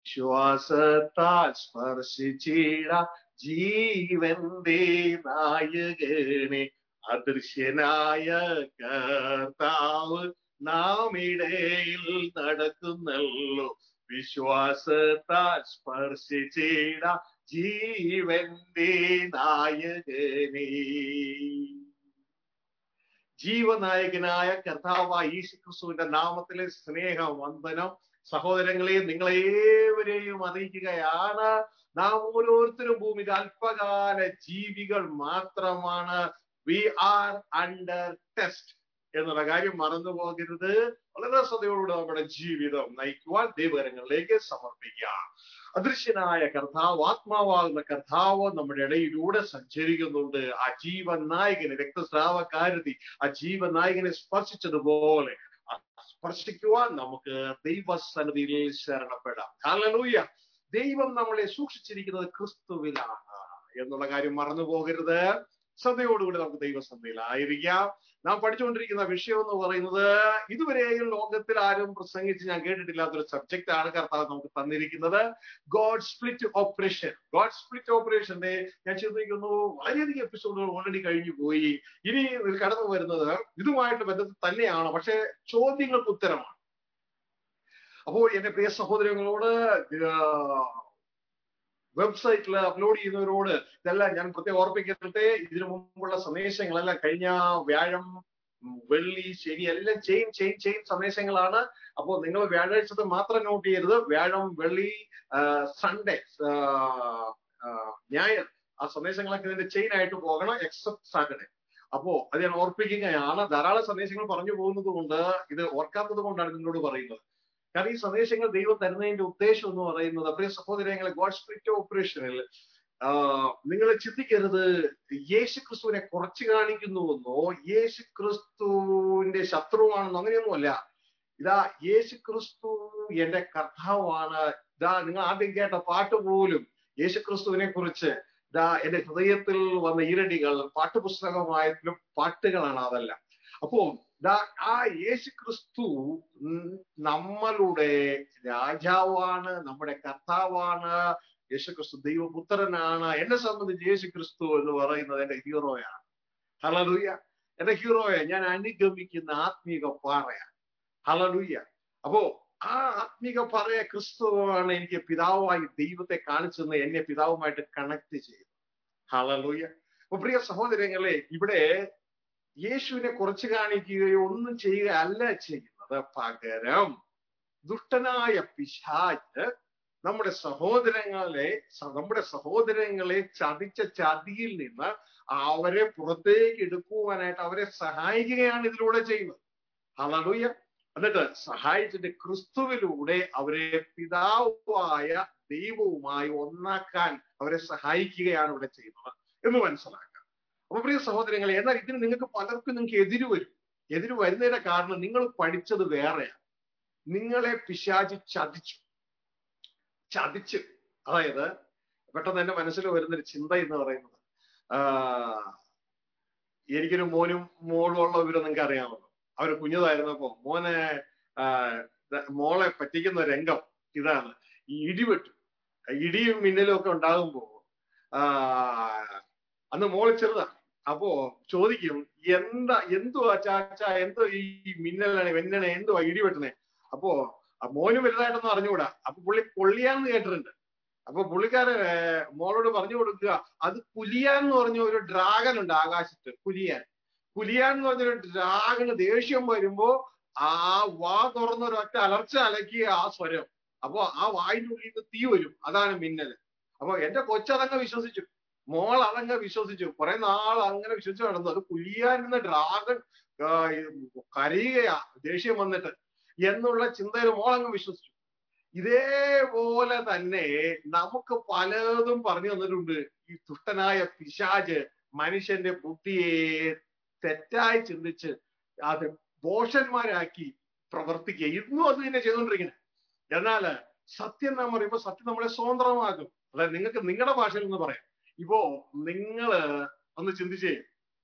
വിശ്വാസത്താൽ സ്പർശിച്ചിട ജീവന്റെ നായകനെ അദൃശ്യനായ കർത്താവ് നാം ഇടയിൽ നടക്കുന്നല്ലോ വിശ്വാസത്താൽ സ്പർശിച്ചിട ജീവന്റെ നായകനെ ജീവനായകനായ കർത്താവായ യേശു ക്രിസ്തുവിന്റെ നാമത്തിലെ സ്നേഹ വന്ദനം സഹോദരങ്ങളെ നിങ്ങളേവരെയും അറിയിക്കുകയാണ് നാം ഓരോരുത്തരും ഭൂമിയിൽ അല്പകാല ജീവികൾ മാത്രമാണ് വി ആർ അണ്ടർ ടെസ്റ്റ് എന്നുള്ള കാര്യം മറന്നു പോകരുത് വളരെ ശ്രദ്ധയോടുകൂടി നമ്മുടെ ജീവിതം നയിക്കുവാൻ ദൈവകരങ്ങളിലേക്ക് സമർപ്പിക്കാം അദൃശ്യനായ കർത്താവ് ആത്മാവാകുന്ന കർത്താവ് നമ്മുടെ ഇടയിലൂടെ സഞ്ചരിക്കുന്നുണ്ട് ആ ജീവൻ നായകനെ രക്തസ്രാവക്കാരതി ആ ജീവൻ നായകനെ സ്പർശിച്ചതുപോലെ സ്പർശിക്കുവാൻ നമുക്ക് ദൈവസന്നിധിയിൽ ശരണപ്പെടാം ഹല്ലേലൂയ ദൈവം നമ്മളെ സൂക്ഷിച്ചിരിക്കുന്നത് ക്രിസ്തുവിലാണ് എന്നുള്ള കാര്യം മറന്നു പോകരുത് ശ്രദ്ധയോടുകൂടി നമുക്ക് ദൈവസന്ധയിലായിരിക്കാം നാം പഠിച്ചുകൊണ്ടിരിക്കുന്ന വിഷയം എന്ന് പറയുന്നത് ഇതുവരെയും ലോകത്തിൽ ആരും പ്രസംഗിച്ച് ഞാൻ കേട്ടിട്ടില്ലാത്തൊരു സബ്ജക്റ്റ് ആണ് കർത്താവ് നമുക്ക് തന്നിരിക്കുന്നത് God split operation God split ഓപ്പറേഷന്റെ ഞാൻ ചിന്തിക്കുന്നു വളരെയധികം എപ്പിസോഡുകൾ ഓൾറെഡി കഴിഞ്ഞു പോയി ഇനി ഇതിൽ കടന്നു വരുന്നത് ഇതുമായിട്ട് ബന്ധത്തിൽ തന്നെയാണ് പക്ഷെ ചോദ്യങ്ങൾക്ക് ഉത്തരമാണ് അപ്പോൾ എന്റെ പ്രിയ സഹോദരങ്ങളോട് വെബ്സൈറ്റിൽ അപ്ലോഡ് ചെയ്യുന്നവരോട് ഇതെല്ലാം ഞാൻ പ്രത്യേകം ഓർപ്പിക്കട്ടെ ഇതിനു മുമ്പുള്ള സന്ദേശങ്ങളെല്ലാം കഴിഞ്ഞ വ്യാഴം വെള്ളി ശനി എല്ലാം ചെയിൻ ചെയിൻ ചെയിൻ സന്ദേശങ്ങളാണ് അപ്പോൾ നിങ്ങൾ വ്യാഴാഴ്ചത്തെ മാത്രം നോട്ട് ചെയ്യരുത് വ്യാഴം വെള്ളി സൺഡേ ഞായർ ആ സന്ദേശങ്ങളൊക്കെ ഇതിന്റെ ചെയിൻ ആയിട്ട് പോകണം എക്സെപ്റ്റ് സാറ്റർഡേ അപ്പോ അത് ഞാൻ ഓർപ്പിക്കുകയാണ് ധാരാളം സന്ദേശങ്ങൾ പറഞ്ഞു പോകുന്നത് കൊണ്ട് ഇത് ഓർക്കാത്തത് കൊണ്ടാണ് നിങ്ങളോട് പറയുന്നത് കാരണം ഈ സന്ദേശങ്ങൾ ദൈവം തരുന്നതിന്റെ ഉദ്ദേശം എന്ന് പറയുന്നത് പ്രിയ സഹോദരങ്ങളെ ഗോഡ് സ്പിരിറ്റ് ഓപ്പറേഷനിൽ നിങ്ങൾ ചിന്തിക്കരുത് യേശു ക്രിസ്തുവിനെ കുറച്ച് കാണിക്കുന്നുവെന്നോ യേശു ക്രിസ്തുവിന്റെ ശത്രുവാണെന്നോ അങ്ങനെയൊന്നുമല്ല ഇതാ യേശു ക്രിസ്തു എന്റെ കർത്താവാണ് ഇതാ നിങ്ങൾ ആദ്യം കേട്ട പാട്ട് പോലും യേശു ക്രിസ്തുവിനെ കുറിച്ച് ഇതാ എന്റെ ഹൃദയത്തിൽ വന്ന ഈരടികൾ പാട്ടുപുസ്തകമായാലും പാട്ടുകളാണ് അതല്ല അപ്പോ ആ യേശു ക്രിസ്തു നമ്മളുടെ രാജാവാണ് നമ്മുടെ കർത്താവാണ് യേശു ക്രിസ്തു ദൈവപുത്രനാണ് എന്നെ സംബന്ധിച്ച് യേശു ക്രിസ്തു എന്ന് പറയുന്നത് എന്റെ ഹീറോയാണ് ഹലലൂയ എന്റെ ഹീറോയെ ഞാൻ അനുഗമിക്കുന്ന ആത്മീക പാറയാണ് ഹലലൂയ അപ്പോ ആ ആത്മീക പറയ ക്രിസ്തുവാണ് എനിക്ക് പിതാവായി ദൈവത്തെ കാണിച്ചെന്ന് എന്നെ പിതാവുമായിട്ട് കണക്ട് ചെയ്തു ഹലലൂയ അപ്പൊ പ്രിയ സഹോദരങ്ങളെ ഇവിടെ യേശുവിനെ കുറച്ച് കാണിക്കുകയോ ഒന്നും ചെയ്യുക അല്ല ചെയ്യുന്നത് പകരം ദുഷ്ടനായ പിശാജ് നമ്മുടെ സഹോദരങ്ങളെ നമ്മുടെ സഹോദരങ്ങളെ ചതിച്ച ചതിയിൽ നിന്ന് അവരെ പുറത്തേക്ക് എടുക്കുവാനായിട്ട് അവരെ സഹായിക്കുകയാണ് ഇതിലൂടെ ചെയ്യുന്നത് ഹലലൂയ എന്നിട്ട് സഹായിച്ചിട്ട് ക്രിസ്തുവിലൂടെ അവരെ പിതാവായ ദൈവവുമായി ഒന്നാക്കാൻ അവരെ സഹായിക്കുകയാണ് ഇവിടെ ചെയ്യുന്നത് എന്ന് മനസ്സിലാക്കാം അപ്പൊ പ്രിയ സഹോദരങ്ങളെ എന്നാൽ ഇതിന് നിങ്ങൾക്ക് പലർക്കും നിങ്ങൾക്ക് എതിര് വരും എതിര് വരുന്നതിന്റെ കാരണം നിങ്ങൾ പഠിച്ചത് വേറെയാണ് നിങ്ങളെ പിശാചി ചതിച്ചു ചതിച്ച് അതായത് പെട്ടെന്ന് എന്റെ മനസ്സിൽ വരുന്നൊരു ചിന്ത എന്ന് പറയുന്നത് ആ എനിക്കൊരു മോനും മോളും ഉള്ള വിവരം നിങ്ങൾക്ക് അറിയാമല്ലോ അവര് കുഞ്ഞതായിരുന്നപ്പോ മോനെ മോളെ പറ്റിക്കുന്ന രംഗം ഇതാണ് ഈ ഇടിവെട്ടു ഇടിയും മിന്നലും ഒക്കെ ഉണ്ടാകുമ്പോ ആ അന്ന് മോള് ചെറുതാണ് അപ്പോ ചോദിക്കും എന്താ എന്തുവാ ചാച്ച എന്തോ ഈ മിന്നലാണ് വെന്നണ എന്തുവാ ഇടിവെട്ടണേ അപ്പോ മോന് വലുതായിട്ടൊന്നും അറിഞ്ഞുകൂടാ അപ്പൊ പുള്ളി കൊള്ളിയാന്ന് കേട്ടിട്ടുണ്ട് അപ്പൊ പുള്ളിക്കാരൻ മോളോട് പറഞ്ഞു കൊടുക്കുക അത് കുലിയാൻ എന്ന് പറഞ്ഞ ഒരു ഡ്രാഗൻ ഉണ്ട് ആകാശത്ത് കുലിയാൻ കുലിയാൻ എന്ന് പറഞ്ഞൊരു ഡ്രാഗന് ദേഷ്യം വരുമ്പോ ആ വാ തുറന്നൊരൊറ്റ അലർച്ച അലക്കിയ ആ സ്വരം അപ്പൊ ആ വായിന്റെ ഉള്ളിൽ നിന്ന് തീ വരും അതാണ് മിന്നല് അപ്പൊ എന്റെ കൊച്ചതങ്ങ് വിശ്വസിച്ചു മോൾ അതങ്ങ് വിശ്വസിച്ചു കുറെ നാൾ അങ്ങനെ വിശ്വസിച്ചു നടന്നു അത് കുലിയാൻ എന്ന ഡ്രാഗൺ കരയുകയാ ദേഷ്യം വന്നിട്ട് എന്നുള്ള ചിന്തയിൽ മോൾ അങ്ങ് വിശ്വസിച്ചു ഇതേപോലെ തന്നെ നമുക്ക് പലതും പറഞ്ഞു തന്നിട്ടുണ്ട് ഈ ദുഷ്ടനായ പിശാജ് മനുഷ്യന്റെ ബുദ്ധിയെ തെറ്റായി ചിന്തിച്ച് അത് ദോഷന്മാരാക്കി പ്രവർത്തിക്കുക ഇന്നും അത് തന്നെ ചെയ്തുകൊണ്ടിരിക്കുന്നത് എന്നാൽ സത്യം നാം പറയുമ്പോൾ സത്യം നമ്മളെ സ്വതന്ത്രമാകും അതായത് നിങ്ങൾക്ക് നിങ്ങളുടെ ഭാഷയിൽ ഒന്ന് പറയാം ഇപ്പോ നിങ്ങള് ഒന്ന് ചിന്തിച്ചേ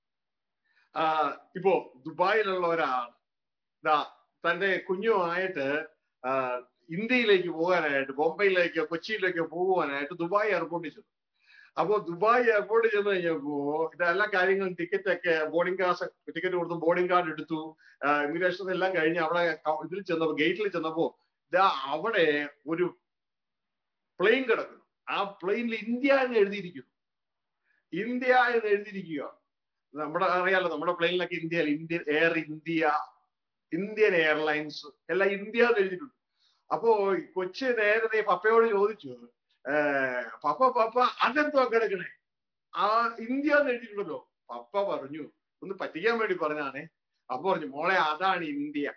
ആ ഇപ്പോ ദുബായിലുള്ള ഒരാൾ ദാ തന്റെ കുഞ്ഞുമായിട്ട് ഇന്ത്യയിലേക്ക് പോകാനായിട്ട് ബോംബെയിലേക്കോ കൊച്ചിയിലേക്കോ പോകുവാനായിട്ട് ദുബായ് എയർപോർട്ടിൽ ചെന്നു അപ്പോ ദുബായ് എയർപോർട്ടിൽ ചെന്ന് കഴിഞ്ഞപ്പോ ഇതെല്ലാ കാര്യങ്ങളും ടിക്കറ്റ് ഒക്കെ ബോർഡിംഗ് കാസ് ടിക്കറ്റ് കൊടുത്തു ബോർഡിംഗ് കാർഡ് എടുത്തു ഇമിഗ്രേഷൻ എല്ലാം കഴിഞ്ഞ് അവിടെ ക- ഇതിൽ ചെന്നപ്പോ ഗേറ്റിൽ ചെന്നപ്പോ ദാ അവിടെ ഒരു പ്ലെയിൻ കിടക്കുന്നു ആ പ്ലെയിനിൽ ഇന്ത്യ എന്ന് എഴുതിയിരിക്കുന്നു ഇന്ത്യ എന്ന് എഴുതിയിരിക്കുക നമ്മുടെ അറിയാലോ നമ്മുടെ പ്ലെയിനിലൊക്കെ ഇന്ത്യയിൽ Indian Air India Indian Airlines എല്ലാം ഇന്ത്യ എന്ന് എഴുതിയിട്ടുണ്ട് അപ്പോ ഈ കൊച്ചു നേരത്തെ പപ്പയോട് ചോദിച്ചു ഏർ പപ്പ പപ്പ അതെന്തോ കിടക്കണേ ആ ഇന്ത്യ എന്ന് എഴുതിയിട്ടുണ്ടല്ലോ പപ്പ പറഞ്ഞു ഒന്ന് പറ്റിക്കാൻ വേണ്ടി പറഞ്ഞാണേ അപ്പൊ പറഞ്ഞു മോളെ അതാണ് ഇന്ത്യ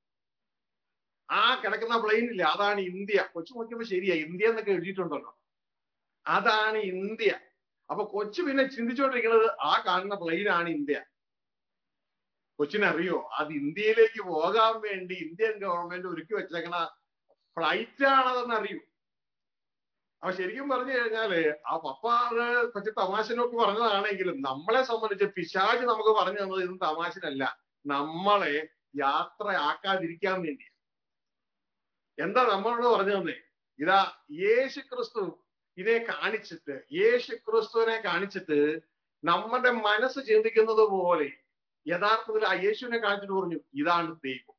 ആ കിടക്കുന്ന പ്ലെയിനില്ല അതാണ് ഇന്ത്യ കൊച്ചു നോക്കിയപ്പോ ശരിയാ ഇന്ത്യ എന്നൊക്കെ എഴുതിയിട്ടുണ്ടല്ലോ അതാണ് ഇന്ത്യ അപ്പൊ കൊച്ചു പിന്നെ ചിന്തിച്ചുകൊണ്ടിരിക്കുന്നത് ആ കാണുന്ന പ്ലെയിനാണ് ഇന്ത്യ കൊച്ചിനറിയോ അത് ഇന്ത്യയിലേക്ക് പോകാൻ വേണ്ടി ഇന്ത്യൻ ഗവൺമെന്റ് ഒരുക്കി വെച്ചേക്കണ ഫ്ലൈറ്റ് ആണതെന്ന് അറിയൂ അപ്പൊ ശരിക്കും പറഞ്ഞു കഴിഞ്ഞാല് ആ പപ്പ അത് കൊച്ചു തമാശനൊക്കെ പറഞ്ഞതാണെങ്കിലും നമ്മളെ സംബന്ധിച്ച് പിശാജ് നമുക്ക് പറഞ്ഞു തന്നത് ഇതും തമാശനല്ല നമ്മളെ യാത്രയാക്കാതിരിക്കാൻ വേണ്ടി എന്താ നമ്മളോട് പറഞ്ഞു തന്നെ ഇതാ യേശു ക്രിസ്തു ഇതേ കാണിച്ചിട്ട് യേശു ക്രിസ്തുവിനെ കാണിച്ചിട്ട് നമ്മുടെ മനസ്സ് ചിന്തിക്കുന്നത് പോലെ യഥാർത്ഥത്തിൽ ആ യേശുവിനെ കാണിച്ചിട്ട് പറഞ്ഞു ഇതാണ് ദൈവം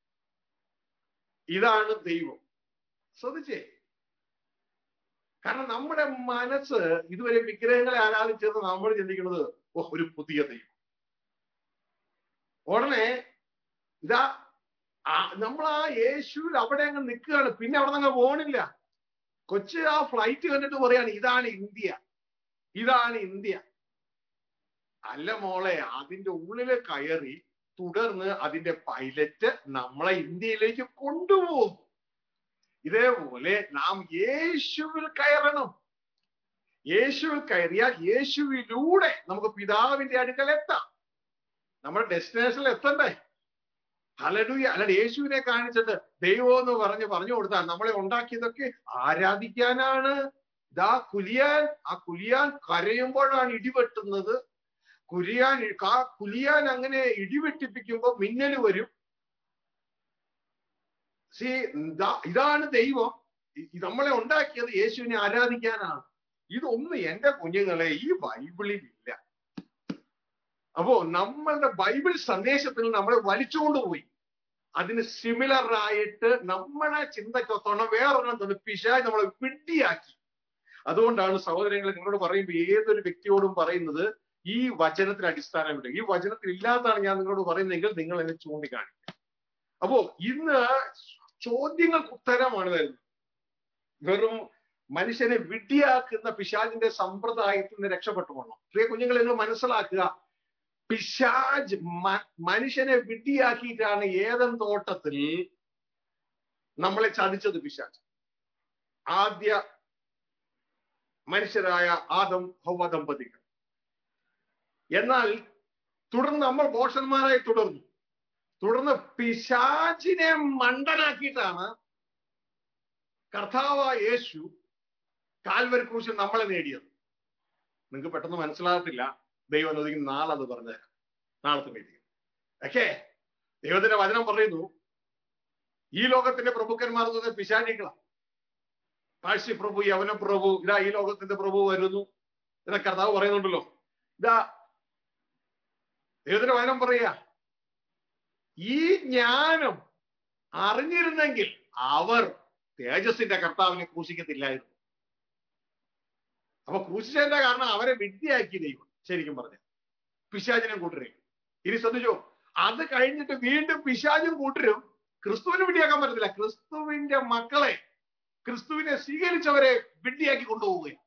ഇതാണ് ദൈവം ശ്രദ്ധിച്ചേ കാരണം നമ്മുടെ മനസ്സ് ഇതുവരെ വിഗ്രഹങ്ങളെ ആരാധിച്ചത് നമ്മൾ ചിന്തിക്കുന്നത് ഓ ഒരു പുതിയ ദൈവം ഉടനെ ഇതാ ആ നമ്മൾ ആ യേശുവിൽ അവിടെ അങ്ങ് നിൽക്കുകയാണ് പിന്നെ അവിടെ നിന്ന് പോണില്ല കൊച്ചു ആ ഫ്ലൈറ്റ് കണ്ടിട്ട് പറയാണ് ഇതാണ് ഇന്ത്യ ഇതാണ് ഇന്ത്യ അല്ല മോളെ അതിന്റെ ഉള്ളില് കയറി തുടർന്ന് അതിന്റെ പൈലറ്റ് നമ്മളെ ഇന്ത്യയിലേക്ക് കൊണ്ടുപോകും ഇതേപോലെ നാം യേശുവിൽ കയറണം യേശുവിൽ കയറിയാൽ യേശുവിലൂടെ നമുക്ക് പിതാവിന്റെ അടുക്കൽ എത്താം നമ്മുടെ ഡെസ്റ്റിനേഷനിൽ എത്തണ്ടേ ഹലഡുയ അല്ലാണ്ട് യേശുവിനെ കാണിച്ചിട്ട് ദൈവം എന്ന് പറഞ്ഞ് പറഞ്ഞു കൊടുത്താൽ നമ്മളെ ഉണ്ടാക്കിയതൊക്കെ ആരാധിക്കാനാണ് ഇതാ കുലിയാൻ ആ കുലിയാൻ കരയുമ്പോഴാണ് ഇടിവെട്ടുന്നത് കുലിയാൻ ആ കുലിയാൻ അങ്ങനെ ഇടിവെട്ടിപ്പിക്കുമ്പോൾ മിന്നല് വരും സി ഇതാണ് ദൈവം ഇ- നമ്മളെ ഉണ്ടാക്കിയത് യേശുവിനെ ആരാധിക്കാനാണ് ഇതൊന്നും എന്റെ കുഞ്ഞുങ്ങളെ ഈ ബൈബിളിൽ ഇല്ല അപ്പോ നമ്മളുടെ ബൈബിൾ സന്ദേശത്തിൽ നമ്മളെ വലിച്ചുകൊണ്ട് പോയി അതിന് സിമിലർ ആയിട്ട് നമ്മളെ ചിന്തക്കൊത്തോണം വേറൊരെണ്ണം തന്നെ പിശാജ് നമ്മളെ പിടിയാക്കി അതുകൊണ്ടാണ് സഹോദരങ്ങളെ നിങ്ങളോട് പറയുമ്പോൾ ഏതൊരു വ്യക്തിയോടും പറയുന്നത് ഈ വചനത്തിന് അടിസ്ഥാനമില്ല ഈ വചനത്തിൽ ഇല്ലാത്തതാണ് ഞാൻ നിങ്ങളോട് പറയുന്നതെങ്കിൽ നിങ്ങൾ എന്നെ ചൂണ്ടിക്കാണിക്കുക അപ്പോ ഇന്ന് ചോദ്യങ്ങൾക്ക് ഉത്തരമാണ് തരുന്നത് വെറും മനുഷ്യനെ വിഡ്ഢിയാക്കുന്ന പിശാജിന്റെ സമ്പ്രദായത്തിൽ നിന്ന് രക്ഷപ്പെട്ടു പോകണം പ്രിയ കുഞ്ഞുങ്ങളെ നിങ്ങൾ മനസ്സിലാക്കുക പിശാജ് മ- മനുഷ്യനെ വിഡ്ഢിയാക്കിയിട്ടാണ് ഏതൻ തോട്ടത്തിൽ നമ്മളെ ചതിച്ചത് പിശാജ് ആദ്യ മനുഷ്യരായ ആദം ഹൗവ ദമ്പതികൾ എന്നാൽ തുടർന്ന് നമ്മൾ ബോഷന്മാരായി തുടർന്നു തുടർന്ന് പിശാചിനെ മണ്ടനാക്കിയിട്ടാണ് കർത്താവ യേശു കാൽവരി ക്രൂശിൽ നമ്മളെ നേടിയത് നിങ്ങൾക്ക് പെട്ടെന്ന് മനസ്സിലാകത്തില്ല ദൈവം അനുവദിക്കുന്ന നാളെ അത് പറഞ്ഞുതരാം നാളത്തെ മീറ്റിംഗ് ഓക്കെ ദൈവത്തിന്റെ വചനം പറയുന്നു ഈ ലോകത്തിന്റെ പ്രഭുക്കന്മാർ എന്ന് പറഞ്ഞാൽ പിശാചികളാണ് കാഴ്ച പ്രഭു യവന പ്രഭു ഇതാ ഈ ലോകത്തിന്റെ പ്രഭു വരുന്നു ഇതാ കർത്താവ് പറയുന്നുണ്ടല്ലോ ഇതാ ദൈവത്തിന്റെ വചനം പറയാ ഈ ജ്ഞാനം അറിഞ്ഞിരുന്നെങ്കിൽ അവർ തേജസ്സിന്റെ കർത്താവിനെ ക്രൂശിക്കത്തില്ലായിരുന്നു അപ്പൊ ക്രൂശിച്ചതിന്റെ കാരണം അവരെ വിദ്യയാക്കി ദൈവം ശരിക്കും പറഞ്ഞു പിശാചിനും കൂട്ടരെ ഇനി ശ്രദ്ധിച്ചോ അത് കഴിഞ്ഞിട്ട് വീണ്ടും പിശാചും കൂട്ടരും ക്രിസ്തുവിനെ വിഡ്ഢിയാക്കാൻ പറ്റത്തില്ല ക്രിസ്തുവിന്റെ മക്കളെ ക്രിസ്തുവിനെ സ്വീകരിച്ചവരെ വിഡ്ഢിയാക്കി കൊണ്ടുപോവുകയാണ്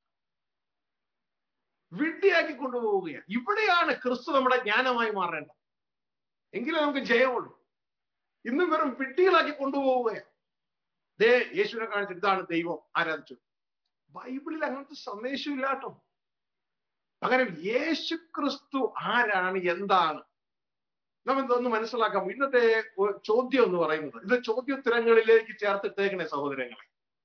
വിഡ്ഢിയാക്കി കൊണ്ടുപോവുകയാണ് ഇവിടെയാണ് ക്രിസ്തു നമ്മുടെ ജ്ഞാനമായി മാറേണ്ടത് എങ്കിലേ നമുക്ക് ജയമുള്ളൂ ഇന്ന് വെറും വിഡ്ഢികളാക്കി കൊണ്ടുപോവുകയാണ് ദേ യേശുവിനെ കാണിച്ചിട്ട് ഇതാണ് ദൈവം ആരാധിച്ചു ബൈബിളിൽ അങ്ങനത്തെ സന്ദേശം ഇല്ലാട്ടോ പകരം യേശു ക്രിസ്തു ആരാണ് എന്താണ് നാം ഇതൊന്ന് മനസ്സിലാക്കാം ഇന്നത്തെ ഒരു ചോദ്യം എന്ന് പറയുന്നത് ഇത് ചോദ്യോത്തരങ്ങളിലേക്ക് ചേർത്തിട്ടേക്കണേ സഹോദരങ്ങളെ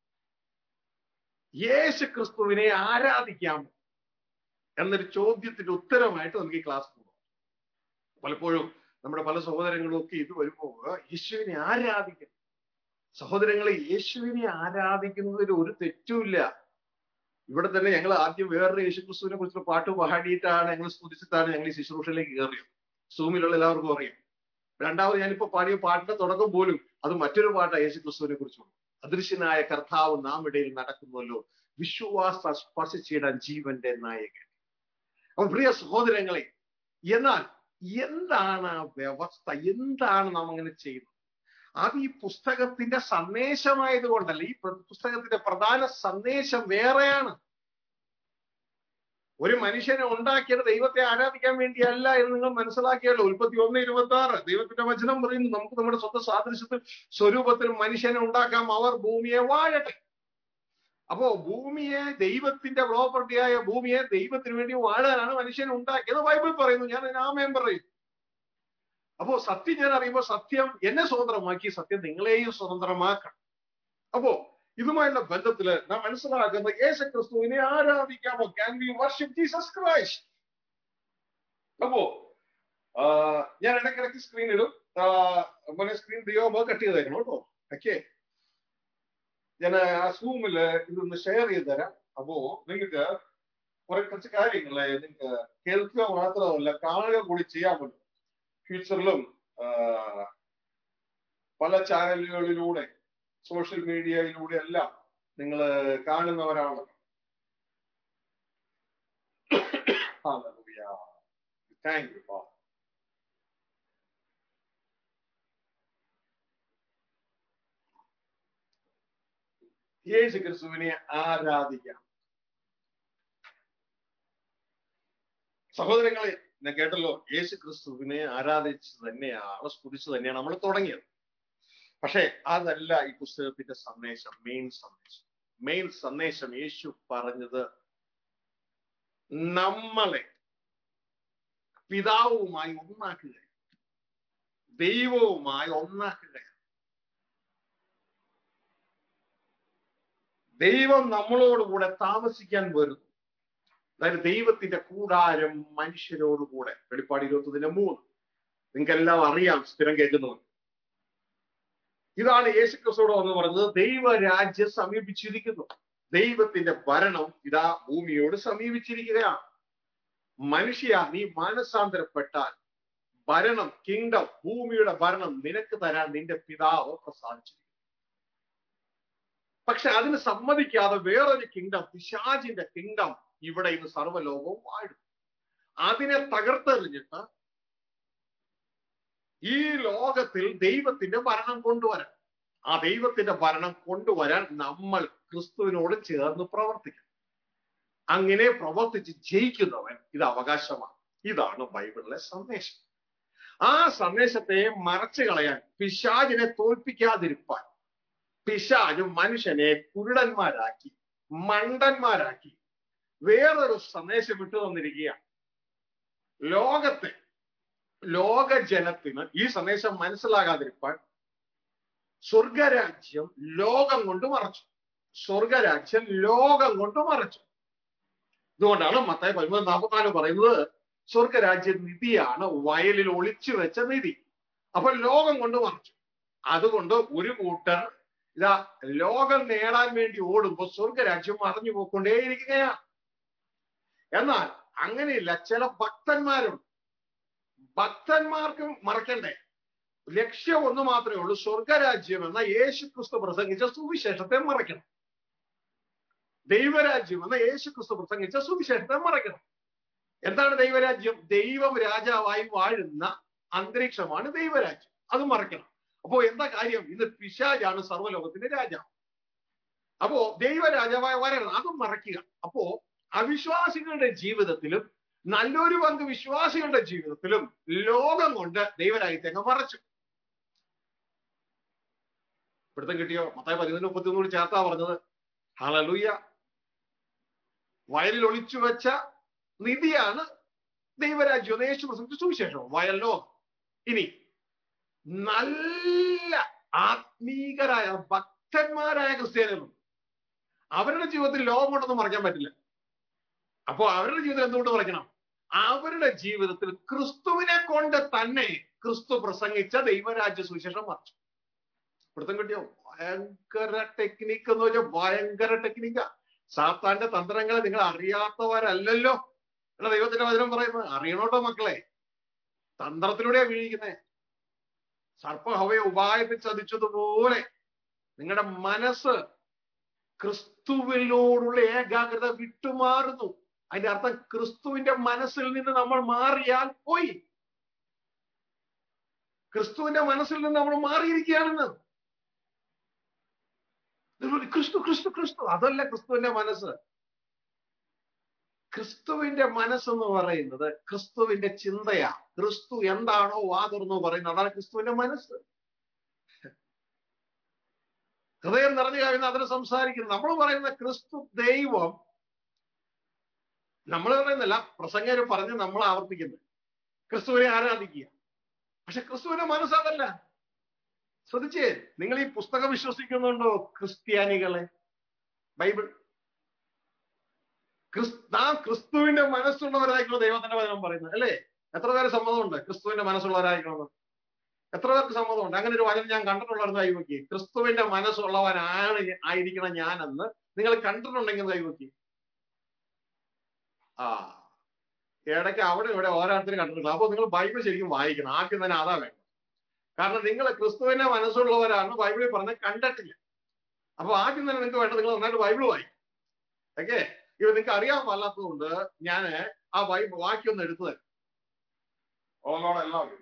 യേശു ക്രിസ്തുവിനെ ആരാധിക്കാമോ എന്നൊരു ചോദ്യത്തിന്റെ ഉത്തരമായിട്ട് നമുക്ക് ഈ ക്ലാസ് പോകാം പലപ്പോഴും നമ്മുടെ പല സഹോദരങ്ങളും ഒക്കെ ഇത് വരുമ്പോൾ യേശുവിനെ ആരാധിക്കണം സഹോദരങ്ങളെ യേശുവിനെ ആരാധിക്കുന്നതിൽ ഒരു തെറ്റുമില്ല ഇവിടെ തന്നെ ഞങ്ങൾ ആദ്യം വേറൊരു യേശുക്രിസ്തുവിനെ കുറിച്ചുള്ള പാട്ട് പാടിയിട്ടാണ് ഞങ്ങൾ സ്തുതിച്ചിട്ടാണ് ഞങ്ങൾ ഈ ശുശ്രൂഷയിലേക്ക് കയറിയത് സൂമിലുള്ള എല്ലാവർക്കും അറിയാം രണ്ടാമത് ഞാനിപ്പോ പാടിയ പാട്ടിന്റെ തുടക്കം പോലും അത് മറ്റൊരു പാട്ടാണ് യേശുക്രിസ്തുവിനെ കുറിച്ചുള്ള അദൃശ്യനായ കർത്താവ് നാം ഇടയിൽ നടക്കുന്നുവല്ലോ വിശ്വാസ സ്പർശിച്ചിടാൻ ജീവന്റെ നായകൻ അപ്പൊ പ്രിയ സഹോദരങ്ങളെ എന്നാൽ എന്താണ് ആ വ്യവസ്ഥ എന്താണ് നാം അങ്ങനെ ചെയ്യുന്നത് അത് ഈ പുസ്തകത്തിന്റെ സന്ദേശമായത് കൊണ്ടല്ല ഈ പുസ്തകത്തിന്റെ പ്രധാന സന്ദേശം വേറെയാണ് ഒരു മനുഷ്യനെ ഉണ്ടാക്കിയത് ദൈവത്തെ ആരാധിക്കാൻ വേണ്ടിയല്ല എന്ന് നിങ്ങൾ മനസ്സിലാക്കിയല്ലോ ഉൽപ്പത്തി ഒന്ന് ഇരുപത്തി ആറ് ദൈവത്തിന്റെ വചനം പറയുന്നു നമുക്ക് നമ്മുടെ സ്വന്തം സാദൃശ്യത്തിൽ സ്വരൂപത്തിൽ മനുഷ്യനെ ഉണ്ടാക്കാം അവർ ഭൂമിയെ വാഴട്ടെ അപ്പോ ഭൂമിയെ ദൈവത്തിന്റെ പ്രോപ്പർട്ടിയായ ഭൂമിയെ ദൈവത്തിന് വേണ്ടി വാഴാനാണ് മനുഷ്യൻ ഉണ്ടാക്കിയത് ബൈബിൾ പറയുന്നു ഞാൻ അതിന് ആമേൻ പറയും അപ്പോ സത്യം ഞാൻ അറിയുമ്പോൾ സത്യം എന്നെ സ്വതന്ത്രമാക്കി സത്യം നിങ്ങളെയും സ്വതന്ത്രമാക്കണം അപ്പോ ഇതുമായുള്ള ബന്ധത്തില് നാം മനസ്സിലാക്കുന്നത് യേശു ക്രിസ്തുവിനെ ആരാധിക്കാമോ can be worship Jesus Christ അപ്പോ ഞാൻ ഇടയ്ക്കിടയ്ക്ക് സ്ക്രീൻ ഇടും മോനെ സ്ക്രീൻ ദിയോമോ കട്ട് ചെയ്തേക്കണം കേട്ടോ ഓക്കെ ഞാൻ ആ സൂമില് ഇതൊന്ന് ഷെയർ ചെയ്ത് തരാം അപ്പോ നിങ്ങൾക്ക് കുറെ കുറച്ച് കാര്യങ്ങളെ നിങ്ങൾക്ക് കേൾക്കുക മാത്രമല്ല കാണുക കൂടി ചെയ്യാൻ പറ്റും ഫ്യൂച്ചറിലും പല ചാനലുകളിലൂടെ സോഷ്യൽ മീഡിയയിലൂടെ എല്ലാം നിങ്ങൾ കാണുന്നവരാണ് താങ്ക് യു യേശു ക്രിസ്തുവിനെ ആരാധിക്കാം സഹോദരങ്ങളെ ഞാൻ കേട്ടല്ലോ യേശു ക്രിസ്തുവിനെ ആരാധിച്ച് തന്നെയാണ് സ്തുതിച്ച് തന്നെയാണ് നമ്മൾ തുടങ്ങിയത് പക്ഷേ അതല്ല ഈ പുസ്തകത്തിന്റെ സന്ദേശം മെയിൻ സന്ദേശം മെയിൻ സന്ദേശം യേശു പറഞ്ഞത് നമ്മളെ പിതാവുമായി ഒന്നാക്കുക ദൈവവുമായി ഒന്നാക്കുക ദൈവം നമ്മളോടുകൂടെ താമസിക്കാൻ വരുന്നു അതായത് ദൈവത്തിന്റെ കൂടാരം മനുഷ്യരോടുകൂടെ വെളിപ്പാട് ഇരുപത്തിൻ്റെ മൂന്ന് നിങ്ങൾക്കെല്ലാം അറിയാം സ്ഥിരം കേൾക്കുന്നത് ഇതാണ് യേശുക്രിസ്തോട് എന്ന് പറഞ്ഞത് ദൈവരാജ്യം സമീപിച്ചിരിക്കുന്നു ദൈവത്തിന്റെ ഭരണം ഇതാ ഭൂമിയോട് സമീപിച്ചിരിക്കുകയാണ് മനുഷ്യ നീ മാനസാന്തരപ്പെട്ടാൽ ഭരണം കിങ്ഡം ഭൂമിയുടെ ഭരണം നിനക്ക് തരാൻ നിന്റെ പിതാവ് പ്രസാദിച്ചിരിക്കുന്നു പക്ഷെ അതിന് സമ്മതിക്കാതെ വേറൊരു കിങ്ഡം പിശാചിന്റെ കിങ്ഡം ഇവിടെ ഇന്ന് സർവ്വലോകവും വാഴും അതിനെ തകർത്തെറിഞ്ഞിട്ട് ഈ ലോകത്തിൽ ദൈവത്തിന്റെ ഭരണം കൊണ്ടുവരാൻ ആ ദൈവത്തിന്റെ ഭരണം കൊണ്ടുവരാൻ നമ്മൾ ക്രിസ്തുവിനോട് ചേർന്ന് പ്രവർത്തിക്കണം അങ്ങനെ പ്രവർത്തിച്ച് ജയിക്കുന്നവൻ ഇത് അവകാശമാണ് ഇതാണ് ബൈബിളിലെ സന്ദേശം ആ സന്ദേശത്തെ മറച്ചു കളയാൻ പിശാചിനെ തോൽപ്പിക്കാതിരിപ്പാൻ പിശാജ് മനുഷ്യനെ കുരുടന്മാരാക്കി മണ്ടന്മാരാക്കി വേറൊരു സന്ദേശം വിട്ടു തന്നിരിക്കുകയാണ് ലോകത്തെ ലോക ജനത്തിന് ഈ സന്ദേശം മനസ്സിലാകാതിരിപ്പാൻ സ്വർഗരാജ്യം ലോകം കൊണ്ട് മറച്ചു സ്വർഗരാജ്യം ലോകം കൊണ്ട് മറച്ചു ഇതുകൊണ്ടാണ് മത്തായി പതിമൂന്ന് നാൽപ്പത്തിനാല് പറയുന്നത് സ്വർഗരാജ്യ നിധിയാണ് വയലിൽ ഒളിച്ചു വെച്ച നിധി അപ്പൊ ലോകം കൊണ്ട് മറച്ചു അതുകൊണ്ട് ഒരു കൂട്ടർ ഇതാ ലോകം നേടാൻ വേണ്ടി ഓടുമ്പോൾ സ്വർഗരാജ്യം മറഞ്ഞു പോയിക്കൊണ്ടേയിരിക്കുകയാണ് എന്നാൽ അങ്ങനെയില്ല ചില ഭക്തന്മാരും ഭക്തന്മാർക്കും മറക്കണ്ടേ ലക്ഷ്യം ഒന്ന് മാത്രമേ ഉള്ളൂ സ്വർഗരാജ്യം എന്ന യേശു ക്രിസ്തു പ്രസംഗിച്ച സുവിശേഷത്തെ മറയ്ക്കണം ദൈവരാജ്യം എന്ന യേശു ക്രിസ്തു പ്രസംഗിച്ച സുവിശേഷത്തെ മറയ്ക്കണം എന്താണ് ദൈവരാജ്യം ദൈവം രാജാവായി വാഴുന്ന അന്തരീക്ഷമാണ് ദൈവരാജ്യം അത് മറക്കണം അപ്പോ എന്താ കാര്യം ഇന്ന് പിശാജാണ് സർവ്വലോകത്തിന്റെ രാജാവ് അപ്പോ ദൈവരാജാവായ വരണം അതും മറയ്ക്കുക അപ്പോ അവിശ്വാസികളുടെ ജീവിതത്തിലും നല്ലൊരു പങ്ക് വിശ്വാസികളുടെ ജീവിതത്തിലും ലോകം കൊണ്ട് ദൈവരാജ്യത്തെ അങ്ങ് മറച്ചു പിടുത്തം കിട്ടിയോ മത്തായി പതിനൊന്ന് മുപ്പത്തി ഒന്നുകൂടി ചേർത്താ പറഞ്ഞത് ഹളലൂയ വയലിൽ ഒളിച്ചു വെച്ച നിധിയാണ് ദൈവരാജ്യം യേശു പ്രസംഗിച്ച സുവിശേഷം വയലോ ഇനി നല്ല ആത്മീകരായ ഭക്തന്മാരായ ക്രിസ്ത്യാനികളും അവരുടെ ജീവിതത്തിൽ ലോകം കൊണ്ടൊന്നും മറക്കാൻ പറ്റില്ല അപ്പോ അവരുടെ ജീവിതത്തിൽ എന്തുകൊണ്ട് മറക്കണം അവരുടെ ജീവിതത്തിൽ ക്രിസ്തുവിനെ കൊണ്ട് തന്നെ ക്രിസ്തു പ്രസംഗിച്ച ദൈവരാജ്യ സുവിശേഷം മറച്ചു പിടുത്തം കിട്ടിയോ ഭയങ്കര ടെക്നിക്ക് എന്ന് വെച്ചാൽ ഭയങ്കര ടെക്നിക്കാ സാത്താന്റെ തന്ത്രങ്ങളെ നിങ്ങൾ അറിയാത്തവരല്ലല്ലോ എന്ന ദൈവത്തിന്റെ വചനം പറയുന്നത് അറിയണോട്ടോ മക്കളെ തന്ത്രത്തിലൂടെയാ വീഴിക്കുന്നേ സർപ്പ ഹവയെ ഉപായത്തിൽ ചതിച്ചതുപോലെ നിങ്ങളുടെ മനസ്സ് ക്രിസ്തുവിനോടുള്ള ഏകാഗ്രത വിട്ടുമാറുന്നു അതിന്റെ അർത്ഥം ക്രിസ്തുവിന്റെ മനസ്സിൽ നിന്ന് നമ്മൾ മാറിയാൽ പോയി ക്രിസ്തുവിന്റെ മനസ്സിൽ നിന്ന് നമ്മൾ മാറിയിരിക്കുകയാണെന്ന് നിങ്ങൾ ക്രിസ്തു ക്രിസ്തു ക്രിസ്തു അതല്ല ക്രിസ്തുവിന്റെ മനസ്സ് ക്രിസ്തുവിന്റെ മനസ്സെന്ന് പറയുന്നത് ക്രിസ്തുവിന്റെ ചിന്തയാ ക്രിസ്തു എന്താണോ വാതുറന്നു പറയുന്നത് അതാണ് ക്രിസ്തുവിന്റെ മനസ്സ് ഹൃദയം നിറഞ്ഞു കഴിയുന്ന അതിന് സംസാരിക്കുന്നു നമ്മൾ പറയുന്ന ക്രിസ്തു ദൈവം നമ്മൾ പറയുന്നില്ല പ്രസംഗര് പറഞ്ഞ് നമ്മൾ ആവർത്തിക്കുന്നത് ക്രിസ്തുവിനെ ആരാധിക്കുക പക്ഷെ ക്രിസ്തുവിന്റെ മനസ്സതല്ല ശ്രദ്ധിച്ചേ നിങ്ങൾ ഈ പുസ്തകം വിശ്വസിക്കുന്നുണ്ടോ ക്രിസ്ത്യാനികളെ ബൈബിൾ ക്രിസ് നാം ക്രിസ്തുവിന്റെ മനസ്സുള്ളവരായിരിക്കണം ദൈവത്തിന്റെ വചനം പറയുന്നത് അല്ലേ എത്ര പേര് സമ്മതമുണ്ട് ക്രിസ്തുവിന്റെ മനസ്സുള്ളവരായിരിക്കണം എത്ര പേർക്ക് സമ്മതമുണ്ട് അങ്ങനെ ഒരു വചനം ഞാൻ കണ്ടിട്ടുള്ളതെന്ന് കൈവക്കി ക്രിസ്തുവിന്റെ മനസ്സുള്ളവനാണ് ആയിരിക്കണം ഞാനെന്ന് നിങ്ങൾ കണ്ടിട്ടുണ്ടെങ്കിൽ കൈവക്കി ആ ഇടയ്ക്ക് അവിടെ ഇവിടെ ഓരോരുത്തരും കണ്ടിട്ടുണ്ട് അപ്പൊ നിങ്ങൾ ബൈബിൾ ശരിക്കും വായിക്കണം ആദ്യം തന്നെ അതാ വേണം കാരണം നിങ്ങൾ ക്രിസ്തുവിന്റെ മനസ്സുള്ളവരാണ് ബൈബിളിൽ പറഞ്ഞത് കണ്ടിട്ടില്ല അപ്പൊ ആദ്യം തന്നെ നിങ്ങൾക്ക് വേണ്ടത് നിങ്ങൾ നന്നായിട്ട് ബൈബിൾ വായിക്കും ഓക്കെ ഇവ നിങ്ങൾക്ക് അറിയാൻ പാടില്ലാത്തതുകൊണ്ട് ഞാൻ ആ ബൈബിൾ വാക്യം ഒന്ന് എടുത്തു തരാം ഓളോടെ എല്ലാവരും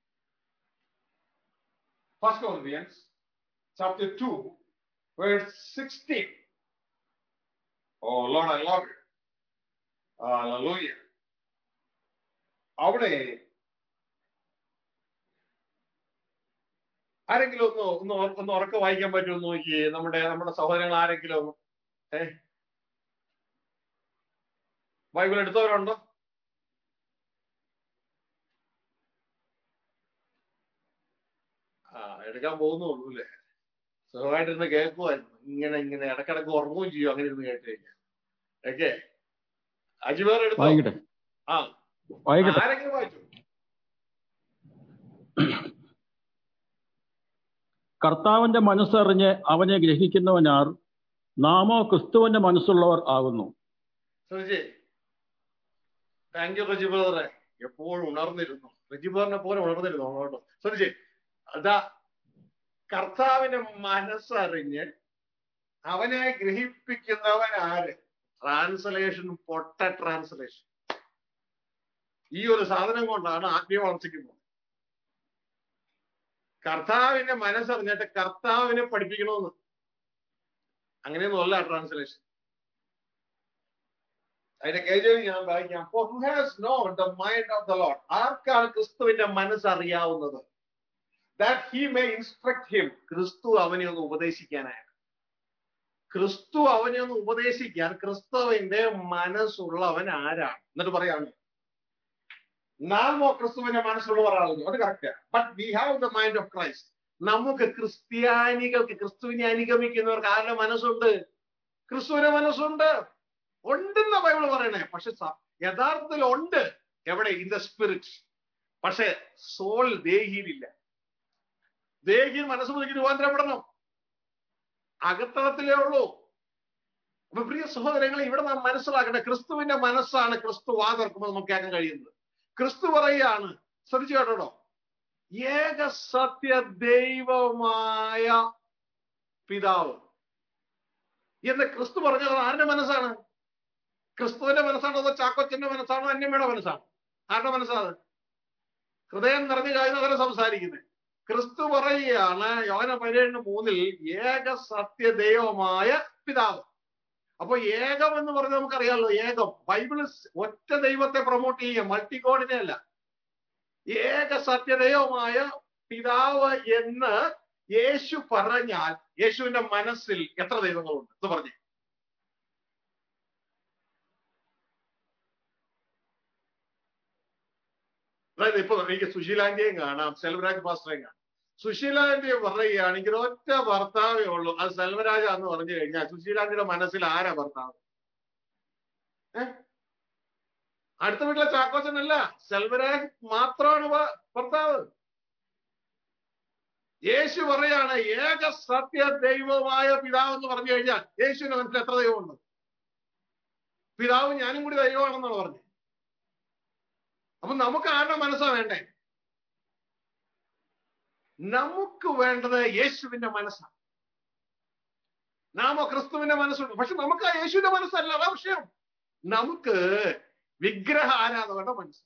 First Corinthians chapter 2, verse 16. Oh Lord, I love you. Hallelujah. അവിടെ ആരെങ്കിലും ഒന്ന് ഒന്ന് ഉറ- ഒന്ന് ഉറക്കെ വായിക്കാൻ പറ്റുമോ എന്ന് നോക്കിയേ നമ്മുടെ നമ്മുടെ സഹോദരങ്ങൾ ആരെങ്കിലും ഒന്ന് ഏ ബൈബിൾ എടുത്തവരുണ്ടോ ആ എടുക്കാൻ പോകുന്നുള്ളൂ അല്ലേ സുഖമായിട്ടിരുന്ന് കേൾക്കുമായിരുന്നു ഇങ്ങനെ ഇങ്ങനെ ഇടക്കിടക്ക് ഉറങ്ങുകയും ചെയ്യും അങ്ങനെ ഇരുന്ന് കേട്ട് കഴിഞ്ഞാൽ ഓക്കെ അജിബേർ എടുത്തോ വായിക്കട്ടെ ആ വായിക്കട്ടെ ആരെങ്കിലും വായിച്ചു കർത്താവിന്റെ മനസ്സറിഞ്ഞ് അവനെ ഗ്രഹിക്കുന്നവനാർ നാമോ ക്രിസ്തുവിന്റെ മനസ്സുള്ളവർ ആകുന്നു ശ്രദ്ധിച്ചേ താങ്ക് യു റജിബേറെ എപ്പോഴും ഉണർന്നിരുന്നു റജിബേറിനെ പോലെ ഉണർന്നിരുന്നു കേട്ടോ ശ്രദ്ധിച്ചേ അതാ കർത്താവിന്റെ മനസ്സറിഞ്ഞ് അവനെ ഗ്രഹിപ്പിക്കുന്നവൻ ആര് ട്രാൻസ്ലേഷൻ പൊട്ട ട്രാൻസ്ലേഷൻ ഈ ഒരു സാധനം കൊണ്ടാണ് ആത്മീയ വളർച്ചയ്ക്ക് പോകുന്നത് കർത്താവിന്റെ മനസ്സറിഞ്ഞിട്ട് കർത്താവിനെ പഠിപ്പിക്കണമെന്ന് അങ്ങനെയൊന്നും അല്ല ട്രാൻസ്ലേഷൻ അതിന്റെ കേജയിൽ ഞാൻ വായിക്കാം For who has known the mind of the Lord? ആർക്കാണ് ക്രിസ്തുവിന്റെ മനസ്സറിയാവുന്നത് that he may instruct him ക്രിസ്തു അവനെ ഒന്ന് ഉപദേശിക്കാനായിട്ട് ക്രിസ്തു അവനെ ഒന്ന് ഉപദേശിക്കാൻ ക്രിസ്തുവിന്റെ മനസ്സുള്ളവൻ ആരാണ് എന്നിട്ട് പറയാണ് നാമോ ക്രിസ്തുവിന്റെ മനസ്സുള്ളവരാകുന്നു അത് correct but we have the mind of Christ നമുക്ക് ക്രിസ്ത്യാനികൾക്ക് ക്രിസ്തുവിനെ അനുഗമിക്കുന്നവർക്ക് ആരുടെ മനസ്സുണ്ട് ക്രിസ്തുവിന്റെ മനസ്സുണ്ട് ഉണ്ടെന്ന ബൈബിൾ പറയണേ പക്ഷെ സ- യഥാർത്ഥത്തിൽ ഉണ്ട് എവിടെ ഇൻ ദ സ്പിരിറ്റ് പക്ഷെ സോൾ ദേഹിയിലില്ല ദേഹിയിൽ മനസ്സ് മുതൽ രൂപാന്തരപ്പെടണം അകത്തളത്തിലേ ഉള്ളൂ അപ്പൊ പ്രിയ സഹോദരങ്ങളെ ഇവിടെ നാം മനസ്സിലാക്കേണ്ട ക്രിസ്തുവിന്റെ മനസ്സാണ് ക്രിസ്തു വാതർക്കുമ്പോൾ നമുക്ക് കേൾക്കാൻ കഴിയുന്നത് ക്രിസ്തു പറയുകയാണ് ശ്രദ്ധിച്ചു കേട്ടോ ഏക സത്യ ദൈവമായ പിതാവ് എന്ന് ക്രിസ്തു പറഞ്ഞത് ആരുടെ മനസ്സാണ് ക്രിസ്തുവിന്റെ മനസ്സാണോ അതോ ചാക്കോച്ചന്റെ മനസ്സാണോ അന്യമ്മയുടെ മനസ്സാണോ ആരുടെ മനസ്സാണ് ഹൃദയം നിറഞ്ഞു കഴിയുന്നവരെ സംസാരിക്കുന്നത് ക്രിസ്തു പറയുകയാണ് യോന പതിനേഴിന് മൂന്നിൽ ഏക സത്യ ദൈവമായ പിതാവ് അപ്പൊ ഏകം എന്ന് പറഞ്ഞാൽ നമുക്കറിയാമല്ലോ ഏകം ബൈബിള് ഒറ്റ ദൈവത്തെ പ്രൊമോട്ട് ചെയ്യുക മൾട്ടിഗോഡിനെ അല്ല ഏക സത്യദൈവമായ പിതാവ് എന്ന് യേശു പറഞ്ഞാൽ യേശുവിന്റെ മനസ്സിൽ എത്ര ദൈവങ്ങളുണ്ട് എന്ന് പറഞ്ഞു അതായത് ഇപ്പൊ എനിക്ക് സുശീലാന്റിയെയും കാണാം സെൽവരാജ് മാസ്റ്ററേയും കാണാം സുശീലാന്റിയെ പറയുകയാണെങ്കിൽ ഒറ്റ ഭർത്താവേ ഉള്ളൂ അത് സെൽവരാജ എന്ന് പറഞ്ഞു കഴിഞ്ഞാൽ സുശീലാന്റിയുടെ മനസ്സിൽ ആരാ ഭർത്താവ് ഏ അടുത്ത വീട്ടിലെ ചാക്കോച്ചനല്ല സെൽവരാജ് മാത്രമാണ് ഭ- ഭർത്താവ് യേശു പറയാണ് ഏക സത്യ ദൈവമായ പിതാവ് എന്ന് പറഞ്ഞു കഴിഞ്ഞാൽ യേശുവിന്റെ മനസ്സിൽ എത്ര ദൈവമുണ്ട് പിതാവ് ഞാനും കൂടി ദൈവമാണെന്നാണ് പറഞ്ഞത് അപ്പൊ നമുക്ക് ആരുടെ മനസ്സാ വേണ്ടേ നമുക്ക് വേണ്ടത് യേശുവിന്റെ മനസ്സാണ് നാമോ ക്രിസ്തുവിന്റെ മനസ്സുണ്ട് പക്ഷെ നമുക്ക് ആ യേശുവിന്റെ മനസ്സല്ല അതാ വിഷയം നമുക്ക് വിഗ്രഹ ആരാധകരുടെ മനസ്സ്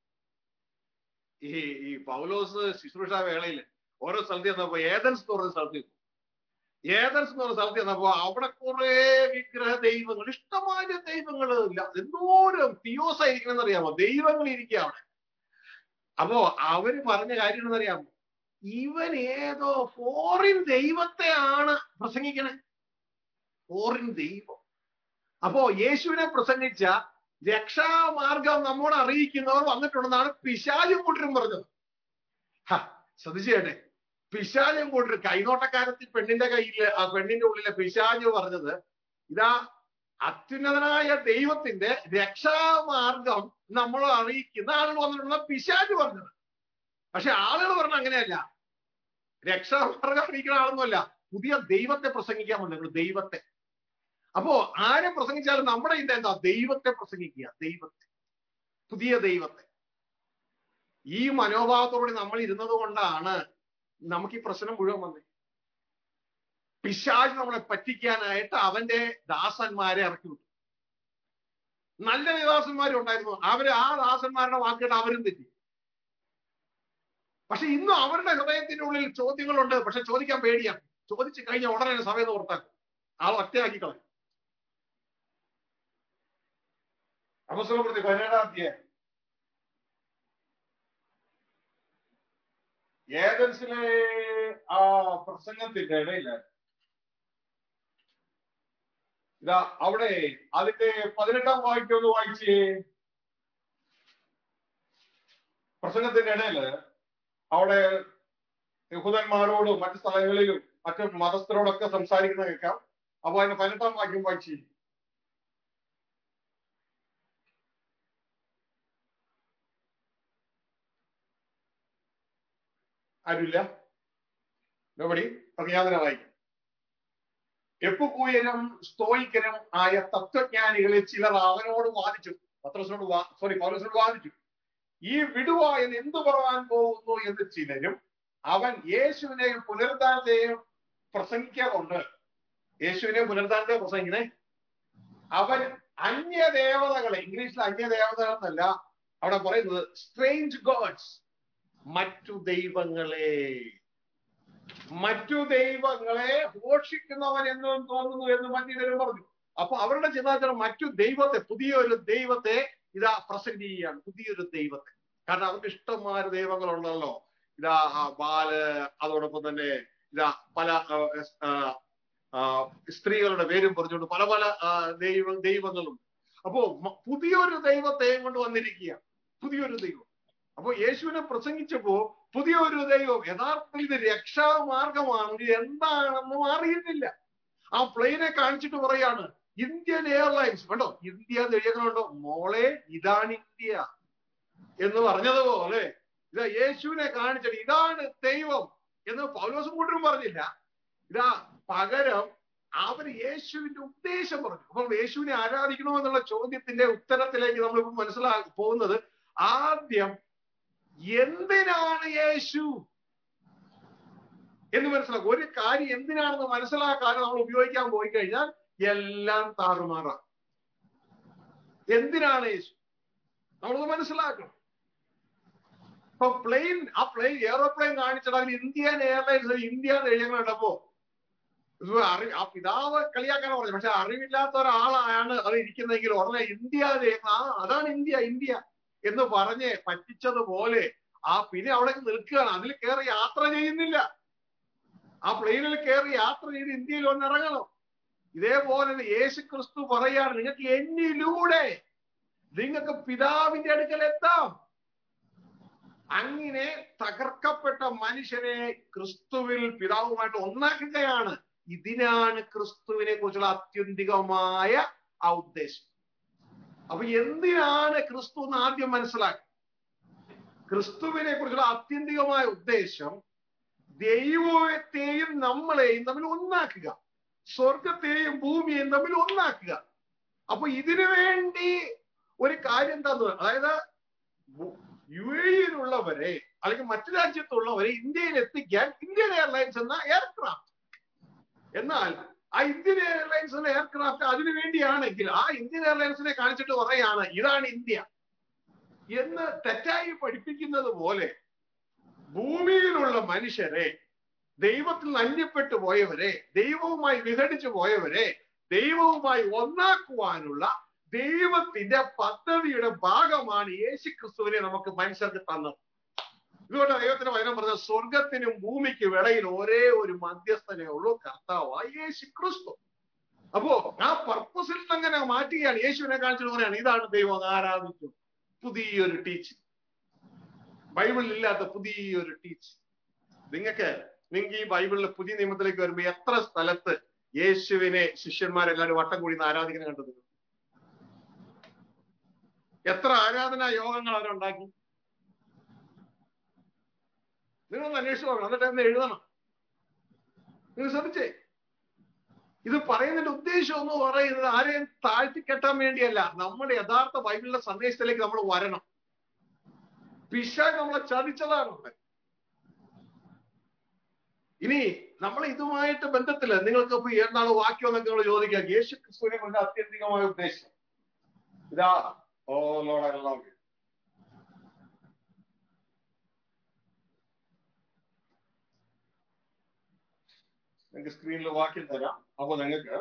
ഈ ഈ പൗലോസ് ശുശ്രൂഷ വേളയിൽ ഓരോ സ്ഥലത്ത് ചെന്നപ്പോ ഏതൻസ് എന്ന് പറഞ്ഞ സ്ഥലത്ത് ചെന്നു. ഏതൻസ് എന്ന് പറഞ്ഞ സ്ഥലത്ത് ചെന്നപ്പോ അവിടെ കുറെ വിഗ്രഹ ദൈവങ്ങൾ ഇഷ്ടമായ ദൈവങ്ങൾ ഇല്ല എന്തോരം തിയോസ് ആയിരിക്കണം അറിയാമോ ദൈവങ്ങൾ ഇരിക്കുക അവിടെ അപ്പോ അവര് പറഞ്ഞ കാര്യം എന്നറിയാമോ ഇവൻ ഏതോ ഫോറിൻ ദൈവത്തെയാണ് പ്രസംഗിക്കണേ ഫോറിൻ ദൈവം അപ്പോ യേശുവിനെ പ്രസംഗിച്ച രക്ഷാമാർഗം നമ്മോട് അറിയിക്കുന്നവർ വന്നിട്ടുണ്ടെന്നാണ് പിശാചും കൂട്ടരും പറഞ്ഞത് ഹ, ശ്രദ്ധിച്ചു കേട്ടെ പിശാചും കൂട്ടർ കൈനോട്ടക്കാരത്തിൽ പെണ്ണിന്റെ കയ്യില് ആ പെണ്ണിന്റെ ഉള്ളിലെ പിശാചു പറഞ്ഞത് ഇതാ അത്യുന്നതനായ ദൈവത്തിന്റെ രക്ഷാമാർഗം നമ്മൾ അറിയിക്കുന്ന ആളുകൾ വന്നിട്ടുള്ള പിശാചു പറഞ്ഞത് പക്ഷെ ആളുകൾ പറഞ്ഞ അങ്ങനെയല്ല രക്ഷാമാർഗം അറിയിക്കുന്ന ആളൊന്നുമല്ല പുതിയ ദൈവത്തെ പ്രസംഗിക്കാൻ വന്നു നിങ്ങൾ ദൈവത്തെ അപ്പോ ആരെ പ്രസംഗിച്ചാലും നമ്മുടെ ഇത് എന്താ ദൈവത്തെ പ്രസംഗിക്കുക ദൈവത്തെ പുതിയ ദൈവത്തെ ഈ മനോഭാവത്തോടെ നമ്മൾ ഇരുന്നത് കൊണ്ടാണ് നമുക്ക് ഈ പ്രശ്നം മുഴുവൻ വന്നത് പിശാജ് നമ്മളെ പറ്റിക്കാനായിട്ട് അവന്റെ ദാസന്മാരെ ഇറക്കി വിട്ടു നല്ല ദാസന്മാരും ഉണ്ടായിരുന്നു അവര് ആ ദാസന്മാരുടെ വാക്കുകൾ അവരും തെറ്റി പക്ഷെ ഇന്നും അവരുടെ ഹൃദയത്തിന്റെ ഉള്ളിൽ ചോദ്യങ്ങളുണ്ട് പക്ഷെ ചോദിക്കാൻ പേടിയാണ് ചോദിച്ചു കഴിഞ്ഞ ഉടനെ സഭയിൽ നിന്ന് പുറത്താക്കും ആൾ ഒറ്റയാക്കി കളയും അപസ്വലപ്പെടുത്തി പതിനേഴാം അധ്യായം ഏതൻസിലെ ആ പ്രസംഗത്തിന്റെ ഇടയില് ഇതാ അവിടെ അതിന്റെ പതിനെട്ടാം വാക്യം ഒന്ന് വായിച്ചേ പ്രസംഗത്തിന്റെ ഇടയില് അവിടെ യഹൂദന്മാരോടും മറ്റു സ്ഥലങ്ങളിലും മറ്റു മതസ്ഥരോടൊക്കെ സംസാരിക്കുന്ന കേൾക്കാം അപ്പൊ അതിന്റെ പതിനെട്ടാം വാക്യം വായിച്ചു ആരുമില്ല നോബടി അപ്പൊ ഞാൻ തന്നെ വായിക്കാം എപ്പുകൂയനും സ്തോയിക്കനും ആയ തത്വജ്ഞാനികളിൽ ചിലർ അവനോട് വാദിച്ചു പത്രസിനോട് വാ സോറി പൗലസിനോട് വാദിച്ചു ഈ വിടുവ എന്ന് എന്തു പറയാൻ പോകുന്നു എന്ന് ചിലരും അവൻ യേശുവിനെയും പുനരുദ്ധാനത്തെയും പ്രസംഗിക്കാറുണ്ട് യേശുവിനെയും പുനരുദ്ധാനത്തെ പ്രസംഗിക്കണേ അവൻ അന്യദേവതകളെ ഇംഗ്ലീഷിൽ അന്യദേവതകൾ എന്നല്ല അവിടെ പറയുന്നത് സ്ട്രേഞ്ച് ഗോഡ്സ് മറ്റു ദൈവങ്ങളെ മറ്റു ദൈവങ്ങളെ ഘോഷിക്കുന്നവൻ എന്നും തോന്നുന്നു എന്ന് മറ്റു പറഞ്ഞു അപ്പൊ അവരുടെ ചിന്താചരണം മറ്റു ദൈവത്തെ പുതിയൊരു ദൈവത്തെ ഇതാ പ്രസന്റ് ചെയ്യുകയാണ് പുതിയൊരു ദൈവത്തെ കാരണം അവർക്ക് ഇഷ്ടംമാര് ദൈവങ്ങളുണ്ടല്ലോ ഇതാ ആ, ബാല് അതോടൊപ്പം തന്നെ ഇതാ പല ആ, ആ, ആ, സ്ത്രീകളുടെ പേരും പറഞ്ഞുകൊണ്ട് പല പല ആ, ദൈവ ദൈവങ്ങളും അപ്പോ മ- പുതിയൊരു ദൈവത്തെ കൊണ്ട് വന്നിരിക്കുക പുതിയൊരു ദൈവം അപ്പൊ യേശുവിനെ പ്രസംഗിച്ചപ്പോ പുതിയൊരു ദൈവം യഥാർത്ഥത്തിൽ ഇത് രക്ഷാമാർഗമാണെങ്കിൽ എന്താണെന്നും അറിയുന്നില്ല ആ പ്ലെയിനെ കാണിച്ചിട്ട് പറയാണ് ഇന്ത്യൻ എയർലൈൻസ് കണ്ടോ ഇന്ത്യ എന്ന് എഴുതിയിട്ടുണ്ടോ മോളെ ഇതാണ് ഇന്ത്യ എന്ന് പറഞ്ഞതുപോലെ ഇതാ യേശുവിനെ കാണിച്ചിട്ട് ഇതാണ് ദൈവം എന്ന് പൗലോസും കൂട്ടരും പറഞ്ഞില്ല ഇതാ പകരം അവർ യേശുവിന്റെ ഉദ്ദേശം പറഞ്ഞു അപ്പോൾ യേശുവിനെ ആരാധിക്കണോ എന്നുള്ള ചോദ്യത്തിന്റെ ഉത്തരത്തിലേക്ക് നമ്മൾ ഇപ്പൊ മനസ്സിലാ പോകുന്നത് ആദ്യം എന്തിനാണ് യേശു എന്ന് മനസ്സിലാക്കും ഒരു കാര്യം എന്തിനാണെന്ന് മനസ്സിലാക്കാൻ നമ്മൾ ഉപയോഗിക്കാൻ പോയി കഴിഞ്ഞാൽ എല്ലാം താറുമാറാം എന്തിനാണ് യേശു നമ്മളത് മനസ്സിലാക്കണം ഇപ്പൊ പ്ലെയിൻ ആ പ്ലെയിൻ എയറോപ്ലെയിൻ കാണിച്ചിട്ട് അതിൽ ഇന്ത്യൻ എയർലൈൻസ് ഇന്ത്യ എന്ന് എഴുതി കണ്ടപ്പോ ഇത് അറി ആ പിതാവ് കളിയാക്കാൻ പറഞ്ഞു പക്ഷെ അറിവില്ലാത്ത ഒരാളാണ് അത് ഇരിക്കുന്നതെങ്കിൽ ഉടനെ ഇന്ത്യ എന്ന് എഴുതുന്ന, ആ അതാണ് ഇന്ത്യ ഇന്ത്യ എന്ന് പറഞ്ഞ് പറ്റിച്ചതുപോലെ ആ പിന്നെ അവിടെ നിൽക്കുകയാണ് അതിൽ കയറി യാത്ര ചെയ്യുന്നില്ല ആ പ്ലെയിനിൽ കയറി യാത്ര ചെയ്ത് ഇന്ത്യയിൽ ഒന്നിറങ്ങണം ഇതേപോലെ തന്നെ യേശു ക്രിസ്തു പറയാണ് നിങ്ങൾക്ക് എന്നിലൂടെ നിങ്ങൾക്ക് പിതാവിന്റെ അടുക്കൽ എത്താം അങ്ങനെ തകർക്കപ്പെട്ട മനുഷ്യനെ ക്രിസ്തുവിൽ പിതാവുമായിട്ട് ഒന്നാക്കുകയാണ് ഇതിനാണ് ക്രിസ്തുവിനെ കുറിച്ചുള്ള അത്യന്തികമായ ആ ഉദ്ദേശം അപ്പൊ എന്തിനാണ് ക്രിസ്തു എന്ന് ആദ്യം മനസ്സിലാക്കുക ക്രിസ്തുവിനെ കുറിച്ചുള്ള ആത്യന്തികമായ ഉദ്ദേശം ദൈവത്തെയും നമ്മളെയും തമ്മിൽ ഒന്നാക്കുക സ്വർഗത്തെയും ഭൂമിയെയും തമ്മിൽ ഒന്നാക്കുക അപ്പൊ ഇതിനു വേണ്ടി ഒരു കാര്യം എന്താന്ന് അതായത് യു എയിലുള്ളവരെ അല്ലെങ്കിൽ മറ്റു രാജ്യത്തുള്ളവരെ ഇന്ത്യയിൽ എത്തിക്കാൻ ഇന്ത്യൻ എയർലൈൻസ് എന്ന എയർക്രാഫ്റ്റ് എന്നാൽ ആ ഇന്ത്യൻ എയർലൈൻസ് എന്ന എയർക്രാഫ്റ്റ് അതിനു വേണ്ടിയാണെങ്കിൽ ആ ഇന്ത്യൻ എയർലൈൻസിനെ കാണിച്ചിട്ട് പറയാണ് ഇതാണ് ഇന്ത്യ എന്ന് തെറ്റായി പഠിപ്പിക്കുന്നത് പോലെ ഭൂമിയിലുള്ള മനുഷ്യരെ ദൈവത്തിൽ നിന്ന് അന്യപ്പെട്ടു പോയവരെ ദൈവവുമായി വിഘടിച്ചു പോയവരെ ദൈവവുമായി ഒന്നാക്കുവാനുള്ള ദൈവത്തിന്റെ പദ്ധതിയുടെ ഭാഗമാണ് യേശു ക്രിസ്തുവിനെ നമുക്ക് മനുഷ്യർക്ക് തന്നത് ഇതുകൊണ്ട് ദൈവത്തിന്റെ വചനം പറഞ്ഞ സ്വർഗത്തിനും ഭൂമിക്കും ഇടയിൽ ഒരേ ഒരു മധ്യസ്ഥനേ ഉള്ളൂ കർത്താവായ യേശു ക്രിസ്തു അപ്പോ ആ പർപ്പസിൽ അങ്ങനെ മാറ്റുകയാണ് യേശുവിനെ കാണിച്ചിട്ട് പറയാണ് ഇതാണ് ദൈവം ആരാധിച്ചു പുതിയൊരു ടീച്ചിങ് ബൈബിളിൽ ഇല്ലാത്ത പുതിയൊരു ടീച്ചിങ് നിങ്ങൾക്ക് നിങ്ങൾക്ക് ഈ ബൈബിളിലെ പുതിയ നിയമത്തിലേക്ക് വരുമ്പോ എത്ര സ്ഥലത്ത് യേശുവിനെ ശിഷ്യന്മാരെല്ലാവരും വട്ടം കൂടി ആരാധിക്കുന്ന കണ്ടത് എത്ര ആരാധനാ യോഗങ്ങൾ അവരുണ്ടാക്കി നിങ്ങളൊന്ന് അന്വേഷിച്ച് നോക്കണം എന്നിട്ട് എന്ന് എഴുതണം നിങ്ങൾ ശ്രദ്ധിച്ചേ ഇത് പറയുന്നതിന്റെ ഉദ്ദേശം എന്ന് പറയുന്നത് ആരെയും താഴ്ത്തിക്കെട്ടാൻ വേണ്ടിയല്ല നമ്മുടെ യഥാർത്ഥ ബൈബിളിലെ സന്ദേശത്തിലേക്ക് നമ്മൾ വരണം പിശാഖ് നമ്മളെ ചതിച്ചതാണ് അവിടെ ഇനി നമ്മൾ ഇതുമായിട്ട് ബന്ധത്തില് നിങ്ങൾക്ക് ഇപ്പൊ എന്താണ് വാക്യം എന്നൊക്കെ നിങ്ങൾ ചോദിക്കുക യേശു ക്രിസ്തുവിനെ കൊണ്ട് അത്യന്തികമായ ഉദ്ദേശം ഇതാ oh Lord I love you നിങ്ങൾക്ക് സ്ക്രീനിൽ വാക്യം തരാം അപ്പൊ നിങ്ങൾക്ക്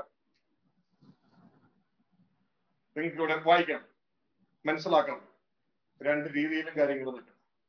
നിങ്ങൾക്ക് ഇവിടെ വായിക്കണം മനസ്സിലാക്കണം രണ്ട് രീതിയിലും കാര്യങ്ങൾ നിൽക്കണം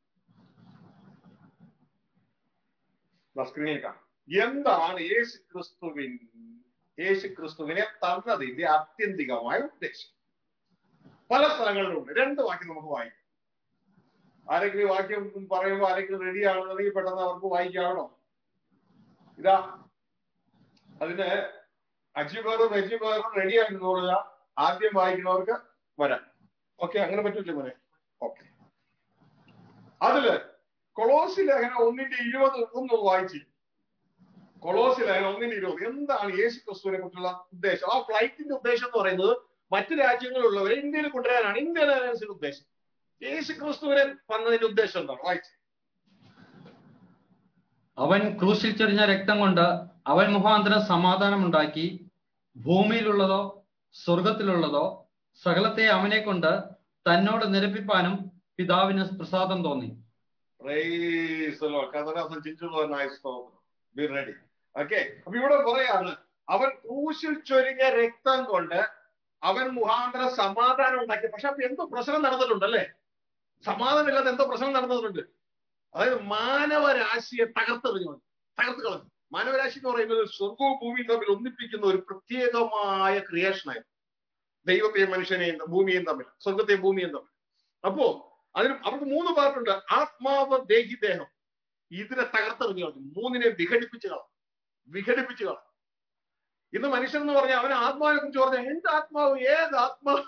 സ്ക്രീനിൽ കാണാം എന്താണ് യേശു ക്രിസ്തുവിൻ യേശു ക്രിസ്തുവിനെ തന്നതിന്റെ ആത്യന്തികമായ ഉദ്ദേശം പല സ്ഥലങ്ങളിലുണ്ട് രണ്ട് വാക്യം നമുക്ക് വായിക്കാം ആരെങ്കിലും വാക്യം പറയുമ്പോൾ ആരെങ്കിലും റെഡി ആണെന്നുണ്ടെങ്കിൽ പെട്ടെന്ന് അവർക്ക് വായിക്കാവണോ ഇതാ അതിന് അജിബേറും റെജിബേറും റെഡി ആയിരുന്നോളുക ആദ്യം വായിക്കുന്നവർക്ക് വരാം ഓക്കെ അങ്ങനെ പറ്റില്ലേ മോനെ ഓക്കെ അതില് കൊളോസി ലേഖനം ഒന്നിന്റെ ഇരുപത് ഒന്ന് വായിച്ചു കൊളോസി ലേഖനം ഒന്നിന്റെ ഇരുപത് എന്താണ് യേശു ക്രിസ്തുവിനെ കുറിച്ചുള്ള ഉദ്ദേശം ആ ഫ്ലൈറ്റിന്റെ ഉദ്ദേശം എന്ന് പറയുന്നത് മറ്റു രാജ്യങ്ങളിലുള്ളവരെ ഇന്ത്യയിൽ കൊണ്ടുവരാനാണ് ഇന്ത്യൻ എയർലൈൻസിന്റെ ഉദ്ദേശം യേശു ക്രിസ്തുവിനെ വന്നതിന്റെ ഉദ്ദേശം എന്താണ് വായിച്ചു അവൻ ക്രൂശിൽ ചൊരിഞ്ഞ രക്തം കൊണ്ട് അവൻ മുഖാന്തരം സമാധാനമുണ്ടാക്കി ഭൂമിയിലുള്ളതോ സ്വർഗത്തിലുള്ളതോ സകലത്തെ അവനെ കൊണ്ട് തന്നോട് നിരപ്പിപ്പാനും പിതാവിന് പ്രസാദം തോന്നി ബി റെഡി ഓക്കെ അപ്പൊ ഇവിടെ പറയാണ് അവൻ ക്രൂശിൽ ചൊരിഞ്ഞ രക്തം കൊണ്ട് അവൻ മുഖാന്തരം സമാധാനം ഉണ്ടാക്കി പക്ഷെ അപ്പൊ എന്തോ പ്രശ്നം നടന്നിട്ടുണ്ട് അല്ലേ സമാധാനമില്ലാതെ എന്തോ പ്രശ്നം നടന്നിട്ടുണ്ട് അതായത് മാനവരാശിയെ തകർത്തെറിഞ്ഞു തകർത്ത് കളഞ്ഞു മാനവരാശി എന്ന് പറയുന്നത് സ്വർഗവും ഭൂമിയും തമ്മിൽ ഒന്നിപ്പിക്കുന്ന ഒരു പ്രത്യേകമായ ക്രിയേഷനായിരുന്നു ദൈവത്തെയും മനുഷ്യനെയും ഭൂമിയെയും തമ്മിൽ സ്വർഗത്തെയും ഭൂമിയെയും തമ്മിൽ അപ്പോ അതിന് അവർക്ക് മൂന്ന് പാർട്ടുണ്ട് ആത്മാവ് ദേഹി ദേഹം ഇതിനെ തകർത്തെറിഞ്ഞു കളഞ്ഞു മൂന്നിനെ വിഘടിപ്പിച്ച് കളഞ്ഞു വിഘടിപ്പിച്ച് കളഞ്ഞു ഇന്ന് മനുഷ്യൻ എന്ന് പറഞ്ഞാൽ അവൻ ആത്മാവിനെ കുറിച്ച് പറഞ്ഞാൽ എന്റെ ആത്മാവ് ഏത് ആത്മാവ്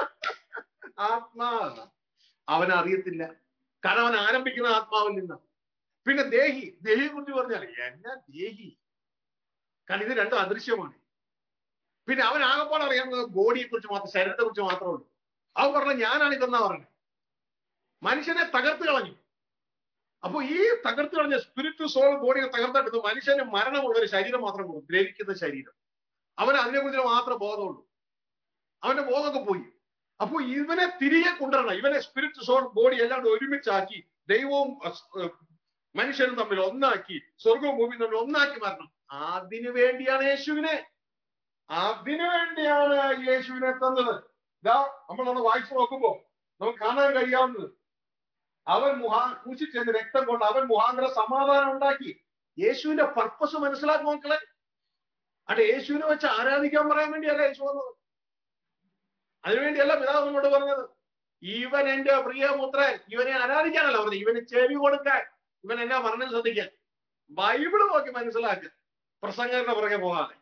ആത്മാവ് അവനെ അറിയത്തില്ല കാരണം അവൻ ആരംഭിക്കുന്ന ആത്മാവിൽ നിന്ന് പിന്നെ ദേഹി ദേഹിയെ കുറിച്ച് പറഞ്ഞാൽ എന്നാ ദേഹി കാരണം ഇത് രണ്ടും അദൃശ്യമാണ് പിന്നെ അവൻ ആകപ്പാട് അറിയാവുന്നത് ബോഡിയെ കുറിച്ച് മാത്രം ശരീരത്തെ കുറിച്ച് മാത്രമേ ഉള്ളൂ അവൻ പറഞ്ഞ ഞാനാണ് ഇതെന്നാ പറഞ്ഞത് മനുഷ്യനെ തകർത്ത് കളഞ്ഞു അപ്പൊ ഈ തകർത്ത് കളഞ്ഞ സ്പിരിറ്റ് സോൾ ബോഡിയെ തകർത്തെടുത്ത് മനുഷ്യന് മരണമുള്ള ഒരു ശരീരം മാത്രം കൊടുക്കും ദ്രവിക്കുന്ന ശരീരം അവന് അതിനെക്കുറിച്ച് മാത്രമേ ബോധമുള്ളൂ അവന്റെ ബോധമൊക്കെ പോയി അപ്പൊ ഇവനെ തിരികെ കൊണ്ടുവരണം ഇവനെ സ്പിരിറ്റ് സോൾ ബോഡി എല്ലാം കൂടെ ഒരുമിച്ചാക്കി ദൈവവും മനുഷ്യനും തമ്മിൽ ഒന്നാക്കി സ്വർഗവും ഭൂമിയും തമ്മിൽ ഒന്നാക്കി മാറണം അതിനു വേണ്ടിയാണ് യേശുവിനെ അതിനു വേണ്ടിയാണ് യേശുവിനെ തന്നത് ഇതാ നമ്മളൊന്ന് വായിച്ചു നോക്കുമ്പോ നമുക്ക് കാണാൻ കഴിയാവുന്നത് അവൻ മുഹാ കൂശിച്ചെന്ന് രക്തം കൊണ്ട് അവൻ മുഹാന്തര സമാധാനം ഉണ്ടാക്കി യേശുവിന്റെ പർപ്പസ് മനസ്സിലാക്കി മക്കളെ അവിടെ യേശുവിനെ വെച്ച് ആരാധിക്കാൻ പറയാൻ വേണ്ടിയല്ല യേശു വന്നത് അതിനുവേണ്ടിയല്ല പിതാവ് നമ്മോട് പറഞ്ഞത് ഇവൻ എന്റെ പ്രിയപുത്രൻ ഇവനെ ആരാധിക്കാനല്ല പറഞ്ഞത് ഇവന് ചെവി കൊടുക്കാൻ ഇവൻ എന്നാ പറഞ്ഞത് ശ്രദ്ധിക്കാൻ ബൈബിള് നോക്കി മനസ്സിലാക്കുക പ്രസംഗങ്ങളുടെ പുറകെ പോകാതെ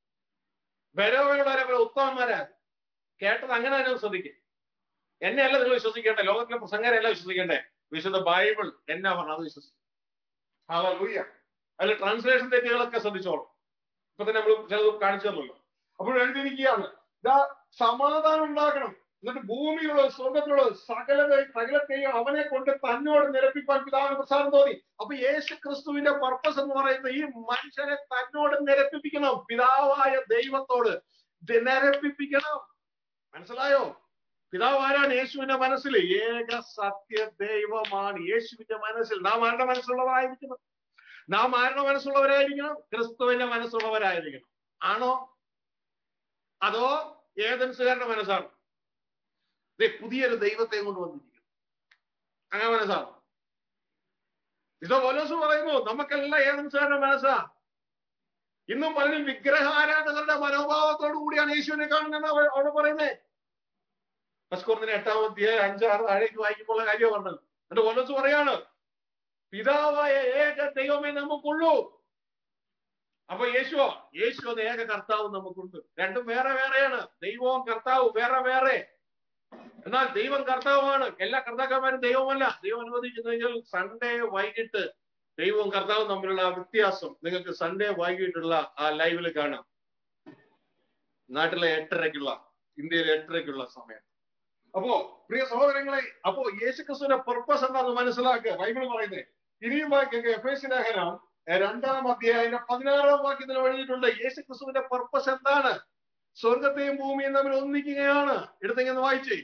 ബരോവയുടെ ഉത്തമന്മാരാ കേട്ടത് അങ്ങനെ തന്നെ ശ്രദ്ധിക്കുക എന്നെയല്ല നിങ്ങൾ വിശ്വസിക്കേണ്ടേ ലോകത്തിലെ പ്രസംഗരെയല്ല വിശ്വസിക്കേണ്ടേ വിശുദ്ധ ബൈബിൾ എന്നാ പറഞ്ഞത് വിശ്വസിക്കും അതിൽ ട്രാൻസ്ലേഷൻ തെറ്റുകളൊക്കെ ശ്രദ്ധിച്ചോളൂ ഇപ്പൊ തന്നെ നമ്മൾ ചിലത് കാണിച്ചു തന്നല്ലോ അപ്പോൾ എഴുതിയിരിക്കുകയാണ് ഇതാ സമാധാനം ഉണ്ടാക്കണം എന്നിട്ട് ഭൂമിയിലുള്ള സ്വർഗത്തിലുള്ള സകല സകലത്തെയും അവനെ കൊണ്ട് തന്നോട് നിരപ്പിക്കാൻ പിതാവിന് പ്രസാദം തോന്നി അപ്പൊ യേശു ക്രിസ്തുവിന്റെ പർപ്പസ് എന്ന് പറയുന്നത് ഈ മനുഷ്യനെ തന്നോട് നിരപ്പിപ്പിക്കണം പിതാവായ ദൈവത്തോട് ഇത് നിരപ്പിപ്പിക്കണം മനസ്സിലായോ പിതാവ് ആരാണ് യേശുവിന്റെ മനസ്സിൽ ഏക സത്യ ദൈവമാണ് യേശുവിന്റെ മനസ്സിൽ നാം ആരുടെ മനസ്സുള്ളവരായിരിക്കണം നാം ആരുടെ മനസ്സുള്ളവരായിരിക്കണം ക്രിസ്തുവിന്റെ മനസ്സുള്ളവരായിരിക്കണം ആണോ അതോ ഏതൻസുകാരുടെ മനസ്സാണ് ദേ പുതിയൊരു ദൈവത്തെ കൊണ്ട് വന്നിരിക്കുന്നു അങ്ങനെ മനസ്സാണ് ഇതോ പോലോസ് പറയുന്നു നമുക്കെല്ലാം ഏതൻസുകാരുടെ മനസ്സാ ഇന്നും പലരും വിഗ്രഹാരാധകരുടെ മനോഭാവത്തോടു കൂടിയാണ് യേശുവിനെ കാണുന്നത് അവിടെ പറയുന്നത് പസ്കോർന്നിന് എട്ടാമത്തെ അഞ്ചാറ് താഴേക്ക് വായിക്കുമ്പോൾ കാര്യം പറഞ്ഞത് എന്നിട്ട് പോലോസ് പറയാണ് പിതാവായ ഏക ദൈവമേ നമുക്കുള്ളൂ അപ്പൊ യേശുവോ യേശു എന്ന ഏക കർത്താവ് നമുക്കുണ്ട് രണ്ടും വേറെ വേറെയാണ് ദൈവവും കർത്താവും വേറെ വേറെ എന്നാൽ ദൈവം കർത്താവാണ് എല്ലാ കർത്താക്കന്മാരും ദൈവമല്ല ദൈവം അനുവദിക്കുന്നെങ്കിൽ സൺഡേ വൈകിട്ട് ദൈവവും കർത്താവും തമ്മിലുള്ള ആ വ്യത്യാസം നിങ്ങൾക്ക് സൺഡേ വൈകിട്ടുള്ള ആ ലൈവിൽ കാണാം നാട്ടിലെ എട്ടരയ്ക്കുള്ള ഇന്ത്യയിലെ എട്ടരയ്ക്കുള്ള സമയം അപ്പോ പ്രിയ സഹോദരങ്ങളെ അപ്പോ യേശുക്രിസ്തുവിന്റെ പർപ്പസ് എന്താണെന്ന് മനസ്സിലാക്കുക ബൈബിൾ പറയുന്നത് ഇനിയും വായിക്കുക എഫ് എസ് ലേഖനം രണ്ടാം അധ്യായം പതിനാറാം വാക്യത്തിൽ എഴുതിയിട്ടുണ്ട് യേശുക്രിസ്തുവിന്റെ പർപ്പസ് എന്താണ് സ്വർഗത്തെയും ഭൂമിയും തമ്മിൽ ഒന്നിക്കുകയാണ് എടുത്തെങ്ങനെ വായിച്ചേ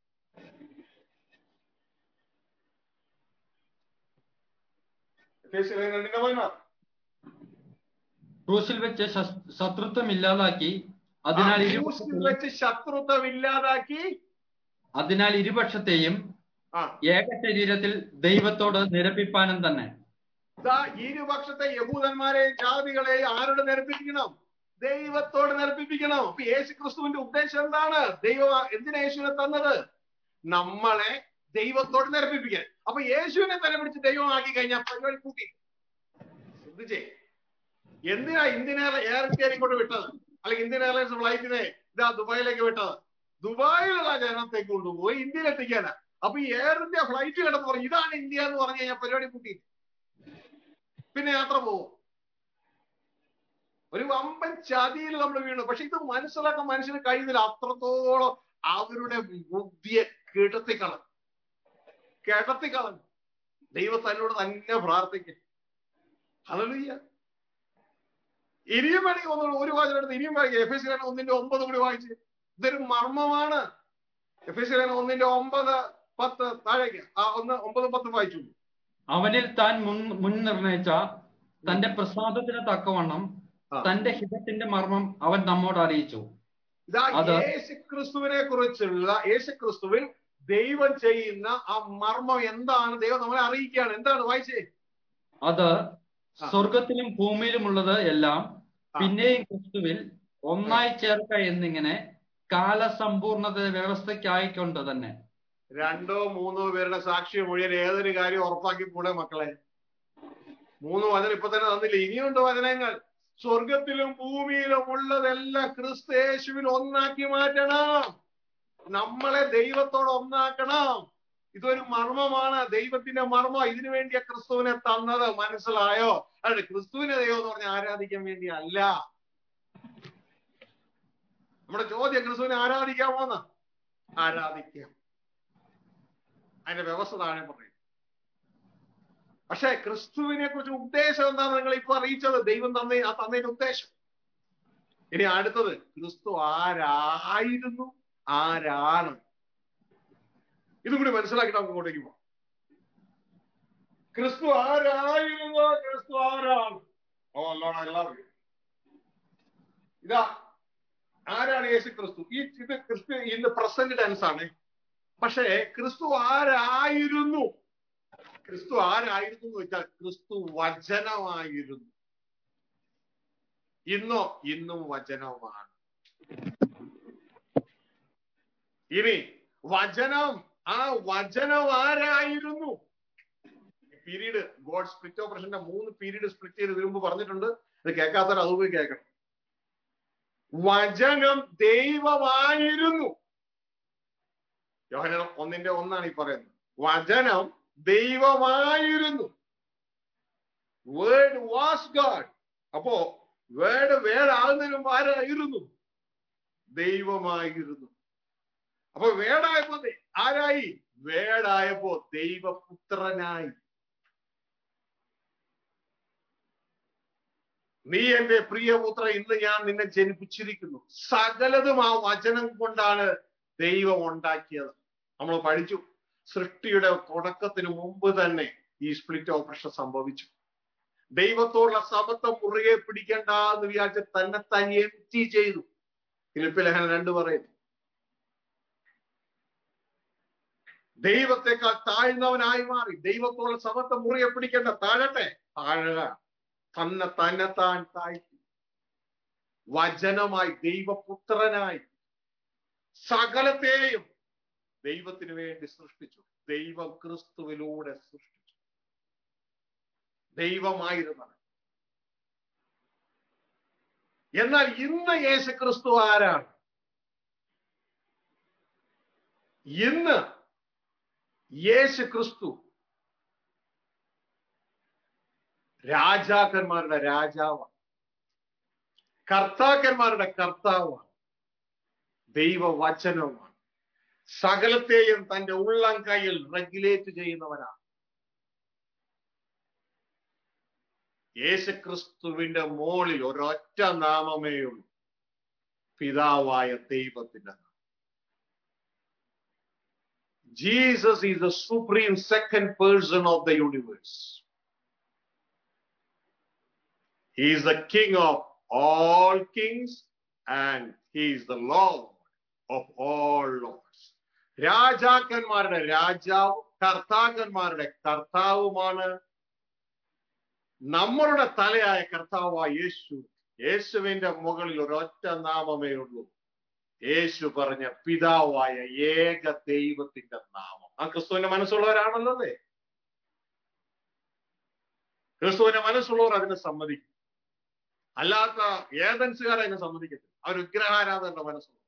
എഫേസ്യ ലേഖനം രണ്ടിന്റെ പതിനാറ് ക്രൂശിൽ വെച്ച് ശസ്- ശത്രുത്വം ഇല്ലാതാക്കി അതിനാൽ ആ, ക്രൂശിൽ ഇരുപക്ഷത്തെയും വെച്ച് ശത്രുത്വം ഇല്ലാതാക്കി അതിനാൽ ഇരുപക്ഷത്തെയും ആ ഏക ശരീരത്തിൽ ദൈവത്തോട് നിരപ്പിപ്പാനും തന്നെ ദാ ഇരുപക്ഷത്തെ യഹൂദന്മാരെയും ജാതികളെയും ആരോട് നിരപ്പിപ്പിക്കണം ദൈവത്തോട് നിരപ്പിപ്പിക്കണം അപ്പൊ യേശു ക്രിസ്തുവിന്റെ ഉദ്ദേശം എന്താണ് ദൈവം എന്തിനാ യേശുവിനെ തന്നത് നമ്മളെ ദൈവത്തോട് നിരപ്പിപ്പിക്കാൻ അപ്പൊ യേശുവിനെ തന്നെ പിടിച്ച് ദൈവമാക്കി കഴിഞ്ഞാൽ പരിപാടി കൂട്ടി ശ്രദ്ധിച്ചേ എന്തിനാ ഇന്ത്യൻ എയർ എയർ ഇന്ത്യ ഇങ്ങോട്ട് വിട്ടത് അല്ലെങ്കിൽ ഇന്ത്യൻ എയർലൈൻസ് ഫ്ലൈറ്റിനെ ഇതാ ദുബായിലേക്ക് വിട്ടത് ദുബായിലുള്ള ജനത്തേക്ക് കൊണ്ടുപോയി ഇന്ത്യയിൽ എത്തിക്കാനാ അപ്പൊ ഈ എയർ ഇന്ത്യ ഫ്ലൈറ്റ് കിടന്ന് പറഞ്ഞു ഇതാണ് ഇന്ത്യ എന്ന് പറഞ്ഞു കഴിഞ്ഞാൽ പരിപാടി കൂട്ടി പിന്നെ യാത്ര പോകും ഒരു വമ്പൻ ചതിയിൽ നമ്മൾ വീണു പക്ഷെ ഇത് മനസ്സിലാക്കാൻ മനുഷ്യന് കഴിയുന്നില്ല അത്രത്തോളം അവരുടെ ബുദ്ധിയെ കിടത്തിക്കളഞ്ഞു കിടത്തിക്കളഞ്ഞു ദൈവം തന്നോട് തന്നെ പ്രാർത്ഥിക്കും ഹല്ലേലൂയ ഇനിയും വേണമെങ്കിൽ ഒന്ന് ഒരു വാചകം എടുത്ത് ഇനിയും വായിക്കുക എഫ് എസ് ഒന്നിന്റെ ഒമ്പത് കൂടി വായിച്ച് ഇതൊരു മർമ്മമാണ് എഫ് എസ് ഒന്നിന്റെ ഒമ്പത് പത്ത് താഴേക്ക് ആ ഒന്ന് ഒമ്പതും പത്തും വായിച്ചു അവനിൽ താൻ മുൻ മുൻ നിർണയിച്ച തന്റെ പ്രസാദത്തിന് തക്കവണ്ണം ആ. തന്റെ ഹിതത്തിന്റെ മർമ്മം അവൻ നമ്മോട് അറിയിച്ചു ഇതാ അത് യേശു ക്രിസ്തുവിനെ കുറിച്ചുള്ള യേശു ക്രിസ്തുവിൽ ദൈവം ചെയ്യുന്ന ആ മർമ്മം എന്താണ് ദൈവം നമ്മളെ അറിയിക്കുകയാണ് എന്താണ് വായിച്ചേ അത് ആ. സ്വർഗത്തിലും ഭൂമിയിലുമുള്ളത് എല്ലാം ആ. പിന്നെയും ക്രിസ്തുവിൽ ഒന്നായി ചേർക്ക എന്നിങ്ങനെ കാലസമ്പൂർണത വ്യവസ്ഥയ്ക്കായിക്കൊണ്ട് തന്നെ രണ്ടോ മൂന്നോ പേരുടെ സാക്ഷ്യ മൊഴിയിൽ ഏതൊരു കാര്യം ഉറപ്പാക്കി കൂടെ മക്കളെ മൂന്ന് വചനം ഇപ്പൊ തന്നെ തന്നില്ല ഇനിയുണ്ട് വചനങ്ങൾ സ്വർഗത്തിലും ഭൂമിയിലും ഉള്ളതെല്ലാം ക്രിസ്തു യേശുവിൽ ഒന്നാക്കി മാറ്റണം നമ്മളെ ദൈവത്തോട് ഒന്നാക്കണം ഇതൊരു മർമ്മമാണ് ദൈവത്തിന്റെ മർമ്മം ഇതിനു വേണ്ടിയ ക്രിസ്തുവിനെ തന്നത് മനസ്സിലായോ അതെ ക്രിസ്തുവിനെ ദൈവം എന്ന് പറഞ്ഞാൽ ആരാധിക്കാൻ വേണ്ടി അല്ല നമ്മുടെ ചോദ്യം ക്രിസ്തുവിനെ ആരാധിക്കാമോന്ന് ആരാധിക്കാം അതിന്റെ വ്യവസ്ഥ താഴെ പറയും പക്ഷെ ക്രിസ്തുവിനെ കുറിച്ച് ഉദ്ദേശം എന്താണ് നിങ്ങൾ ഇപ്പൊ അറിയിച്ചത് ദൈവം തന്ന ആ തന്നതിന്റെ ഉദ്ദേശം ഇനി അടുത്തത് ക്രിസ്തു ആരായിരുന്നു ആരാണ് ഇതും കൂടി മനസ്സിലാക്കിയിട്ട് നമുക്ക് ഇങ്ങോട്ടേക്ക് പോകാം ക്രിസ്തു ആരായിരുന്നു ക്രിസ്തു ആരാണ് ഓ അല്ലോണം എല്ലാവരും ഇതാ ആരാണ് യേശു ക്രിസ്തു ഈ ഇത് ക്രിസ്തു ഇന്ന് പ്രസന്റ് ടെൻസ് ആണ് പക്ഷേ ക്രിസ്തു ആരായിരുന്നു ക്രിസ്തു ആരായിരുന്നു എന്ന് വെച്ചാൽ ക്രിസ്തു വചനമായിരുന്നു ഇന്നോ ഇന്നും വചനമാണ് ഇനി വചനം ആ വചനം ആരായിരുന്നു പീരീഡ് ഗോഡ് സ്പ്ലിറ്റ് ഓപ്പറേഷന്റെ മൂന്ന് പീരീഡ് സ്പ്ലിറ്റ് ചെയ്ത് വരുമ്പ് പറഞ്ഞിട്ടുണ്ട് ഇത് കേൾക്കാത്തവർ അത് പോയി കേൾക്കണം വചനം ദൈവമായിരുന്നു യോഹനം ഒന്നിന്റെ ഒന്നാണ് ഈ പറയുന്നത് വചനം ദൈവമായിരുന്നു വേർഡ് വാസ് ഗാഡ് അപ്പോ വേർഡ് വേർഡാകുന്നതിന് മുമ്പ് ആരായിരുന്നു ദൈവമായിരുന്നു അപ്പൊ വേടായപ്പോ ദൈ- ആരായി വേടായപ്പോ ദൈവപുത്രനായി നീ എന്റെ പ്രിയപുത്ര ഇന്ന് ഞാൻ നിന്നെ ജനിപ്പിച്ചിരിക്കുന്നു സകലതും ആ വചനം കൊണ്ടാണ് ദൈവം ഉണ്ടാക്കിയത് നമ്മൾ പഠിച്ചു സൃഷ്ടിയുടെ തുടക്കത്തിന് മുമ്പ് തന്നെ ഈ സ്പ്ലിറ്റ് ഓപ്പറേഷൻ സംഭവിച്ചു ദൈവത്തോടുള്ള സമത്വം മുറുകെ പിടിക്കണ്ട എന്ന് വിചാരിച്ച് തന്നെ തന്നെ എംറ്റി ചെയ്തു ഫിലിപ്പ് ലേഖനം രണ്ട് പറയുന്നു ദൈവത്തെക്കാൾ താഴ്ന്നവനായി മാറി ദൈവത്തോടുള്ള സമത്വം മുറുകെ പിടിക്കേണ്ട താഴട്ടെ താഴക തന്നെ തന്നെ താൻ താഴ്ത്തി വചനമായി ദൈവപുത്രനായി സകലത്തെയും ദൈവത്തിന് വേണ്ടി സൃഷ്ടിച്ചു ദൈവം ക്രിസ്തുവിലൂടെ സൃഷ്ടിച്ചു ദൈവമായിരുന്നത് എന്നാൽ ഇന്ന് യേശു ക്രിസ്തു ആരാണ് ഇന്ന് യേശു ക്രിസ്തു രാജാക്കന്മാരുടെ രാജാവാണ് കർത്താക്കന്മാരുടെ കർത്താവാണ് ദൈവവചനമാണ് സകലത്തെയും തന്റെ ഉള്ളം കയ്യിൽ റെഗുലേറ്റ് ചെയ്യുന്നവനാണ് യേശുക്രിസ്തുവിന്റെ മോളിൽ ഒരൊറ്റ നാമമേ ഉള്ളൂ പിതാവായ ദൈവത്തിന്റെ നാമം Jesus is the supreme second person of the universe He is the king of all kings and he is the Lord of all lords. രാജാക്കന്മാരുടെ രാജാവും കർത്താക്കന്മാരുടെ കർത്താവുമാണ് നമ്മളുടെ തലയായ കർത്താവായ യേശു യേശുവിന്റെ മുകളിൽ ഒരൊറ്റ നാമമേ ഉള്ളൂ യേശു പറഞ്ഞ പിതാവായ ഏക ദൈവത്തിന്റെ നാമം ആ ക്രിസ്തുവിന്റെ മനസ്സുള്ളവരാണല്ലോ അല്ലേ ക്രിസ്തുവിന്റെ മനസ്സുള്ളവർ അതിനെ സമ്മതിക്കും അല്ലാത്ത ഏതൻസുകാരെ അതിനെ സമ്മതിക്കത്തില്ല അവർ വിഗ്രഹാരാധകരുടെ മനസ്സുള്ള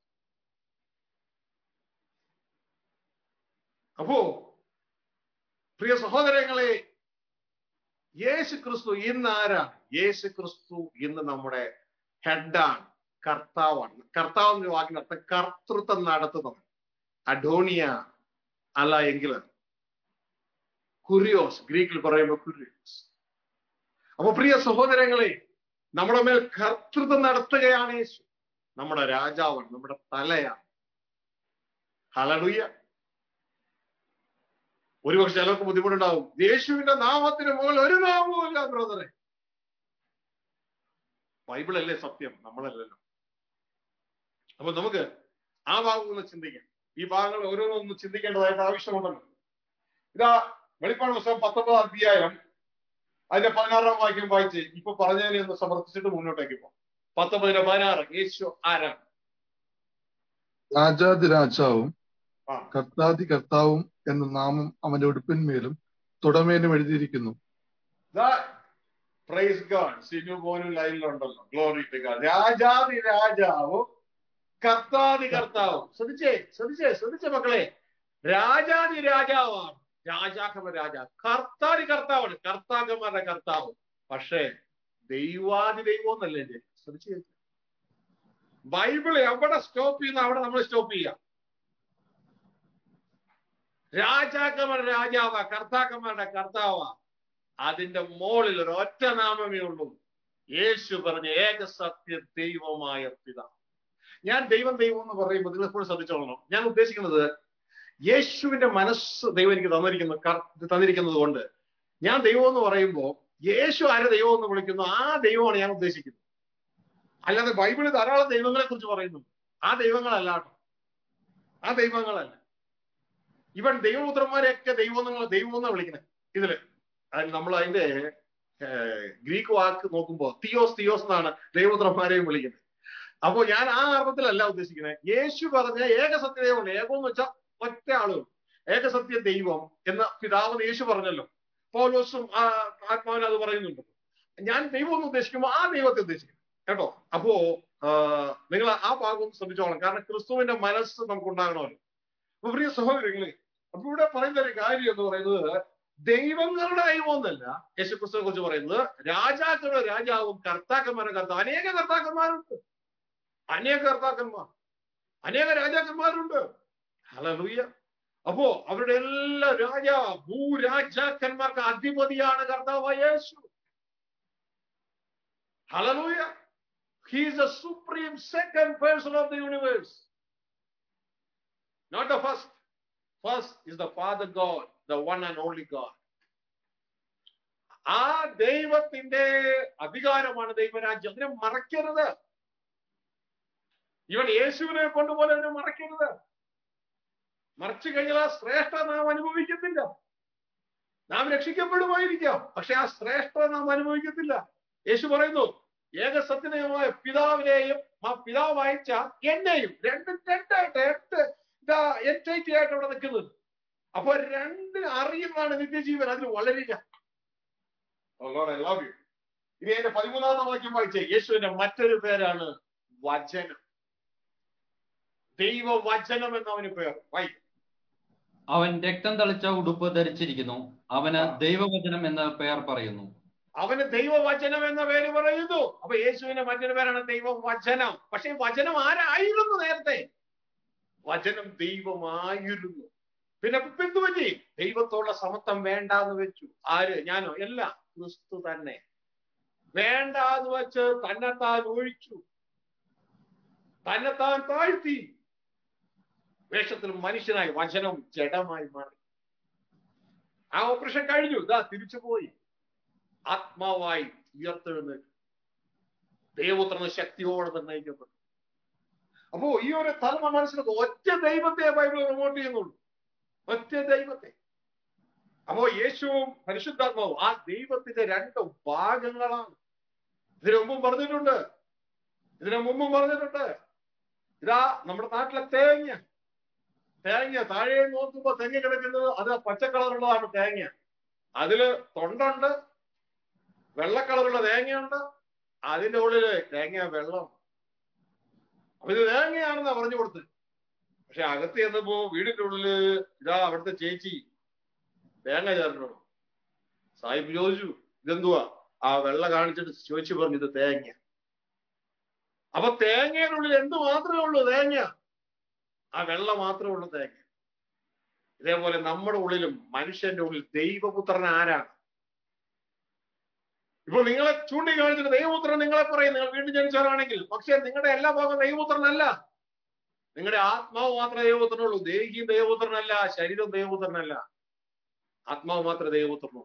അപ്പോ പ്രിയ സഹോദരങ്ങളെ യേശു ക്രിസ്തു ഇന്ന് ആരാണ് യേശു ക്രിസ്തു ഇന്ന് നമ്മുടെ ഹെഡാണ് കർത്താവാണ് കർത്താവ് എന്ന വാക്കിന്റെ അർത്ഥം കർത്തൃത്വം നടത്തുന്നവൻ അഡോണിയ അല്ല എങ്കിൽ കുരിയോസ് ഗ്രീക്കിൽ പറയുമ്പോൾ കുരിയോസ് അപ്പൊ പ്രിയ സഹോദരങ്ങളെ നമ്മുടെ മേൽ കർത്തൃത്വം നടത്തുകയാണ് യേശു നമ്മുടെ രാജാവാണ് നമ്മുടെ തലയാണ് ഹലടുയ്യ ഒരുപക്ഷെ ചിലർക്ക് ബുദ്ധിമുട്ടുണ്ടാവും യേശുവിന്റെ നാമത്തിന് മുകളിൽ ഒരു നാമവും ഇല്ല ബ്രദറെ ബൈബിൾ അല്ലേ സത്യം നമ്മളല്ലല്ലോ അപ്പൊ നമുക്ക് ആ ഭാഗം ഒന്ന് ചിന്തിക്കാം ഈ ഭാഗങ്ങൾ ഓരോന്നും ഒന്ന് ചിന്തിക്കേണ്ടതായിട്ട് ആവശ്യമുണ്ടല്ലോ ഇതാ വെളിപ്പാട് പുസ്തകം പത്തൊമ്പതാം അധ്യായം അതിന്റെ പതിനാറാം വാക്യം വായിച്ച് ഇപ്പൊ പറഞ്ഞതിനെ ഒന്ന് സമർത്ഥിച്ചിട്ട് മുന്നോട്ടേക്ക് പോ പത്തൊമ്പതിന്റെ പതിനാറ് യേശു ആരാണ് രാജാതി രാജാവും ആ. കർത്താതി കർത്താവും എന്ന നാമം അവന്റെ ഉടുപ്പിന്മേലും തുടമേലും എഴുതിയിരിക്കുന്നു പ്രൈസ് ഗാഡ് സിനു പോലും ലൈനിലുണ്ടല്ലോ ഗ്ലോറി ടു ഗാഡ് രാജാതി രാജാവും കർത്താതി കർത്താവും ശ്രദ്ധിച്ചേ ശ്രദ്ധിച്ചേ ശ്രദ്ധിച്ചേ മക്കളെ രാജാതി രാജാവാണ് രാജാക്കന്മാർ രാജാ കർത്താതി കർത്താവാണ് കർത്താക്കന്മാരുടെ കർത്താവ് പക്ഷേ ദൈവാതി ദൈവം എന്നല്ലേ ഇത്? ശ്രദ്ധിച്ചു കേൾക്ക്. ബൈബിൾ എവിടെ സ്റ്റോപ്പ് ചെയ്യുന്ന അവിടെ നമ്മൾ സ്റ്റോപ്പ് ചെയ്യാം രാജാക്കന്മാരുടെ രാജാവാ കർത്താക്കന്മാരുടെ കർത്താവാ അതിന്റെ മോളിൽ ഒരു ഒറ്റ നാമമേ ഉള്ളൂ യേശു പറഞ്ഞ ഏക സത്യ ദൈവമായ പിതാവ് ഞാൻ ദൈവം ദൈവം എന്ന് പറയുമ്പോൾ നിങ്ങൾ എപ്പോഴും ശ്രദ്ധിച്ചോളണം ഞാൻ ഉദ്ദേശിക്കുന്നത് യേശുവിന്റെ മനസ്സ് ദൈവം എനിക്ക് തന്നിരിക്കുന്നു കർ- തന്നിരിക്കുന്നത് കൊണ്ട് ഞാൻ ദൈവം എന്ന് പറയുമ്പോൾ യേശു ആരെ ദൈവം എന്ന് വിളിക്കുന്നു ആ ദൈവമാണ് ഞാൻ ഉദ്ദേശിക്കുന്നത് അല്ലാതെ ബൈബിളിൽ ധാരാളം ദൈവങ്ങളെ കുറിച്ച് പറയുന്നുണ്ട് ആ ദൈവങ്ങളല്ല കേട്ടോ ആ ദൈവങ്ങളല്ല ഇവൻ ദൈവപുത്രന്മാരെയൊക്കെ ദൈവം നിങ്ങൾ ദൈവം എന്നാ വിളിക്കുന്നത് ഇതില് അത് നമ്മൾ അതിന്റെ ഏർ, ഗ്രീക്ക് വാക്ക് നോക്കുമ്പോൾ തിയോസ് തിയോസ് എന്നാണ് ദൈവപുത്രന്മാരെയും വിളിക്കുന്നത് അപ്പോ ഞാൻ ആ അർത്ഥത്തിലല്ല ഉദ്ദേശിക്കുന്നത് യേശു പറഞ്ഞ ഏകസത്യ ദൈവമുണ്ട് ഏകം എന്ന് വെച്ചാൽ ഒറ്റ ആളുകൾ ഏകസത്യ ദൈവം എന്ന പിതാവ് യേശു പറഞ്ഞല്ലോ പൗലോസും ആ ആത്മാവിന് അത് പറയുന്നുണ്ട് ഞാൻ ദൈവം എന്ന് ഉദ്ദേശിക്കുമ്പോൾ ആ ദൈവത്തെ ഉദ്ദേശിക്കുന്നു കേട്ടോ അപ്പോ ആ, നിങ്ങൾ ആ ഭാഗം ഒന്ന് ശ്രദ്ധിച്ചോളാം കാരണം ക്രിസ്തുവിന്റെ മനസ്സ് നമുക്ക് ഉണ്ടാകണമല്ലോ അപ്പൊ പ്രിയ സഹോദരങ്ങളെ അപ്പൊ ഇവിടെ പറയുന്ന ഒരു കാര്യം എന്ന് പറയുന്നത് ദൈവങ്ങളുടെ ദൈവം എന്നല്ല യേശുക്രിസ്തുവിനെ കുറിച്ച് പറയുന്നത് രാജാക്കളുടെ രാജാവും കർത്താക്കന്മാരുടെ കർത്താവ് അനേക കർത്താക്കന്മാരുണ്ട് അനേക കർത്താക്കന്മാർ അനേക രാജാക്കന്മാരുണ്ട് ഹലലൂയ അപ്പോ അവരുടെ എല്ലാ രാജ ഭൂരാജാക്കന്മാർക്ക് അധിപതിയാണ് കർത്താവ് യേശു ഹലലൂയ He is the supreme second person of the universe. Not the first. First is the Father God, the one and only God. ആ ദൈവത്തിന്റെ അധികാരമാണ് ദൈവരാജ്യം അതിനെ മറക്കരുത് ഇവൻ യേശുവിനെ കൊണ്ടുപോലെ അതിനെ മറക്കരുത് മറച്ചു കഴിഞ്ഞാൽ ആ ശ്രേഷ്ഠ നാം അനുഭവിക്കത്തില്ല നാം രക്ഷിക്കപ്പെടുമായിരിക്കാം പക്ഷെ ആ ശ്രേഷ്ഠ നാം അനുഭവിക്കത്തില്ല യേശു പറയുന്നു ഏകസത്യനയമായ പിതാവിനെയും ആ പിതാവ് അയച്ച എന്നെയും രണ്ടും രണ്ടായിട്ട് എട്ട് ഇതാ എൻറ്റൈറ്റി ആയിട്ട് അവിടെ നിൽക്കുന്നത് അപ്പൊ രണ്ട് അറിയുന്നതാണ് നിത്യജീവൻ അതിൽ വളരുക Oh Lord, I love you. ഇനി എന്റെ പതിമൂന്നാമത്തെ വാക്യം വായിച്ചേ യേശുവിന്റെ മറ്റൊരു പേരാണ് വചനം ദൈവവചനം എന്ന് അവന് പേർ വായിക്കും അവൻ രക്തം തളിച്ച ഉടുപ്പ് ധരിച്ചിരിക്കുന്നു അവന് ദൈവവചനം എന്ന പേർ പറയുന്നു അവന് ദൈവവചനം എന്ന പേര് പറയുന്നു അപ്പൊ യേശുവിന്റെ മറ്റൊരു പേരാണ് ദൈവവചനം പക്ഷെ വചനം ആരായിരുന്നു നേരത്തെ വചനം ദൈവമായിരുന്നു പിന്നെ ഇപ്പൊ എന്ത് പറ്റി ദൈവത്തോടുള്ള സമത്വം വേണ്ടാന്ന് വെച്ചു ആര് ഞാനോ അല്ല ക്രിസ്തു തന്നെ വേണ്ടാന്ന് വെച്ച് തന്നെത്താൻ ഒഴിച്ചു തന്നെത്താൻ താഴ്ത്തി വേഷത്തിൽ മനുഷ്യനായി വചനം ജഡമായി മാറി ആ ഓപ്പറേഷൻ കഴിഞ്ഞു ഇതാ തിരിച്ചു പോയി ആത്മാവായി ഉയർത്തെഴുന്നേറ്റു ദൈവപുത്രന് ശക്തിയോടെ നിർണയിക്കപ്പെട്ടു അപ്പോ ഈ ഒരു തലമ മനസ്സിലാക്കുക ഒറ്റ ദൈവത്തെ ബൈബിൾ പ്രൊമോട്ട് ചെയ്യുന്നുള്ളൂ ഒറ്റ ദൈവത്തെ അപ്പോ യേശുവും പരിശുദ്ധാത്മാവും ആ ദൈവത്തിന്റെ രണ്ട് ഭാഗങ്ങളാണ് ഇതിനു മുമ്പും പറഞ്ഞിട്ടുണ്ട് ഇതിനു മുമ്പും പറഞ്ഞിട്ടുണ്ട് ഇതാ നമ്മുടെ നാട്ടിലെ തേങ്ങ തേങ്ങ താഴെ നോക്കുമ്പോ തെങ്ങ് കിടക്കുന്നത് അത് പച്ച കളറുള്ളതാണ് തേങ്ങ അതില് തൊണ്ടുണ്ട് വെള്ള കളറുള്ള തേങ്ങയുണ്ട് അതിന്റെ ഉള്ളില് തേങ്ങ വെള്ളം അപ്പൊ ഇത് തേങ്ങയാണെന്നാ പറഞ്ഞു കൊടുത്ത് പക്ഷെ അകത്ത് ചെന്നപ്പോ വീടിന്റെ ഉള്ളില് ഇതാ അവിടുത്തെ ചേച്ചി തേങ്ങ ചേർക്കണോ സാഹിബ് ചോദിച്ചു ഇതെന്തുവാ ആ വെള്ള കാണിച്ചിട്ട് ചോദിച്ചു പറഞ്ഞു ഇത് തേങ്ങ അപ്പൊ തേങ്ങയുടെ ഉള്ളിൽ എന്ത് മാത്രമേ ഉള്ളൂ തേങ്ങ ആ വെള്ള മാത്രമേ ഉള്ളൂ തേങ്ങ ഇതേപോലെ നമ്മുടെ ഉള്ളിലും മനുഷ്യന്റെ ഉള്ളിൽ ദൈവപുത്രൻ ആരാണ് ഇപ്പോൾ നിങ്ങളെ ചൂണ്ടിക്കാണിച്ചിട്ട് ദൈവപുത്രൻ നിങ്ങളെ പറയും നിങ്ങൾ വീണ്ടും ജനിച്ചവരാണെങ്കിൽ പക്ഷെ നിങ്ങളുടെ എല്ലാ ഭാഗം ദൈവപുത്രനല്ല നിങ്ങളുടെ ആത്മാവ് മാത്രമേ ദൈവപുത്രനുള്ളൂ ദേഹിയും ദൈവപുത്രനല്ല ശരീരവും ദൈവപുത്രനല്ല ആത്മാവ് മാത്രമേ ദൈവപുത്രനുള്ളൂ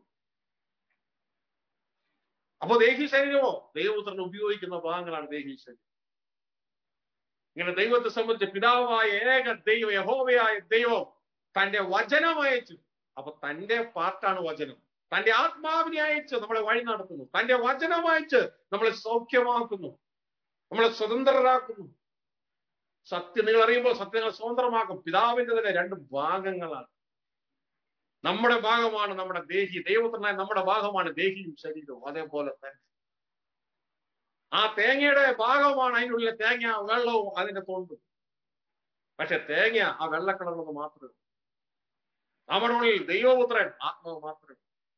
അപ്പൊ ദേഹി ശരീരമോ ദൈവപുത്രൻ ഉപയോഗിക്കുന്ന ഭാഗങ്ങളാണ് ദേഹി ശരീരം ഇങ്ങനെ ദൈവത്തെ സംബന്ധിച്ച് പിതാവായ ഏക ദൈവം യഹോവയായ ദൈവം തന്റെ വചനം അയച്ചു അപ്പൊ തന്റെ പാർട്ടാണ് വചനം തന്റെ ആത്മാവിനെ അയച്ച് നമ്മളെ വഴി നടത്തുന്നു തന്റെ വചനം അയച്ച് നമ്മളെ സൗഖ്യമാക്കുന്നു നമ്മളെ സ്വതന്ത്രരാക്കുന്നു സത്യം നിങ്ങൾ അറിയുമ്പോൾ സത്യങ്ങൾ സ്വതന്ത്രമാക്കും പിതാവിന്റെ തന്നെ രണ്ട് ഭാഗങ്ങളാണ് നമ്മുടെ ഭാഗമാണ് നമ്മുടെ ദേഹി ദൈവത്തിനായ നമ്മുടെ ഭാഗമാണ് ദേഹിയും ശരീരവും അതേപോലെ തന്നെ ആ തേങ്ങയുടെ ഭാഗമാണ് അതിനുള്ളിലെ തേങ്ങ വെള്ളവും അതിന്റെ തൊണ്ടും പക്ഷെ തേങ്ങ ആ വെള്ളക്കളറുള്ളത് മാത്രമേ ഉള്ളൂ നമ്മുടെ ഉള്ളിൽ ദൈവപുത്രൻ ആത്മാവ് മാത്രമേ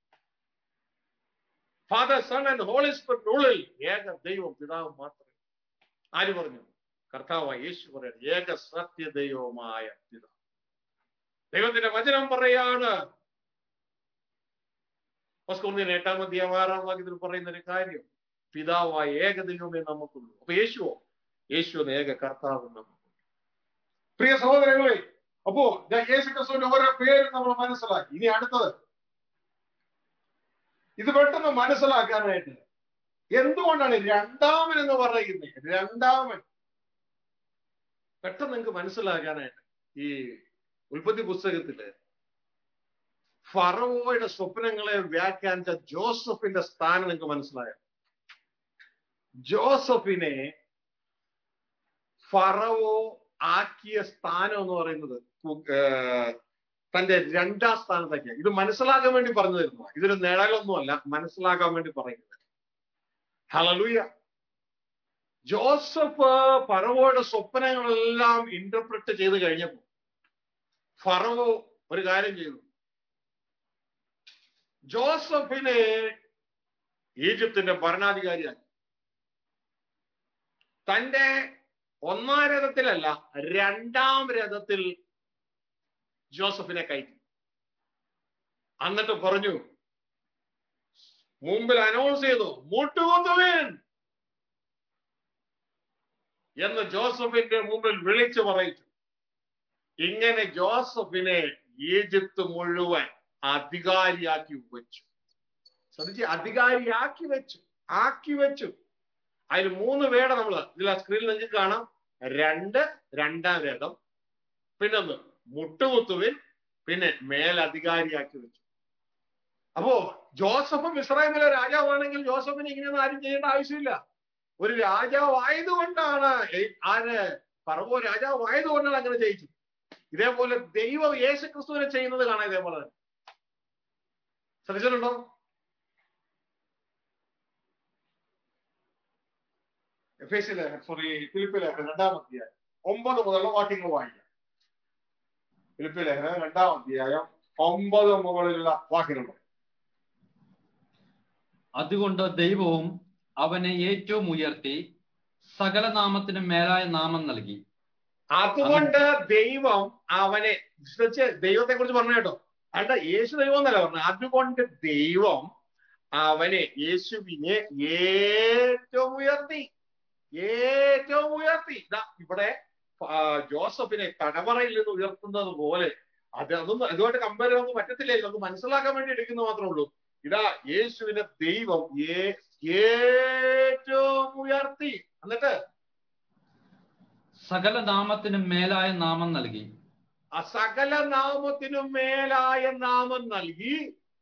Father Son and Holy Spirit ഉള്ളിൽ ഏക ദൈവം പിതാവ് മാത്രമേ ആര് പറഞ്ഞു കർത്താവായ യേശു പറയുന്നത് ഏക സത്യ ദൈവമായ പിതാവ് ദൈവത്തിന്റെ വചനം പറയാണ് പസ്കോന്നിന് എട്ടാം അധ്യായം ആറാം വാക്യത്തിൽ പറയുന്ന ഒരു കാര്യം പിതാവായ ഏക ദൈവമേ നമുക്കുള്ളൂ അപ്പൊ യേശുവോ യേശു എന്ന ഏക കർത്താവ് നമുക്കുള്ളൂ പ്രിയ സഹോദരങ്ങളെ അപ്പോ യേശു ക്രിസ്തുവിന്റെ ഓരോ പേരും നമ്മൾ മനസ്സിലാക്കി ഇനി അടുത്തത് ഇത് പെട്ടെന്ന് മനസ്സിലാക്കാനായിട്ട് എന്തുകൊണ്ടാണ് രണ്ടാമൻ എന്ന് പറയുന്നത് രണ്ടാമൻ പെട്ടെന്ന് നിങ്ങൾക്ക് മനസ്സിലാക്കാനായിട്ട് ഈ ഉൽപ്പത്തി പുസ്തകത്തില് ഫറവോയുടെ സ്വപ്നങ്ങളെ വ്യാഖ്യാനിച്ച ജോസഫിന്റെ സ്ഥാനം നിങ്ങൾക്ക് മനസ്സിലായോ ജോസഫിനെ ഫറവോ ആക്കിയ സ്ഥാനം എന്ന് പറയുന്നത് തന്റെ രണ്ടാം സ്ഥാനത്തേക്ക് ഇത് മനസ്സിലാക്കാൻ വേണ്ടി പറഞ്ഞു തരുന്നു ഇതൊരു നേടലൊന്നുമല്ല മനസ്സിലാക്കാൻ വേണ്ടി പറയുന്നത് ഹലലൂയ ജോസഫ് ഫറവോയുടെ സ്വപ്നങ്ങളെല്ലാം ഇന്റർപ്രറ്റ് ചെയ്ത് കഴിഞ്ഞപ്പോ ഫറവോ ഒരു കാര്യം ചെയ്തു ജോസഫിനെ ഈജിപ്തിന്റെ ഭരണാധികാരിയാക്കി തന്റെ ഒന്നാം രഥത്തിലല്ല രണ്ടാം രഥത്തിൽ ജോസഫിനെ കയറ്റി എന്നിട്ട് പറഞ്ഞു മുമ്പിൽ അനൗൺസ് ചെയ്തു മുട്ടുകുത്തുവേൻ എന്ന് ജോസഫിന്റെ മുമ്പിൽ വിളിച്ചു പറയിച്ചു ഇങ്ങനെ ജോസഫിനെ ഈജിപ്ത് മുഴുവൻ അധികാരിയാക്കി വെച്ചു ശ്രദ്ധിച്ച് അധികാരിയാക്കി വെച്ചു ആക്കി വെച്ചു അതിൽ മൂന്ന് പേടെ നമ്മൾ ഇതിൽ ആ സ്ക്രീനിൽ നിങ്ങൾക്ക് കാണാം രണ്ട് രണ്ടാം രഥം പിന്നെ ഒന്ന് മുട്ടുകുത്തുവിൻ പിന്നെ മേലധികാരിയാക്കി വെച്ചു അപ്പോ ജോസഫും ഇസ്രായേലിലെ രാജാവാണെങ്കിൽ ജോസഫിന് ഇങ്ങനെയൊന്നും ആരും ചെയ്യേണ്ട ആവശ്യമില്ല ഒരു രാജാവായതുകൊണ്ടാണ് ഈ- ആര് പറവോ രാജാവായതുകൊണ്ടാണ് അങ്ങനെ ജയിച്ചു ഇതേപോലെ ദൈവം യേശു ക്രിസ്തുവിനെ ചെയ്യുന്നത് കാണാം ഇതേപോലെ തന്നെ ശ്രദ്ധിച്ചിട്ടുണ്ടോ എഫ് എസ് ലേഖൻ സോറി ഫിലിപ്പ് ലേഖൻ രണ്ടാം അധ്യായം ഒമ്പത് മുതലുള്ള വാക്യങ്ങൾ വായിക്കാം ഫിലിപ്പ് ലേഖനം രണ്ടാം അധ്യായം ഒമ്പത് മുകളിലുള്ള വാക്യങ്ങൾ അതുകൊണ്ട് ദൈവവും അവനെ ഏറ്റവും ഉയർത്തി സകല നാമത്തിനും മേലായ നാമം നൽകി അതുകൊണ്ട് ദൈവം അവനെ ശ്രദ്ധിച്ച് ദൈവത്തെ കുറിച്ച് പറഞ്ഞു കേട്ടോ അല്ല യേശു ദൈവം എന്നല്ല പറഞ്ഞു അതുകൊണ്ട് ദൈവം അവനെ യേശുവിനെ ഏറ്റവും ഉയർത്തി ഏറ്റവും ഉയർത്തി ഇതാ ഇവിടെ ആ, ജോസഫിനെ തടവറയിൽ നിന്ന് ഉയർത്തുന്നത് പോലെ അത് അതൊന്നും ഇതുമായിട്ട് കമ്പയർ ചെയ്യാൻ പറ്റത്തില്ല ഇതൊന്ന് മനസ്സിലാക്കാൻ വേണ്ടി എടുക്കുന്ന മാത്രമേ ഉള്ളൂ ഇതാ യേശുവിനെ ദൈവം ഏ- ഏറ്റവും ഉയർത്തി എന്നിട്ട് സകല നാമത്തിനും മേലായ നാമം നൽകി ആ സകല നാമത്തിനും മേലായ നാമം നൽകി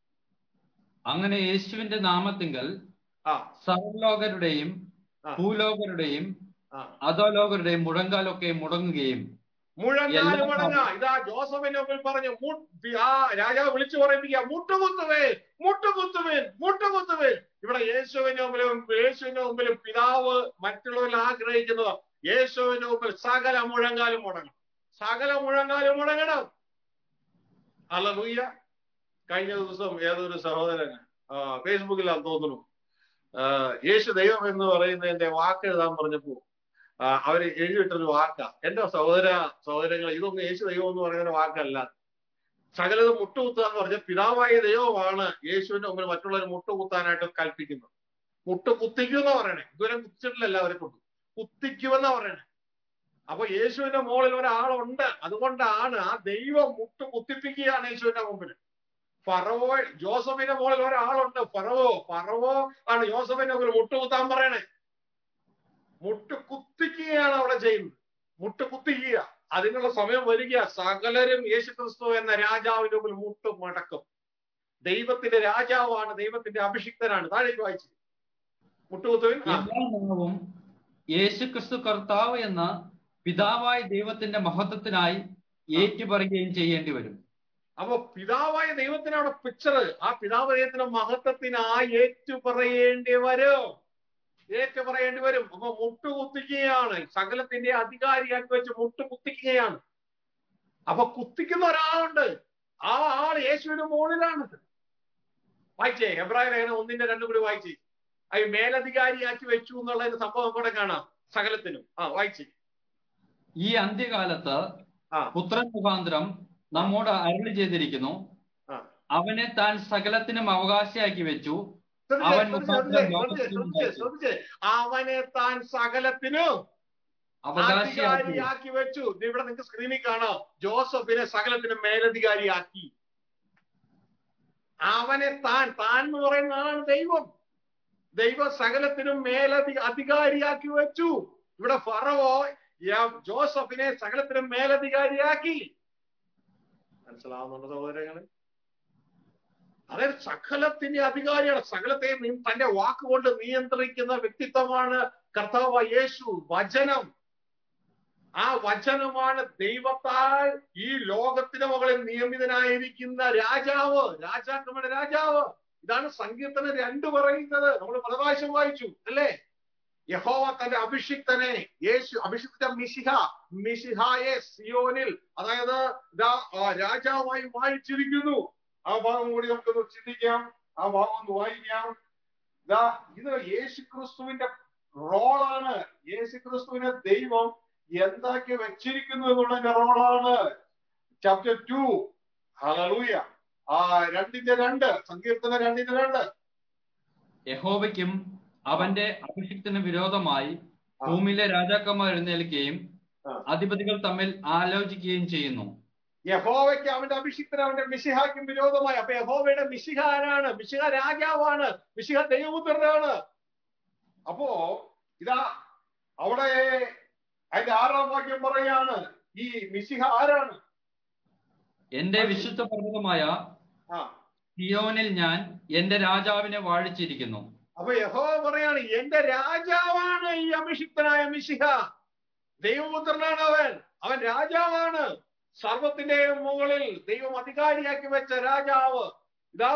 അങ്ങനെ യേശുവിന്റെ നാമത്തിങ്കൽ ആ സർവലോകരുടെയും ആ. ഭൂലോകരുടെയും ആ അധോലോകരുടെയും മുഴങ്കാലൊക്കെ മുടങ്ങുകയും മുഴങ്ങാല് എല്ലാ മുടങ്ങ ഇതാ ജോസഫിന്റെ മുമ്പിൽ പറഞ്ഞു മു- ആ രാജാവ് വിളിച്ചു പറയിപ്പിക്കുക മുട്ടുകുത്തുവേ മുട്ടുകുത്തുവേ മുട്ടുകുത്തുവേ ഇവിടെ യേശുവിന്റെ മുമ്പിലും യേശുവിന്റെ മുമ്പിലും പിതാവ് മറ്റുള്ളവരിൽ ആഗ്രഹിക്കുന്നത് യേശുവിന്റെ മുമ്പിൽ സകല മുഴങ്കാലും മുടങ്ങണം സകല മുഴങ്കാലും മുടങ്ങണം അല്ലൂയ്യ കഴിഞ്ഞ ദിവസം ഏതൊരു സഹോദരൻ ആ, ഫേസ്ബുക്കിലാന്ന് തോന്നുന്നു ആ, യേശു ദൈവം എന്ന് പറയുന്നതിന്റെ വാക്ക് എഴുതാൻ പറഞ്ഞപ്പോ ആ, അവര് എഴുതിയിട്ടൊരു വാക്കാ എന്റെ സഹോദര സഹോദരങ്ങൾ ഇതൊന്നും യേശു ദൈവം എന്ന് പറയുന്ന വാക്കല്ല സകലത് മുട്ടുകുത്തുക എന്ന് പറഞ്ഞ പിതാവായ ദൈവമാണ് യേശുവിന്റെ മുമ്പിൽ മറ്റുള്ളവർ മുട്ടുകുത്താനായിട്ട് കൽപ്പിക്കുന്നത് മുട്ട് കുത്തിക്കുമെന്നാ പറയണേ ഇതുവരെ കുത്തിച്ചിട്ടില്ല അവരെ കൊണ്ട് കുത്തിക്കുമെന്നാ പറയണേ അപ്പൊ യേശുവിന്റെ മുകളിൽ ഒരാളുണ്ട് അതുകൊണ്ടാണ് ആ ദൈവം മുട്ട് കുത്തിപ്പിക്കുകയാണ് യേശുവിന്റെ മുമ്പിൽ ഫറവോ ജോസഫിന്റെ മുകളിൽ ഒരാളുണ്ട് ഫറവോ ഫറവോ ആണ് ജോസഫിന്റെ മുമ്പിൽ മുട്ടുകുത്താൻ പറയണേ മുട്ട് കുത്തിക്കുകയാണ് അവിടെ ചെയ്യുന്നത് മുട്ട് കുത്തിക്കുക അതിനുള്ള സമയം വരിക സകലരും യേശുക്രിസ്തു എന്ന രാജാവിന്റെ മുമ്പിൽ മുട്ട് മടക്കും ദൈവത്തിന്റെ രാജാവാണ് ദൈവത്തിന്റെ അഭിഷിക്തനാണ് താഴേക്ക് വായിച്ചു മുട്ടുകുത്തുവിൻ ആ എല്ലാ നാമവും യേശുക്രിസ്തു കർത്താവ് എന്ന പിതാവായ ദൈവത്തിന്റെ മഹത്വത്തിനായി ഏറ്റുപറയുകയും ചെയ്യേണ്ടി വരും അപ്പൊ പിതാവായ ദൈവത്തിന് അവിടെ പിക്ചർ ആ പിതാവ് ദൈവത്തിന്റെ മഹത്വത്തിനായി ഏറ്റു പറയേണ്ടി വരും ഏറ്റു പറയേണ്ടി വരും അപ്പൊ മുട്ട് കുത്തിക്കുകയാണ് സകലത്തിന്റെ അധികാരിയാക്കി വെച്ച് മുട്ട് കുത്തിക്കുകയാണ് അപ്പൊ കുത്തിക്കുന്ന ഒരാളുണ്ട് ആ ആൾ യേശുവിന്റെ മുകളിലാണ് വായിച്ചേ എബ്രാഹിം ലേഖനം ഒന്നിന്റെ രണ്ടും കൂടി വായിച്ചേ അത് മേലധികാരിയാക്കി വെച്ചു എന്നുള്ളതിന് സംഭവം കൂടെ കാണാം സകലത്തിനും ആ വായിച്ചേ ഈ അന്ത്യകാലത്ത് ആ പുത്രൻ മുഖാന്തരം നമ്മോട് അരുളി ചെയ്തിരിക്കുന്നു ആ. അവനെ താൻ സകലത്തിനും അവകാശിയാക്കി വെച്ചു ശ്രദ്ധിച്ചേ, അവൻ ശ്രദ്ധിച്ചേ, മുഖാന്തരം ശ്രദ്ധിച്ചേ, ശ്രദ്ധിച്ചേ, ലോകത്തിന് ശ്രദ്ധിച്ചേ. അവനെ താൻ സകലത്തിനും അവകാശിയാക്കി അധികാരിയാക്കി വെച്ചു ദേ ഇവിടെ നിങ്ങൾക്ക് സ്ക്രീനിൽ കാണാം ജോസഫിനെ സകലത്തിനും മേലധികാരിയാക്കി അവനെ താൻ താൻ എന്ന് പറയുന്ന ആളാണ് ദൈവം ദൈവം സകലത്തിനും മേലധി അധികാരിയാക്കി വെച്ചു ഇവിടെ ഫറവോ യ- ജോസഫിനെ സകലത്തിനും മേലധികാരിയാക്കി മനസ്സിലാവുന്നുണ്ടോ സഹോദരങ്ങളെ അതായത് സകലത്തിന്റെ അധികാരിയാണ് സകലത്തെ നി- തന്റെ വാക്കുകൊണ്ട് നിയന്ത്രിക്കുന്ന വ്യക്തിത്വമാണ് കർത്താവ് യേശു വചനം ആ വചനമാണ് ദൈവത്താൽ ഈ ലോകത്തിന് മുകളിൽ നിയമിതനായിരിക്കുന്ന രാജാവ് രാജാക്കന്മാരുടെ രാജാവ് ഇതാണ് സങ്കീർത്തനം രണ്ട് പറയുന്നത് നമ്മൾ പല പ്രാവശ്യം വായിച്ചു അല്ലേ യഹോവ തന്റെ അഭിഷിക്തനെ യേശു അഭിഷിക്ത മിശിഹ മിശിഹായെ സിയോനിൽ അതായത് ഇതാ ആ, രാജാവായി വാഴിച്ചിരിക്കുന്നു ആ ഭാഗം കൂടി നമുക്കൊന്ന് ചിന്തിക്കാം ആ ഭാഗം ഒന്ന് വായിക്കാം ഇതാ ഇത് യേശു ക്രിസ്തുവിന്റെ റോളാണ് യേശു ക്രിസ്തുവിനെ ദൈവം എന്താക്കി വെച്ചിരിക്കുന്നു എന്നുള്ളതിന്റെ റോളാണ് ചാപ്റ്റർ ടു ഹലലൂയ ആ രണ്ടിന്റെ രണ്ട് സങ്കീർത്തന രണ്ടിന്റെ രണ്ട് യഹോവയ്ക്കും അവന്റെ അഭിഷിക്തന് വിരോധമായി ആ. ഭൂമിയിലെ രാജാക്കന്മാർ എഴുന്നേൽക്കുകയും ആ. അധിപതികൾ തമ്മിൽ ആലോചിക്കുകയും ചെയ്യുന്നു യഹോവയ്ക്ക് അവന്റെ അഭിഷിക്തൻ അവന്റെ മിശിഹാക്കും വിരോധമായി അപ്പൊ യഹോവയുടെ മിശിഹ ആരാണ് മിശിഹ രാജാവാണ് മിശിഹ ദൈവപുത്രനാണ് അപ്പോ ഇതാ അവിടെ അതിന്റെ ആറാം വാക്യം പറയാണ് ഈ മിശിഹ ആരാണ് എന്റെ വിശുദ്ധ പർവ്വതമായ ആ സിയോനിൽ ഞാൻ എന്റെ രാജാവിനെ വാഴിച്ചിരിക്കുന്നു അപ്പൊ യഹോവ പറയാണ് എന്റെ രാജാവാണ് ഈ അഭിഷിക്തനായ മിശിഹ ദൈവപുത്രനാണ് അവൻ അവൻ രാജാവാണ് സർവത്തിന്റെ മുകളിൽ ദൈവം അധികാരിയാക്കി വെച്ച രാജാവ് ഇതാ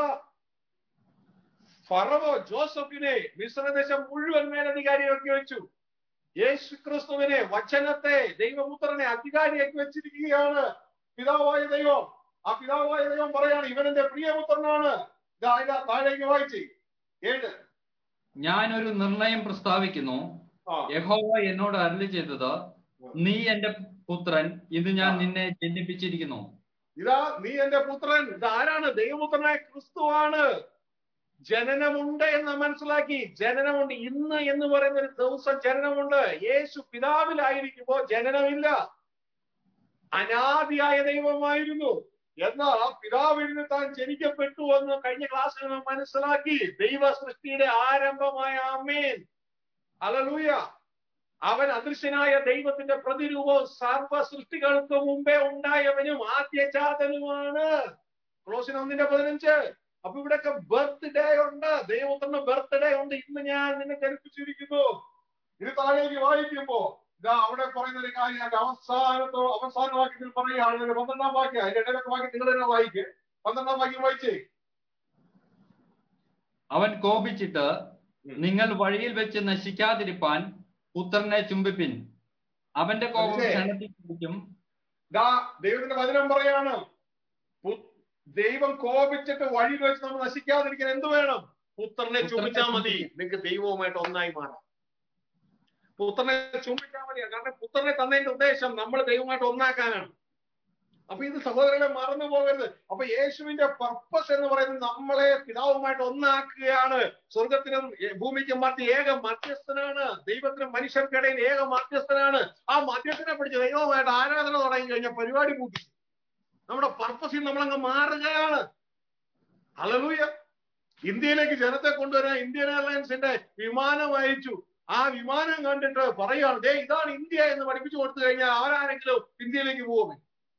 ഫറവോ ജോസഫിനെ മിശ്രദേശം മുഴുവൻ മേലധികാരിയാക്കി വെച്ചു യേശു ക്രിസ്തുവിനെ വചനത്തെ ദൈവപുത്രനെ അധികാരിയാക്കി വെച്ചിരിക്കുകയാണ് പിതാവായ ദൈവം ആ പിതാവായ ദൈവം പറയാണ് ഇവൻ എന്റെ പ്രിയപുത്രനാണ് ഇതാ അതിന്റെ താഴേക്ക് വായിച്ച് ഏഴ് ഞാൻ ഒരു നിർണയം പ്രസ്താവിക്കുന്നു ആ യഹോവ എന്നോട് അരളി ചെയ്തത് നീ എന്റെ പുത്രൻ ഇന്ന് ഞാൻ നിന്നെ ജനിപ്പിച്ചിരിക്കുന്നു ഇതാ നീ എന്റെ പുത്രൻ ഇതാരാണ് ദൈവപുത്രനായ ക്രിസ്തുവാണ് ജനനമുണ്ട് എന്ന് മനസ്സിലാക്കി ജനനമുണ്ട് ഇന്ന് എന്ന് പറയുന്ന ഒരു ദിവസം ജനനമുണ്ട് യേശു പിതാവിലായിരിക്കുമ്പോ ജനനമില്ല അനാദിയായ ദൈവമായിരുന്നു എന്നാൽ പിതാവിൽ നിന്ന് താൻ ജനിക്കപ്പെട്ടു എന്ന് കഴിഞ്ഞ ക്ലാസ്സിൽ നമ്മൾ മനസ്സിലാക്കി ദൈവ സൃഷ്ടിയുടെ ആരംഭമായ അമ്മേൻ അലലൂയ അവൻ അദൃശ്യനായ ദൈവത്തിന്റെ പ്രതിരൂപവും സർവ സൃഷ്ടികൾക്ക് മുമ്പേ ഉണ്ടായവനും ആദ്യജാതനുമാണ് ക്ലോസിന് ഒന്നിന്റെ പതിനഞ്ച് അപ്പൊ ഇവിടെയൊക്കെ ബർത്ത്ഡേ ഉണ്ട് ദൈവത്തിന്റെ ബർത്ത്ഡേ ഉണ്ട് ഇന്ന് ഞാൻ നിന്നെ ജനിപ്പിച്ചിരിക്കുന്നു ഇത് താഴേക്ക് വായിക്കുമ്പോ ഇതാ അവിടെ പറയുന്ന ഒരു കാര്യം അതിന്റെ അവസാനത്തോ അവസാന വാക്യത്തിൽ പറയുകയാണ് ഇതിന്റെ പന്ത്രണ്ടാം വാക്യം അതിന്റെ ഇടയിലൊക്കെ വാക്യം നിങ്ങൾ തന്നെ വായിക്കേ പന്ത്രണ്ടാം വാക്യം വായിച്ചേ അവൻ കോപിച്ചിട്ട് ഉം. നിങ്ങൾ വഴിയിൽ വെച്ച് നശിക്കാതിരിപ്പാൻ പുത്രനെ ചുംബിപ്പിൻ അവന്റെ കോപം മനസ്സിലായോ? ക്ഷണത്തിൽ പിടിക്കും ദാ ദൈവത്തിന്റെ വചനം പറയാണ് പു- ദൈവം കോപിച്ചിട്ട് വഴിയിൽ വെച്ച് നമ്മൾ നശിക്കാതിരിക്കാൻ എന്ത് വേണം പുത്രനെ ചുമിച്ചാൽ മതി നിങ്ങൾക്ക് ദൈവവുമായിട്ട് ഒന്നായി മാറാം പുത്രനെ ചുമിച്ചാൽ മതി കാരണം പുത്രനെ തന്നതിന്റെ ഉദ്ദേശം നമ്മൾ ദൈവമായിട്ട് ഒന്നാക്കാനാണ് അപ്പൊ ഇത് സഹോദരങ്ങളെ മറന്നു പോകരുത് അപ്പൊ യേശുവിന്റെ പർപ്പസ് എന്ന് പറയുന്നത് നമ്മളെ പിതാവുമായിട്ട് ഒന്നാക്കുകയാണ് സ്വർഗത്തിനും എ- ഭൂമിക്കും മധ്യ ഏക മധ്യസ്ഥനാണ് ദൈവത്തിനും മനുഷ്യർക്കിടയിൽ ഏക മധ്യസ്ഥനാണ് ആ മധ്യസ്ഥനെ പിടിച്ച് ദൈവമായിട്ട് ആരാധന തുടങ്ങി കഴിഞ്ഞാൽ പരിപാടി കൂട്ടി നമ്മുടെ പർപ്പസിൽ നമ്മളങ്ങ് മാറുകയാണ് അലലൂയ ഇന്ത്യയിലേക്ക് ജനത്തെ കൊണ്ടുവരാൻ ഇന്ത്യൻ എയർലൈൻസിന്റെ വിമാനം അയച്ചു ആ വിമാനം കണ്ടിട്ട് പറയുകയാണ് ദേ ഇതാണ് ഇന്ത്യ എന്ന് പഠിപ്പിച്ചു കൊടുത്തു കഴിഞ്ഞാൽ ആരാരെങ്കിലും ഇന്ത്യയിലേക്ക് പോകുമേ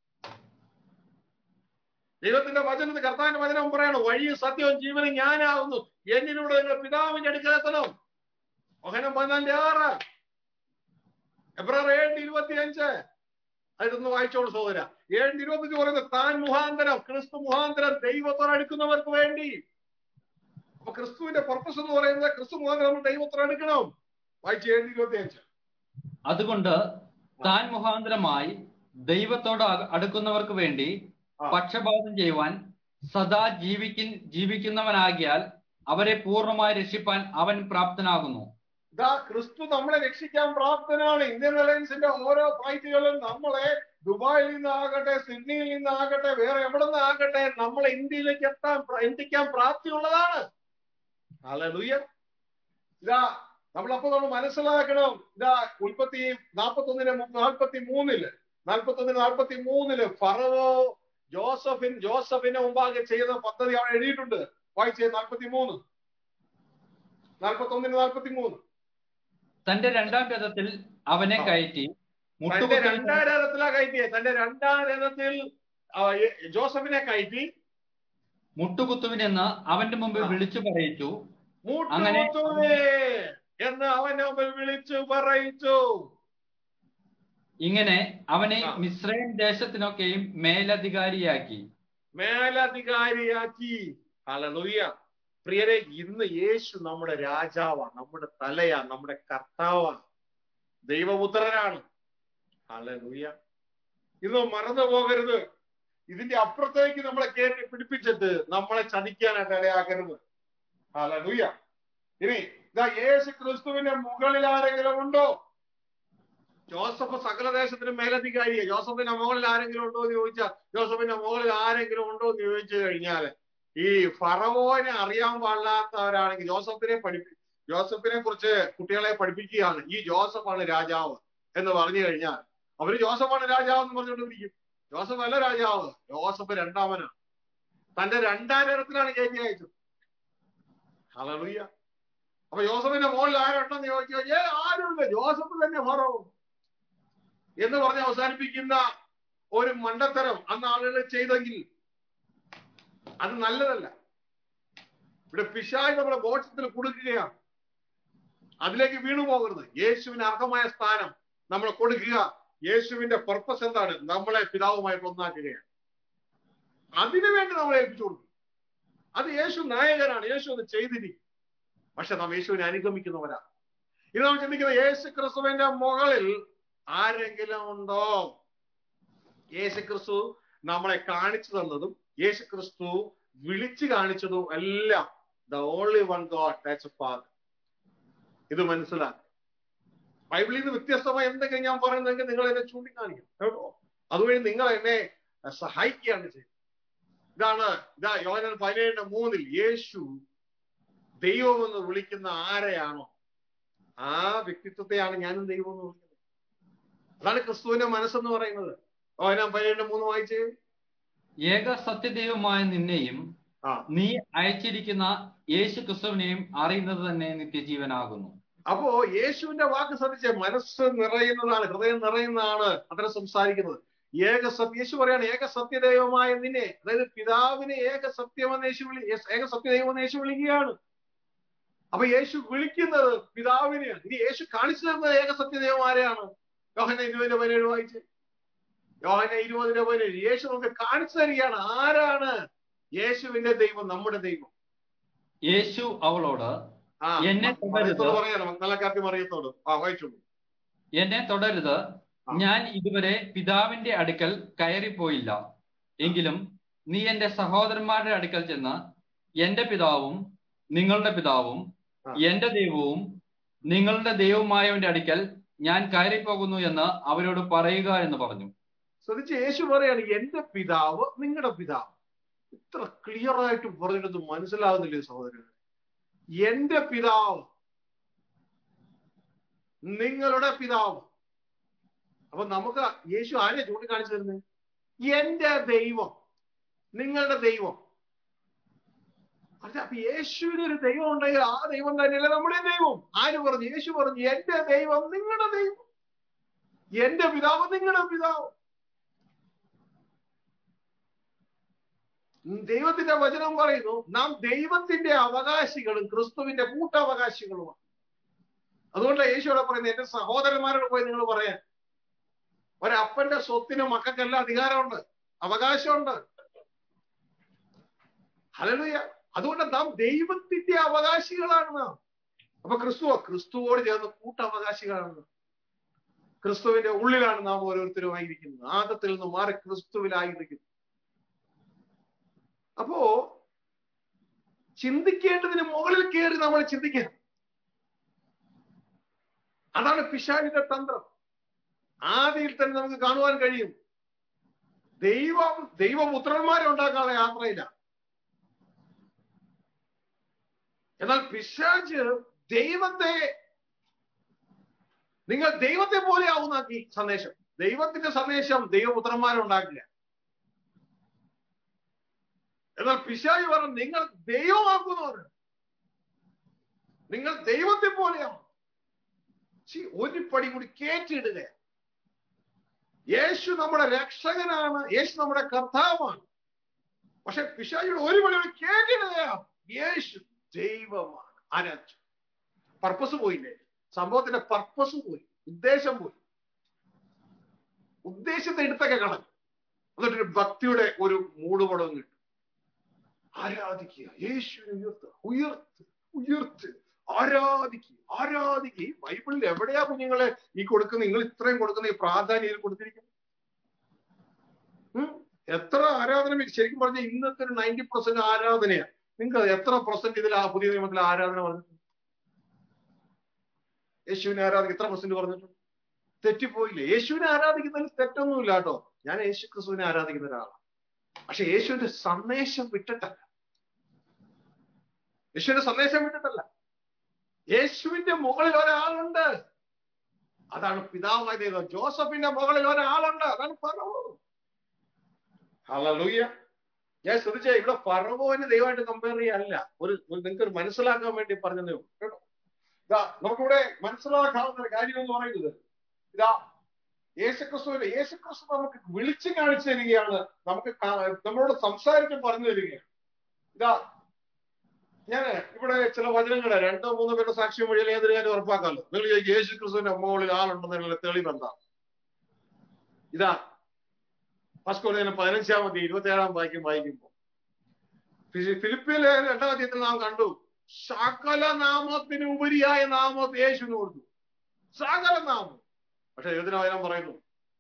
ദൈവത്തിന്റെ വചനത്തിൽ കർത്താവിന്റെ വചനം പറയാണ് വഴിയും സത്യവും ജീവനും ഞാനാവുന്നു എന്നിലൂടെ നിങ്ങൾ പിതാവിന്റെ അടുക്കലെത്തണം ഓഹനം പതിനാലിന്റെ ആറ് എബ്രാർ ഏഴിന്റെ ഇരുപത്തി അഞ്ച് അതൊന്ന് വായിച്ചോളൂ സഹോദര ഏഴിന്റെ ഇരുപത്തി പറയുന്നത് താൻ മുഖാന്തരം ക്രിസ്തു മുഖാന്തരം ദൈവത്തോട് അടുക്കുന്നവർക്ക് വേണ്ടി അപ്പൊ ക്രിസ്തുവിന്റെ പർപ്പസ് എന്ന് പറയുന്നത് ക്രിസ്തു മുഖാന്തരം നമ്മൾ ദൈവത്തോട് അടുക്കണം വായിച്ച് ഏഴിന്റെ ഇരുപത്തി അഞ്ച് അതുകൊണ്ട് താൻ മുഖാന്തരമായി ദൈവത്തോട് അ- അടുക്കുന്നവർക്ക് വേണ്ടി ആ. പക്ഷപാതം ചെയ്യുവാൻ സദാ ജീവിക്കുന്ന ജീവിക്കുന്നവനാകിയാൽ അവരെ പൂർണ്ണമായി രക്ഷിപ്പാൻ അവൻ പ്രാപ്തനാകുന്നു ഇതാ ക്രിസ്തു നമ്മളെ രക്ഷിക്കാൻ പ്രാപ്തനാണ് ഇന്ത്യൻ എയർലൈൻസിന്റെ ഓരോ ഫ്ലൈറ്റുകളും നമ്മളെ ദുബായിൽ നിന്നാകട്ടെ സിഡ്നിയിൽ നിന്നാകട്ടെ വേറെ എവിടെ നിന്നാകട്ടെ നമ്മളെ ഇന്ത്യയിലേക്ക് എത്താൻ പ്ര- എത്തിക്കാൻ പ്രാപ്തിയുള്ളതാണ് ഹല്ലേലൂയ ഇതാ നമ്മളപ്പോ നമ്മൾ മനസ്സിലാക്കണം ഇതാ ഉൽപ്പത്തി നാൽപ്പത്തി ഒന്നിന് നാൽപ്പത്തി മൂന്നില് നാൽപ്പത്തി ഒന്നിന് നാൽപ്പത്തി മൂന്നില് ഫറവോ ജോസഫിൻ ജോസഫിന്റെ മുമ്പാകെ ചെയ്ത പദ്ധതി അവിടെ എഴുതിയിട്ടുണ്ട് വായിച്ചേ നാൽപ്പത്തി മൂന്ന് നാൽപ്പത്തി ഒന്നിന് നാൽപ്പത്തി മൂന്ന് തന്റെ രണ്ടാം രഥത്തിൽ അവനെ ആ. കയറ്റി തന്റെ മുട്ടുകുത്തി രണ്ടാം രഥത്തിലാ കയറ്റിയെ തന്റെ രണ്ടാം രഥത്തിൽ ആ, എ- ജോസഫിനെ കയറ്റി മുട്ടുകുത്തുവിനെന്ന് അവന്റെ മുമ്പിൽ ആ. വിളിച്ചു പറയിച്ചു മൂട്ടുകുത്തുവേ എന്ന് അവന്റെ മുമ്പിൽ വിളിച്ചു പറയിച്ചു ഇങ്ങനെ അവനെ ആ. മിശ്രയും ദേശത്തിനൊക്കെയും മേലധികാരിയാക്കി മേലധികാരിയാക്കി ഹല്ലേലൂയ പ്രിയരെ ഇന്ന് യേശു നമ്മുടെ രാജാവാണ് നമ്മുടെ തലയാ നമ്മുടെ കർത്താവാണ് ദൈവപുത്രനാണ് ഹല്ലേലൂയ ഇത് മറന്നു പോകരുത് ഇതിന്റെ അപ്പുറത്തേക്ക് നമ്മളെ കയറ്റി പിടിപ്പിച്ചിട്ട് നമ്മളെ ചതിക്കാനായിട്ട് ഇടയാക്കരുത് ഹല്ലേലൂയ ഇനി ഇതാ യേശു ക്രിസ്തുവിന്റെ മുകളിൽ ആരെങ്കിലും ഉണ്ടോ ജോസഫ് സകലദേശത്തിന് മേലധികാരിയെ ജോസഫിന്റെ മുകളിൽ ആരെങ്കിലും ഉണ്ടോ എന്ന് ചോദിച്ചാൽ ജോസഫിന്റെ മുകളിൽ ആരെങ്കിലും ഉണ്ടോ എന്ന് ചോദിച്ചു കഴിഞ്ഞാൽ ഈ ഫറവോനെ അറിയാൻ പാടില്ലാത്തവരാണെങ്കിൽ ജോസഫിനെ പഠിപ്പി ജോസഫിനെ കുറിച്ച് കുട്ടികളെ പഠിപ്പിക്കുകയാണ് ഈ ജോസഫാണ് രാജാവ് എന്ന് പറഞ്ഞു കഴിഞ്ഞാൽ അവര് ജോസഫാണ് രാജാവ് എന്ന് പറഞ്ഞുകൊണ്ടിരിക്കും ജോസഫ് അല്ല രാജാവ് ജോസഫ് രണ്ടാമനാണ് തന്റെ രണ്ടാം തരത്തിലാണ് കയറ്റി അയച്ചത് ഹലറിയ അപ്പൊ ജോസഫിന്റെ മുകളിൽ ആരുണ്ടെന്ന് ചോദിച്ചു കഴിഞ്ഞാൽ ആരുമില്ല ജോസഫ് തന്നെ ഫറവോ എന്ന് പറഞ്ഞ് അവസാനിപ്പിക്കുന്ന ഒരു മണ്ടത്തരം അന്ന് ആളുകൾ ചെയ്തെങ്കിൽ അത് നല്ലതല്ല ഇവിടെ പിശായി നമ്മുടെ ബോധത്തിൽ കൊടുക്കുകയാണ് അതിലേക്ക് വീണു പോകരുത് യേശുവിന് അർഹമായ സ്ഥാനം നമ്മൾ കൊടുക്കുക യേശുവിന്റെ പർപ്പസ് എന്താണ് നമ്മളെ പിതാവുമായിട്ട് ഒന്നാക്കുകയാണ് അതിനു വേണ്ടി നമ്മൾ ഏൽപ്പിച്ചു കൊടുക്കും അത് യേശു നായകനാണ് യേശു അത് ചെയ്തിരിക്കും പക്ഷെ നാം യേശുവിനെ അനുഗമിക്കുന്നവരാ ഇത് നാം ചിന്തിക്കുന്ന യേശു ക്രിസ്തുവിന്റെ മുകളിൽ ആരെങ്കിലും ഉണ്ടോ യേശു ക്രിസ്തു നമ്മളെ കാണിച്ചു തന്നതും യേശു ക്രിസ്തു വിളിച്ചു കാണിച്ചതും എല്ലാം the only one God that's Father ഇത് മനസ്സിലാക്കി ബൈബിളിൽ നിന്ന് വ്യത്യസ്തമായി എന്തെങ്കിലും ഞാൻ പറയുന്നെങ്കിൽ നിങ്ങൾ എന്നെ ചൂണ്ടിക്കാണിക്കും കേട്ടോ അതുവഴി നിങ്ങൾ എന്നെ സഹായിക്കുകയാണ് ചെയ്യുന്നത് ഇതാണ് ഇതാ യോഹനൻ പതിനേഴിന്റെ മൂന്നിൽ യേശു ദൈവം എന്ന് വിളിക്കുന്ന ആരെയാണോ ആ വ്യക്തിത്വത്തെയാണ് ഞാനും ദൈവം എന്ന് വിളിക്കുന്നത് അതാണ് ക്രിസ്തുവിന്റെ മനസ്സെന്ന് പറയുന്നത് യോഹനൻ പതിനേഴിന്റെ മൂന്ന് വായിച്ചേ ഏക സത്യദൈവമായ നിന്നെയും ആ നീ അയച്ചിരിക്കുന്ന യേശു ക്രിസ്തുവിനെയും അറിയുന്നത് തന്നെ നിത്യജീവനാകുന്നു അപ്പോ യേശുവിന്റെ വാക്ക് ശ്രദ്ധിച്ചേ മനസ്സ് നിറയുന്നതാണ് ഹൃദയം നിറയുന്നതാണ് അതിനെ സംസാരിക്കുന്നത് ഏക സത്യ യേശു പറയാണ് ഏക സത്യദൈവമായ നിന്നെ അതായത് പിതാവിനെ ഏക സത്യമെന്ന് യേശു വിളി ഏക സത്യദൈവം എന്ന് യേശു വിളിക്കുകയാണ് അപ്പൊ യേശു വിളിക്കുന്നത് പിതാവിനെയാണ് ഇനി യേശു കാണിച്ചു തരുന്നത് ഏക സത്യദൈവം ആരെയാണ് യോഹന ഇരുപതിന്റെ പതിനേഴ് വായിച്ച് യോഹന ഇരുപതിന്റെ പതിനേഴ് യേശു നമുക്ക് കാണിച്ചു തരികയാണ് ആരാണ് യേശുവിന്റെ ദൈവം നമ്മുടെ ദൈവം യേശു അവളോട് ആ എന്നെ മറിയത്തോട് പറയാം നല്ല കാര്യം മറിയത്തോട് ആ വായിച്ചോളൂ എന്നെ തുടരുത് ഞാൻ ഇതുവരെ പിതാവിന്റെ അടുക്കൽ കയറിപ്പോയില്ല എങ്കിലും നീ എന്റെ സഹോദരന്മാരുടെ അടുക്കൽ ചെന്ന് എന്റെ പിതാവും നിങ്ങളുടെ പിതാവും ആ. എന്റെ ദൈവവും നിങ്ങളുടെ ദൈവവുമായവന്റെ അടുക്കൽ ഞാൻ കയറിപ്പോകുന്നു എന്ന് അവരോട് പറയുക എന്ന് പറഞ്ഞു ശ്രദ്ധിച്ച് യേശു പറയാണ് എന്റെ പിതാവ് നിങ്ങളുടെ പിതാവ് ഇത്ര ക്ലിയർ ആയിട്ട് പറഞ്ഞിട്ട് മനസ്സിലാകുന്നില്ലേ സഹോദരൻ എന്റെ പിതാവ് നിങ്ങളുടെ പിതാവ് അപ്പൊ നമുക്ക് യേശു ആരെ ചൂണ്ടിക്കാണിച്ചു തരുന്നത് എന്റെ ദൈവം നിങ്ങളുടെ ദൈവം അതെ അപ്പൊ യേശുവിന് ഒരു ദൈവം ഉണ്ടെങ്കിൽ ആ ദൈവം തന്നെയല്ലേ നമ്മുടെ ദൈവം ആര് പറഞ്ഞു യേശു പറഞ്ഞു എന്റെ ദൈവം നിങ്ങളുടെ ദൈവം എന്റെ പിതാവ് നിങ്ങളുടെ പിതാവ് ദൈവത്തിന്റെ വചനം പറയുന്നു നാം ദൈവത്തിന്റെ അവകാശികളും ക്രിസ്തുവിന്റെ കൂട്ടവകാശികളുമാണ് അതുകൊണ്ട് യേശുവിടെ പറയുന്നത് എന്റെ സഹോദരന്മാരോട് പോയി നിങ്ങൾ പറയാൻ ഒരപ്പന്റെ സ്വത്തിന് മക്കൾക്കെല്ലാം അധികാരമുണ്ട് അവകാശമുണ്ട് ഹലലുയ അതുകൊണ്ട് നാം ദൈവത്തിന്റെ അവകാശികളാണ് നാം അപ്പൊ ക്രിസ്തുവോ ക്രിസ്തുവോട് ചേർന്ന് കൂട്ടവകാശികളാണ് നാം. ക്രിസ്തുവിന്റെ ഉള്ളിലാണ് നാം ഓരോരുത്തരും ആയിരിക്കുന്നത് ആദത്തിൽ നിന്ന് മാറി ക്രിസ്തുവിലായിരിക്കുന്നു അപ്പോ ചിന്തിക്കേണ്ടതിന് മുകളിൽ കയറി നമ്മൾ ചിന്തിക്കണം അതാണ് പിശാലിന്റെ തന്ത്രം ആദിയിൽ തന്നെ നമുക്ക് കാണുവാൻ കഴിയും ദൈവം ദൈവപുത്രന്മാരെ ഉണ്ടാക്കാനുള്ള യാത്രയില്ല എന്നാൽ പിശാജ് ദൈവത്തെ നിങ്ങൾ ദൈവത്തെ പോലെ ആവുന്നാക്കി സന്ദേശം ദൈവത്തിന്റെ സന്ദേശം ദൈവപുത്രന്മാരെ ഉണ്ടാക്കില്ല എന്നാൽ പിശാജ് പറഞ്ഞു നിങ്ങൾ ദൈവമാക്കുന്നവർ നിങ്ങൾ ദൈവത്തെ പോലെയാണ് ചി, ഒരു പടി കൂടി കേറ്റിടുക യേശു നമ്മുടെ രക്ഷകനാണ് യേശു നമ്മുടെ കർത്താവാണ് പക്ഷെ പിശാചിയുടെ ഒരു പടി കൂടി കേറ്റിടുകയാണ് യേശു ദൈവമാണ് ആരാച്ചു പർപ്പസ് പോയില്ലേ സംഭവത്തിന്റെ പർപ്പസ് പോയി ഉദ്ദേശം പോയി ഉദ്ദേശത്തെ എടുത്തൊക്കെ കളഞ്ഞു എന്നിട്ടൊരു ഭക്തിയുടെ ഒരു മൂടുപടവും കിട്ടും ആരാധിക്കുക യേശുവിനെ ഉയർത്തുക ഉയർത്ത് ഉയർത്ത് ആരാധിക്കുക ആരാധിക്കുക ഈ ബൈബിളിൽ എവിടെയാ കുഞ്ഞുങ്ങളെ ഈ കൊടുക്കുന്ന നിങ്ങൾ ഇത്രയും കൊടുക്കുന്ന ഈ പ്രാധാന്യം ഇതിൽ കൊടുത്തിരിക്കുന്നത് ഉം? എത്ര ആരാധന ശരിക്കും പറഞ്ഞാൽ ഇന്നത്തെ ഒരു നയൻറ്റി പെർസെന്റ് ആരാധനയാണ് നിങ്ങൾക്ക് എത്ര പെർസെന്റ് ഇതിൽ ആ പുതിയ നിയമത്തിൽ ആരാധന പറഞ്ഞിട്ടുണ്ട് യേശുവിനെ ആരാധിക്കുക എത്ര പെർസെന്റ് പറഞ്ഞിട്ടുണ്ട് തെറ്റിപ്പോയില്ലേ യേശുവിനെ ആരാധിക്കുന്നതിൽ തെറ്റൊന്നുമില്ല കേട്ടോ ഞാൻ യേശു ക്രിസ്തുവിനെ ആരാധിക്കുന്ന ഒരാളാണ് പക്ഷെ യേശുവിന്റെ സന്ദേശം വിട്ടിട്ടല്ല യേശുവിന്റെ സന്ദേശം വിട്ടിട്ടല്ല യേശുവിന്റെ മുകളിൽ ഒരാളുണ്ട് അതാണ് പിതാവായ ദൈവം ജോസഫിന്റെ മുകളിൽ ഒരാളുണ്ട് അതാണ് ഫറവോ ഹല്ലേലൂയ ഞാൻ ശ്രദ്ധിച്ച ഇവിടെ ഫറവോനെ ദൈവമായിട്ട് കമ്പയർ ചെയ്യല്ല ഒരു നിങ്ങൾക്ക് ഒരു മനസ്സിലാക്കാൻ വേണ്ടി പറഞ്ഞതേ ഉള്ളൂ കേട്ടോ ഇതാ നമുക്കിവിടെ മനസ്സിലാക്കാവുന്ന ഒരു കാര്യം എന്ന് പറയുന്നത് ഇതാ യേശുക്രിസ്തുവിന്റെ യേശുക്രിസ്തു നമുക്ക് വിളിച്ചു കാണിച്ചു തരികയാണ് നമുക്ക് കാ- നമ്മളോട് സംസാരിച്ച് പറഞ്ഞു തരികയാണ് ഇതാ ഞാൻ ഇവിടെ ചില വചനങ്ങളെ രണ്ടോ മൂന്നോ പേരുടെ സാക്ഷ്യം വഴിയിൽ ഏതൊരു കാര്യം ഉറപ്പാക്കാമല്ലോ നിങ്ങൾ ചോദിക്കും യേശു ക്രിസ്തുവിന്റെ മുകളിൽ ആളുണ്ടെന്നുള്ള തെളിവ് എന്താ ഇതാ ഫസ്റ്റ് പതിനഞ്ചാം മതി ഇരുപത്തി ഏഴാം വാക്യം വായിക്കുമ്പോൾ ഫി- ഫിലിപ്പിയിലെ രണ്ടാം അധ്യായത്തിൽ നാം കണ്ടു സകല നാമത്തിന് ഉപരിയായ നാമത്തെ യേശുവിന് കൊടുത്തു സകല നാമം പക്ഷെ എഴുതിന വചനം പറയുന്നു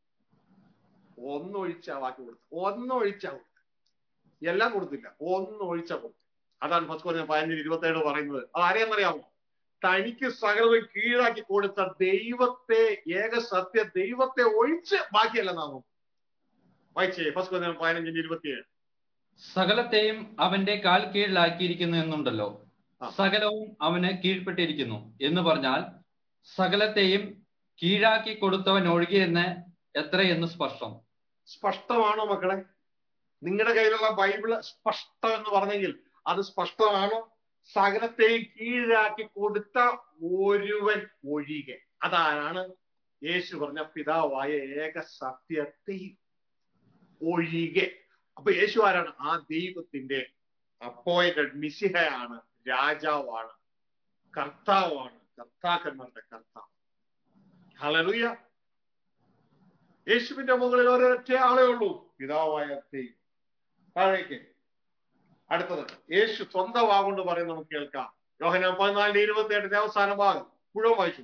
ഒന്നൊഴിച്ച വാക്ക് കൊടുത്തു ഒന്നൊഴിച്ച കൊടുത്തു എല്ലാം കൊടുത്തില്ല ഒന്നൊഴിച്ച കൊടുത്തു അതാണ് ഫസ്റ്റ് പറഞ്ഞ പതിനഞ്ചിൽ ഇരുപത്തി ഏഴ് പറയുന്നത് അത് ആരെയെന്നറിയാമോ തനിക്ക് സകലവും കീഴാക്കി കൊടുത്ത ദൈവത്തെ ഏക സത്യ ദൈവത്തെ ഒഴിച്ച് ബാക്കിയല്ല നാമം വായിച്ചേ ഫസ്റ്റ് പറഞ്ഞ പതിനഞ്ചിന്റെ ഇരുപത്തിയേഴ് സകലത്തെയും അവന്റെ കാൽ കീഴിലാക്കിയിരിക്കുന്നു എന്നുണ്ടല്ലോ ആ. സകലവും അവന് കീഴ്പ്പെട്ടിരിക്കുന്നു എന്ന് പറഞ്ഞാൽ സകലത്തെയും കീഴാക്കി കൊടുത്തവൻ ഒഴികെയെന്ന് എത്രയെന്ന് സ്പഷ്ടം സ്പഷ്ടമാണോ മക്കളെ നിങ്ങളുടെ കയ്യിലുള്ള ബൈബിള് സ്പഷ്ടം എന്ന് പറഞ്ഞെങ്കിൽ അത് സ്പഷ്ടമാണോ സകലത്തെയും കീഴാക്കി കൊടുത്ത ഒരുവൻ ഒഴികെ അതാണ് യേശു പറഞ്ഞ പിതാവായ ഏക സത്യത്തെയും ഒഴികെ അപ്പൊ യേശു ആരാണ് ആ ദൈവത്തിന്റെ അപ്പോയിന്റഡ് മിസിഹയാണ് രാജാവാണ് കർത്താവാണ് കർത്താക്കന്മാരുടെ കർത്താവ് ഹലലുയ യേശുവിന്റെ മുകളിൽ ഒരൊറ്റ ആളേ ഉള്ളൂ പിതാവായ ദൈവം താഴേക്ക് അടുത്തത് യേശു സ്വന്തം വാഗുകൊണ്ട് പറയുന്നത് നമുക്ക് കേൾക്കാം യോഹന പതിനാലിന്റെ ഇരുപത്തി എട്ടിന്റെ അവസാന ഭാഗം മുഴുവൻ വായിച്ചു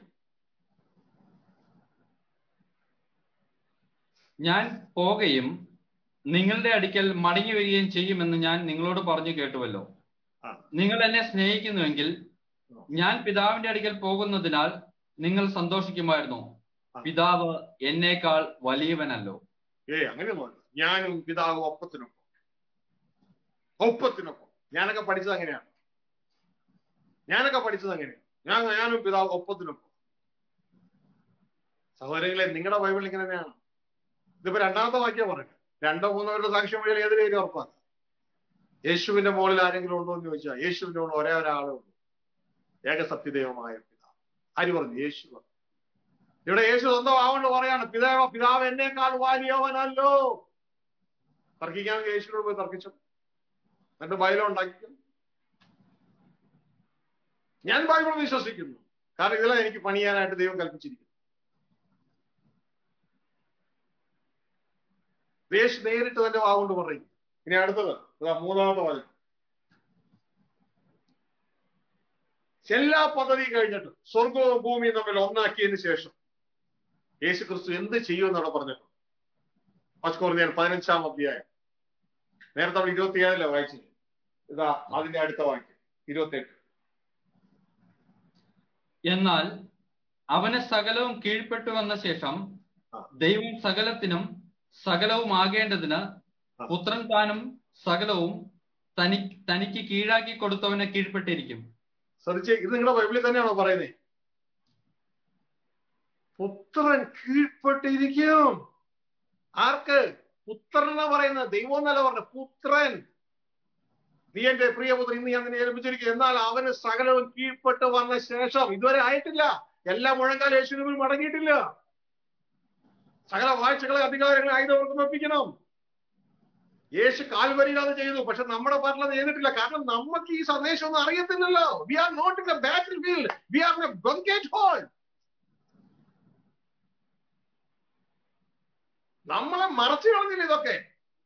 ഞാൻ പോകുകയും നിങ്ങളുടെ അടുക്കൽ മടങ്ങി വരികയും ചെയ്യുമെന്ന് ഞാൻ നിങ്ങളോട് പറഞ്ഞു കേട്ടുവല്ലോ ആ. നിങ്ങൾ എന്നെ സ്നേഹിക്കുന്നുവെങ്കിൽ ഞാൻ പിതാവിന്റെ അടുക്കൽ പോകുന്നതിനാൽ നിങ്ങൾ സന്തോഷിക്കുമായിരുന്നു ആ. പിതാവ് എന്നേക്കാൾ വലിയവനല്ലോ ഏ അങ്ങനെയൊന്നുമല്ല ഞാനും പിതാവും ഒപ്പത്തിനൊപ്പം ഒപ്പത്തിനൊപ്പം ഞാനൊക്കെ പഠിച്ചത് അങ്ങനെയാണ് ഞാനൊക്കെ പഠിച്ചത് അങ്ങനെയാണ് ഞാൻ ഞാനും പിതാവ് ഒപ്പത്തിനൊപ്പം സഹോദരങ്ങളെ നിങ്ങളുടെ ബൈബിൾ ഇങ്ങനെ തന്നെയാണ് ഇതിപ്പോ രണ്ടാമത്തെ വാക്യം പറയുന്നത് രണ്ടോ മൂന്നോ പേരുടെ സാക്ഷ്യം വഴിയിൽ ഏതൊരു കാര്യം ഉറപ്പാണ് യേശുവിന്റെ മുകളിൽ ആരെങ്കിലും ഉണ്ടോ എന്ന് ചോദിച്ചാൽ യേശുവിന്റെ മുകളിൽ ഒരേ ഒരാളേ ഉള്ളൂ ഏകസത്യദൈവമായ പിതാവ് ആര് പറഞ്ഞു യേശു പറഞ്ഞു ഇവിടെ യേശു സ്വന്തം ആവണ്ട് പറയാണ് പിതാവ് പിതാവ് എന്നേക്കാൾ വലിയവനല്ലോ തർക്കിക്കാൻ യേശുവിനോട് പോയി തർക്കിച്ചു എന്നിട്ട് ബൈബിൾ ഉണ്ടാക്കി ഞാൻ ബൈബിൾ വിശ്വസിക്കുന്നു കാരണം ഇതിലാണ് എനിക്ക് പണിയാനായിട്ട് ദൈവം കൽപ്പിച്ചിരിക്കുന്നു യേശു നേരിട്ട് തന്റെ വാവുകൊണ്ട് പറയും ഇനി അടുത്തത് ഇതാ മൂന്നാമത്തെ വാചകം എല്ലാ പദ്ധതിയും കഴിഞ്ഞിട്ട് സ്വർഗവും ഭൂമിയും തമ്മിൽ ഒന്നാക്കിയതിന് ശേഷം യേശു ക്രിസ്തു എന്ത് ചെയ്യുമെന്നാണ് പറഞ്ഞിട്ടുണ്ട് പച്ചക്കോറിയാൻ പതിനഞ്ചാം അധ്യായം നേരത്തെ നമ്മൾ ഇരുപത്തിയേഴിലെ വായിച്ചില്ല ഇതാ അതിന്റെ അടുത്ത വാക്യം ഇരുപത്തിയെട്ട് എന്നാൽ അവന് സകലവും കീഴ്പ്പെട്ടു വന്ന ശേഷം ആ. ദൈവം സകലത്തിനും സകലവും ആകേണ്ടതിന് ആ. പുത്രൻ താനും സകലവും തനി തനിക്ക് കീഴാക്കി കൊടുത്തവനെ കീഴ്പ്പെട്ടിരിക്കും ശ്രദ്ധിച്ച് ഇത് നിങ്ങളുടെ ബൈബിളിൽ തന്നെയാണോ പറയുന്നത് പുത്രൻ കീഴ്പ്പെട്ടിരിക്കും ആർക്ക് പുത്രൻ എന്നാ പറയുന്നത് ദൈവം എന്നല്ല പറഞ്ഞത് പുത്രൻ നീ എന്റെ പ്രിയപുത്രൻ ഇന്ന് ഞാൻ നിന്നെ ഏൽപ്പിച്ചിരിക്കും എന്നാൽ അവന് സകലവും കീഴ്പ്പെട്ട് വന്ന ശേഷം ഇതുവരെ ആയിട്ടില്ല എല്ലാ മുഴങ്കാൽ യേശുവിന് മടങ്ങിയിട്ടില്ല സകല വാഴ്ചകളെ അധികാരങ്ങളെ ആയുധവർക്കും ഒപ്പിക്കണം യേശു കാൽവരിയിൽ അത് ചെയ്തു പക്ഷെ നമ്മുടെ പാട്ടിൽ അത് ചെയ്തിട്ടില്ല കാരണം നമുക്ക് ഈ സന്ദേശം ഒന്നും അറിയത്തില്ലല്ലോ we are not in a battle field we are in a banquet hall നമ്മളെ മറച്ചു കളഞ്ഞില്ല ഇതൊക്കെ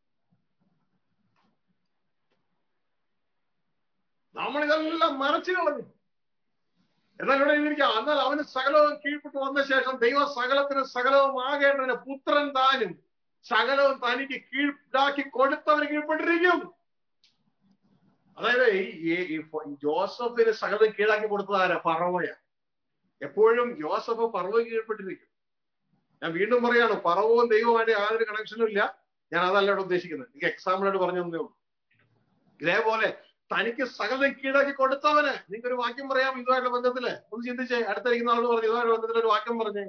നമ്മൾ ഇതെല്ലാം മറച്ചു കളഞ്ഞു എന്നാൽ ഇവിടെ എഴുതിയിരിക്കാം എന്നാൽ അവന് സകലവും കീഴ്പ്പെട്ട് വന്ന ശേഷം ദൈവ സകലത്തിന് സകലവും ആകേണ്ടതിന് പുത്രൻ താനും സകലവും തനിക്ക് കീഴ്ടാക്കി കൊടുത്തവന് കീഴ്പ്പെട്ടിരിക്കും അതായത് ഈ ഈ ഫ- ജോസഫിന് സകലം കീഴാക്കി കൊടുത്തത് ആരാ പറവയ എപ്പോഴും ജോസഫ് പറവ കീഴ്പ്പെട്ടിരിക്കും ഞാൻ വീണ്ടും പറയാണ് പറവവും ദൈവവുമായിട്ട് യാതൊരു കണക്ഷനും ഇല്ല ഞാൻ അതല്ല ഇവിടെ ഉദ്ദേശിക്കുന്നത് എനിക്ക് എക്സാമ്പിൾ ആയിട്ട് പറഞ്ഞു തന്നേ ഉള്ളൂ ഇതേപോലെ തനിക്ക് സകലം കീഴാക്കി കൊടുത്തവന് നിങ്ങൾക്ക് ഒരു വാക്യം പറയാം ഇതുമായിട്ടുള്ള ബന്ധത്തില് ഒന്ന് ചിന്തിച്ചേ അടുത്തിരിക്കുന്ന ആളോട് പറഞ്ഞു ഇതുമായിട്ട് ബന്ധത്തിൽ ഒരു വാക്യം പറഞ്ഞേ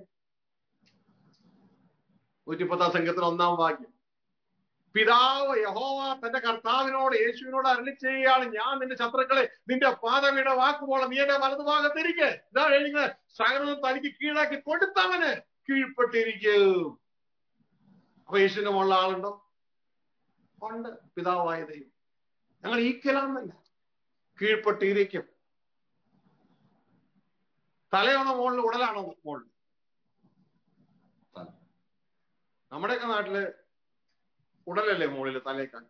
നൂറ്റിപ്പത്താം സംഘത്തിന് ഒന്നാം വാക്യം പിതാവ് യഹോവ തന്റെ കർത്താവിനോട് യേശുവിനോട് അരളി ചെയ്യുകയാണ് ഞാൻ നിന്റെ ശത്രുക്കളെ നിന്റെ പാതവയുടെ വാക്കുപോലെ നീ എന്റെ വലതുഭാഗത്തിരിക്കെ ഇതാ എഴുതുന്നത് സകലവും തനിക്ക് കീഴാക്കി കൊടുത്തവന് കീഴ്പ്പെട്ടിരിക്കും അപ്പൊ യേശുവിന്റെ മുകളിൽ ആളുണ്ടോ ഉണ്ട് പിതാവായ ദൈവം ഞങ്ങൾ ഈക്കലാന്നല്ല കീഴ്പ്പെട്ടിരിക്കും തലയാണോ മുകളിൽ ഉടലാണോ മുകളിൽ തല. നമ്മുടെയൊക്കെ നാട്ടില് ഉടലല്ലേ മുകളിൽ തലേക്കാൻ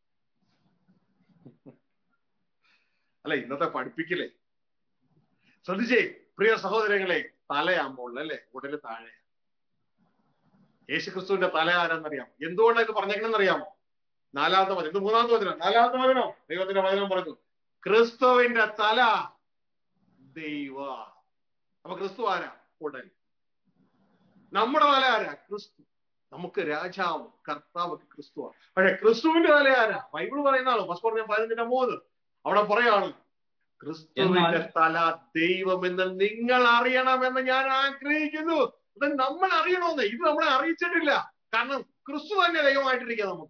അല്ല ഇന്നത്തെ പഠിപ്പിക്കലേ ശ്രദ്ധിച്ചേ പ്രിയ സഹോദരങ്ങളെ തലയാ മുകളിൽ അല്ലേ ഉടല് താഴെ യേശുക്രിസ്തുവിന്റെ തല ആരെന്നറിയാമോ എന്തുകൊണ്ടാണ് ഇത് പറഞ്ഞേക്കണെന്നറിയാമോ നാലാമത്തെ വചനം ഇത് മൂന്നാമത്തെ വചനം നാലാമത്തെ വചനം ദൈവത്തിന്റെ വചനം പറഞ്ഞു ക്രിസ്തുവിന്റെ തല ദൈവ അപ്പൊ ക്രിസ്തു ആരാ ഉടൽ നമ്മുടെ തല ആരാ ക്രിസ്തു നമുക്ക് രാജാവ് കർത്താവ് ക്രിസ്തുവാണ് പക്ഷെ ക്രിസ്തുവിന്റെ തല ആരാ ബൈബിൾ പറയുന്ന ആളോ ഫസ്റ്റ് പറഞ്ഞ പതിനഞ്ചിന്റെ മൂന്ന് അവിടെ പറയാണ് ക്രിസ്തുവിന്റെ തല ദൈവമെന്ന് നിങ്ങൾ അറിയണമെന്ന് ഞാൻ ആഗ്രഹിക്കുന്നു അത് നമ്മൾ അറിയണമെന്ന് ഇത് നമ്മളെ അറിയിച്ചിട്ടില്ല കാരണം ക്രിസ്തു തന്നെ ദൈവമായിട്ടിരിക്കുക നമുക്ക്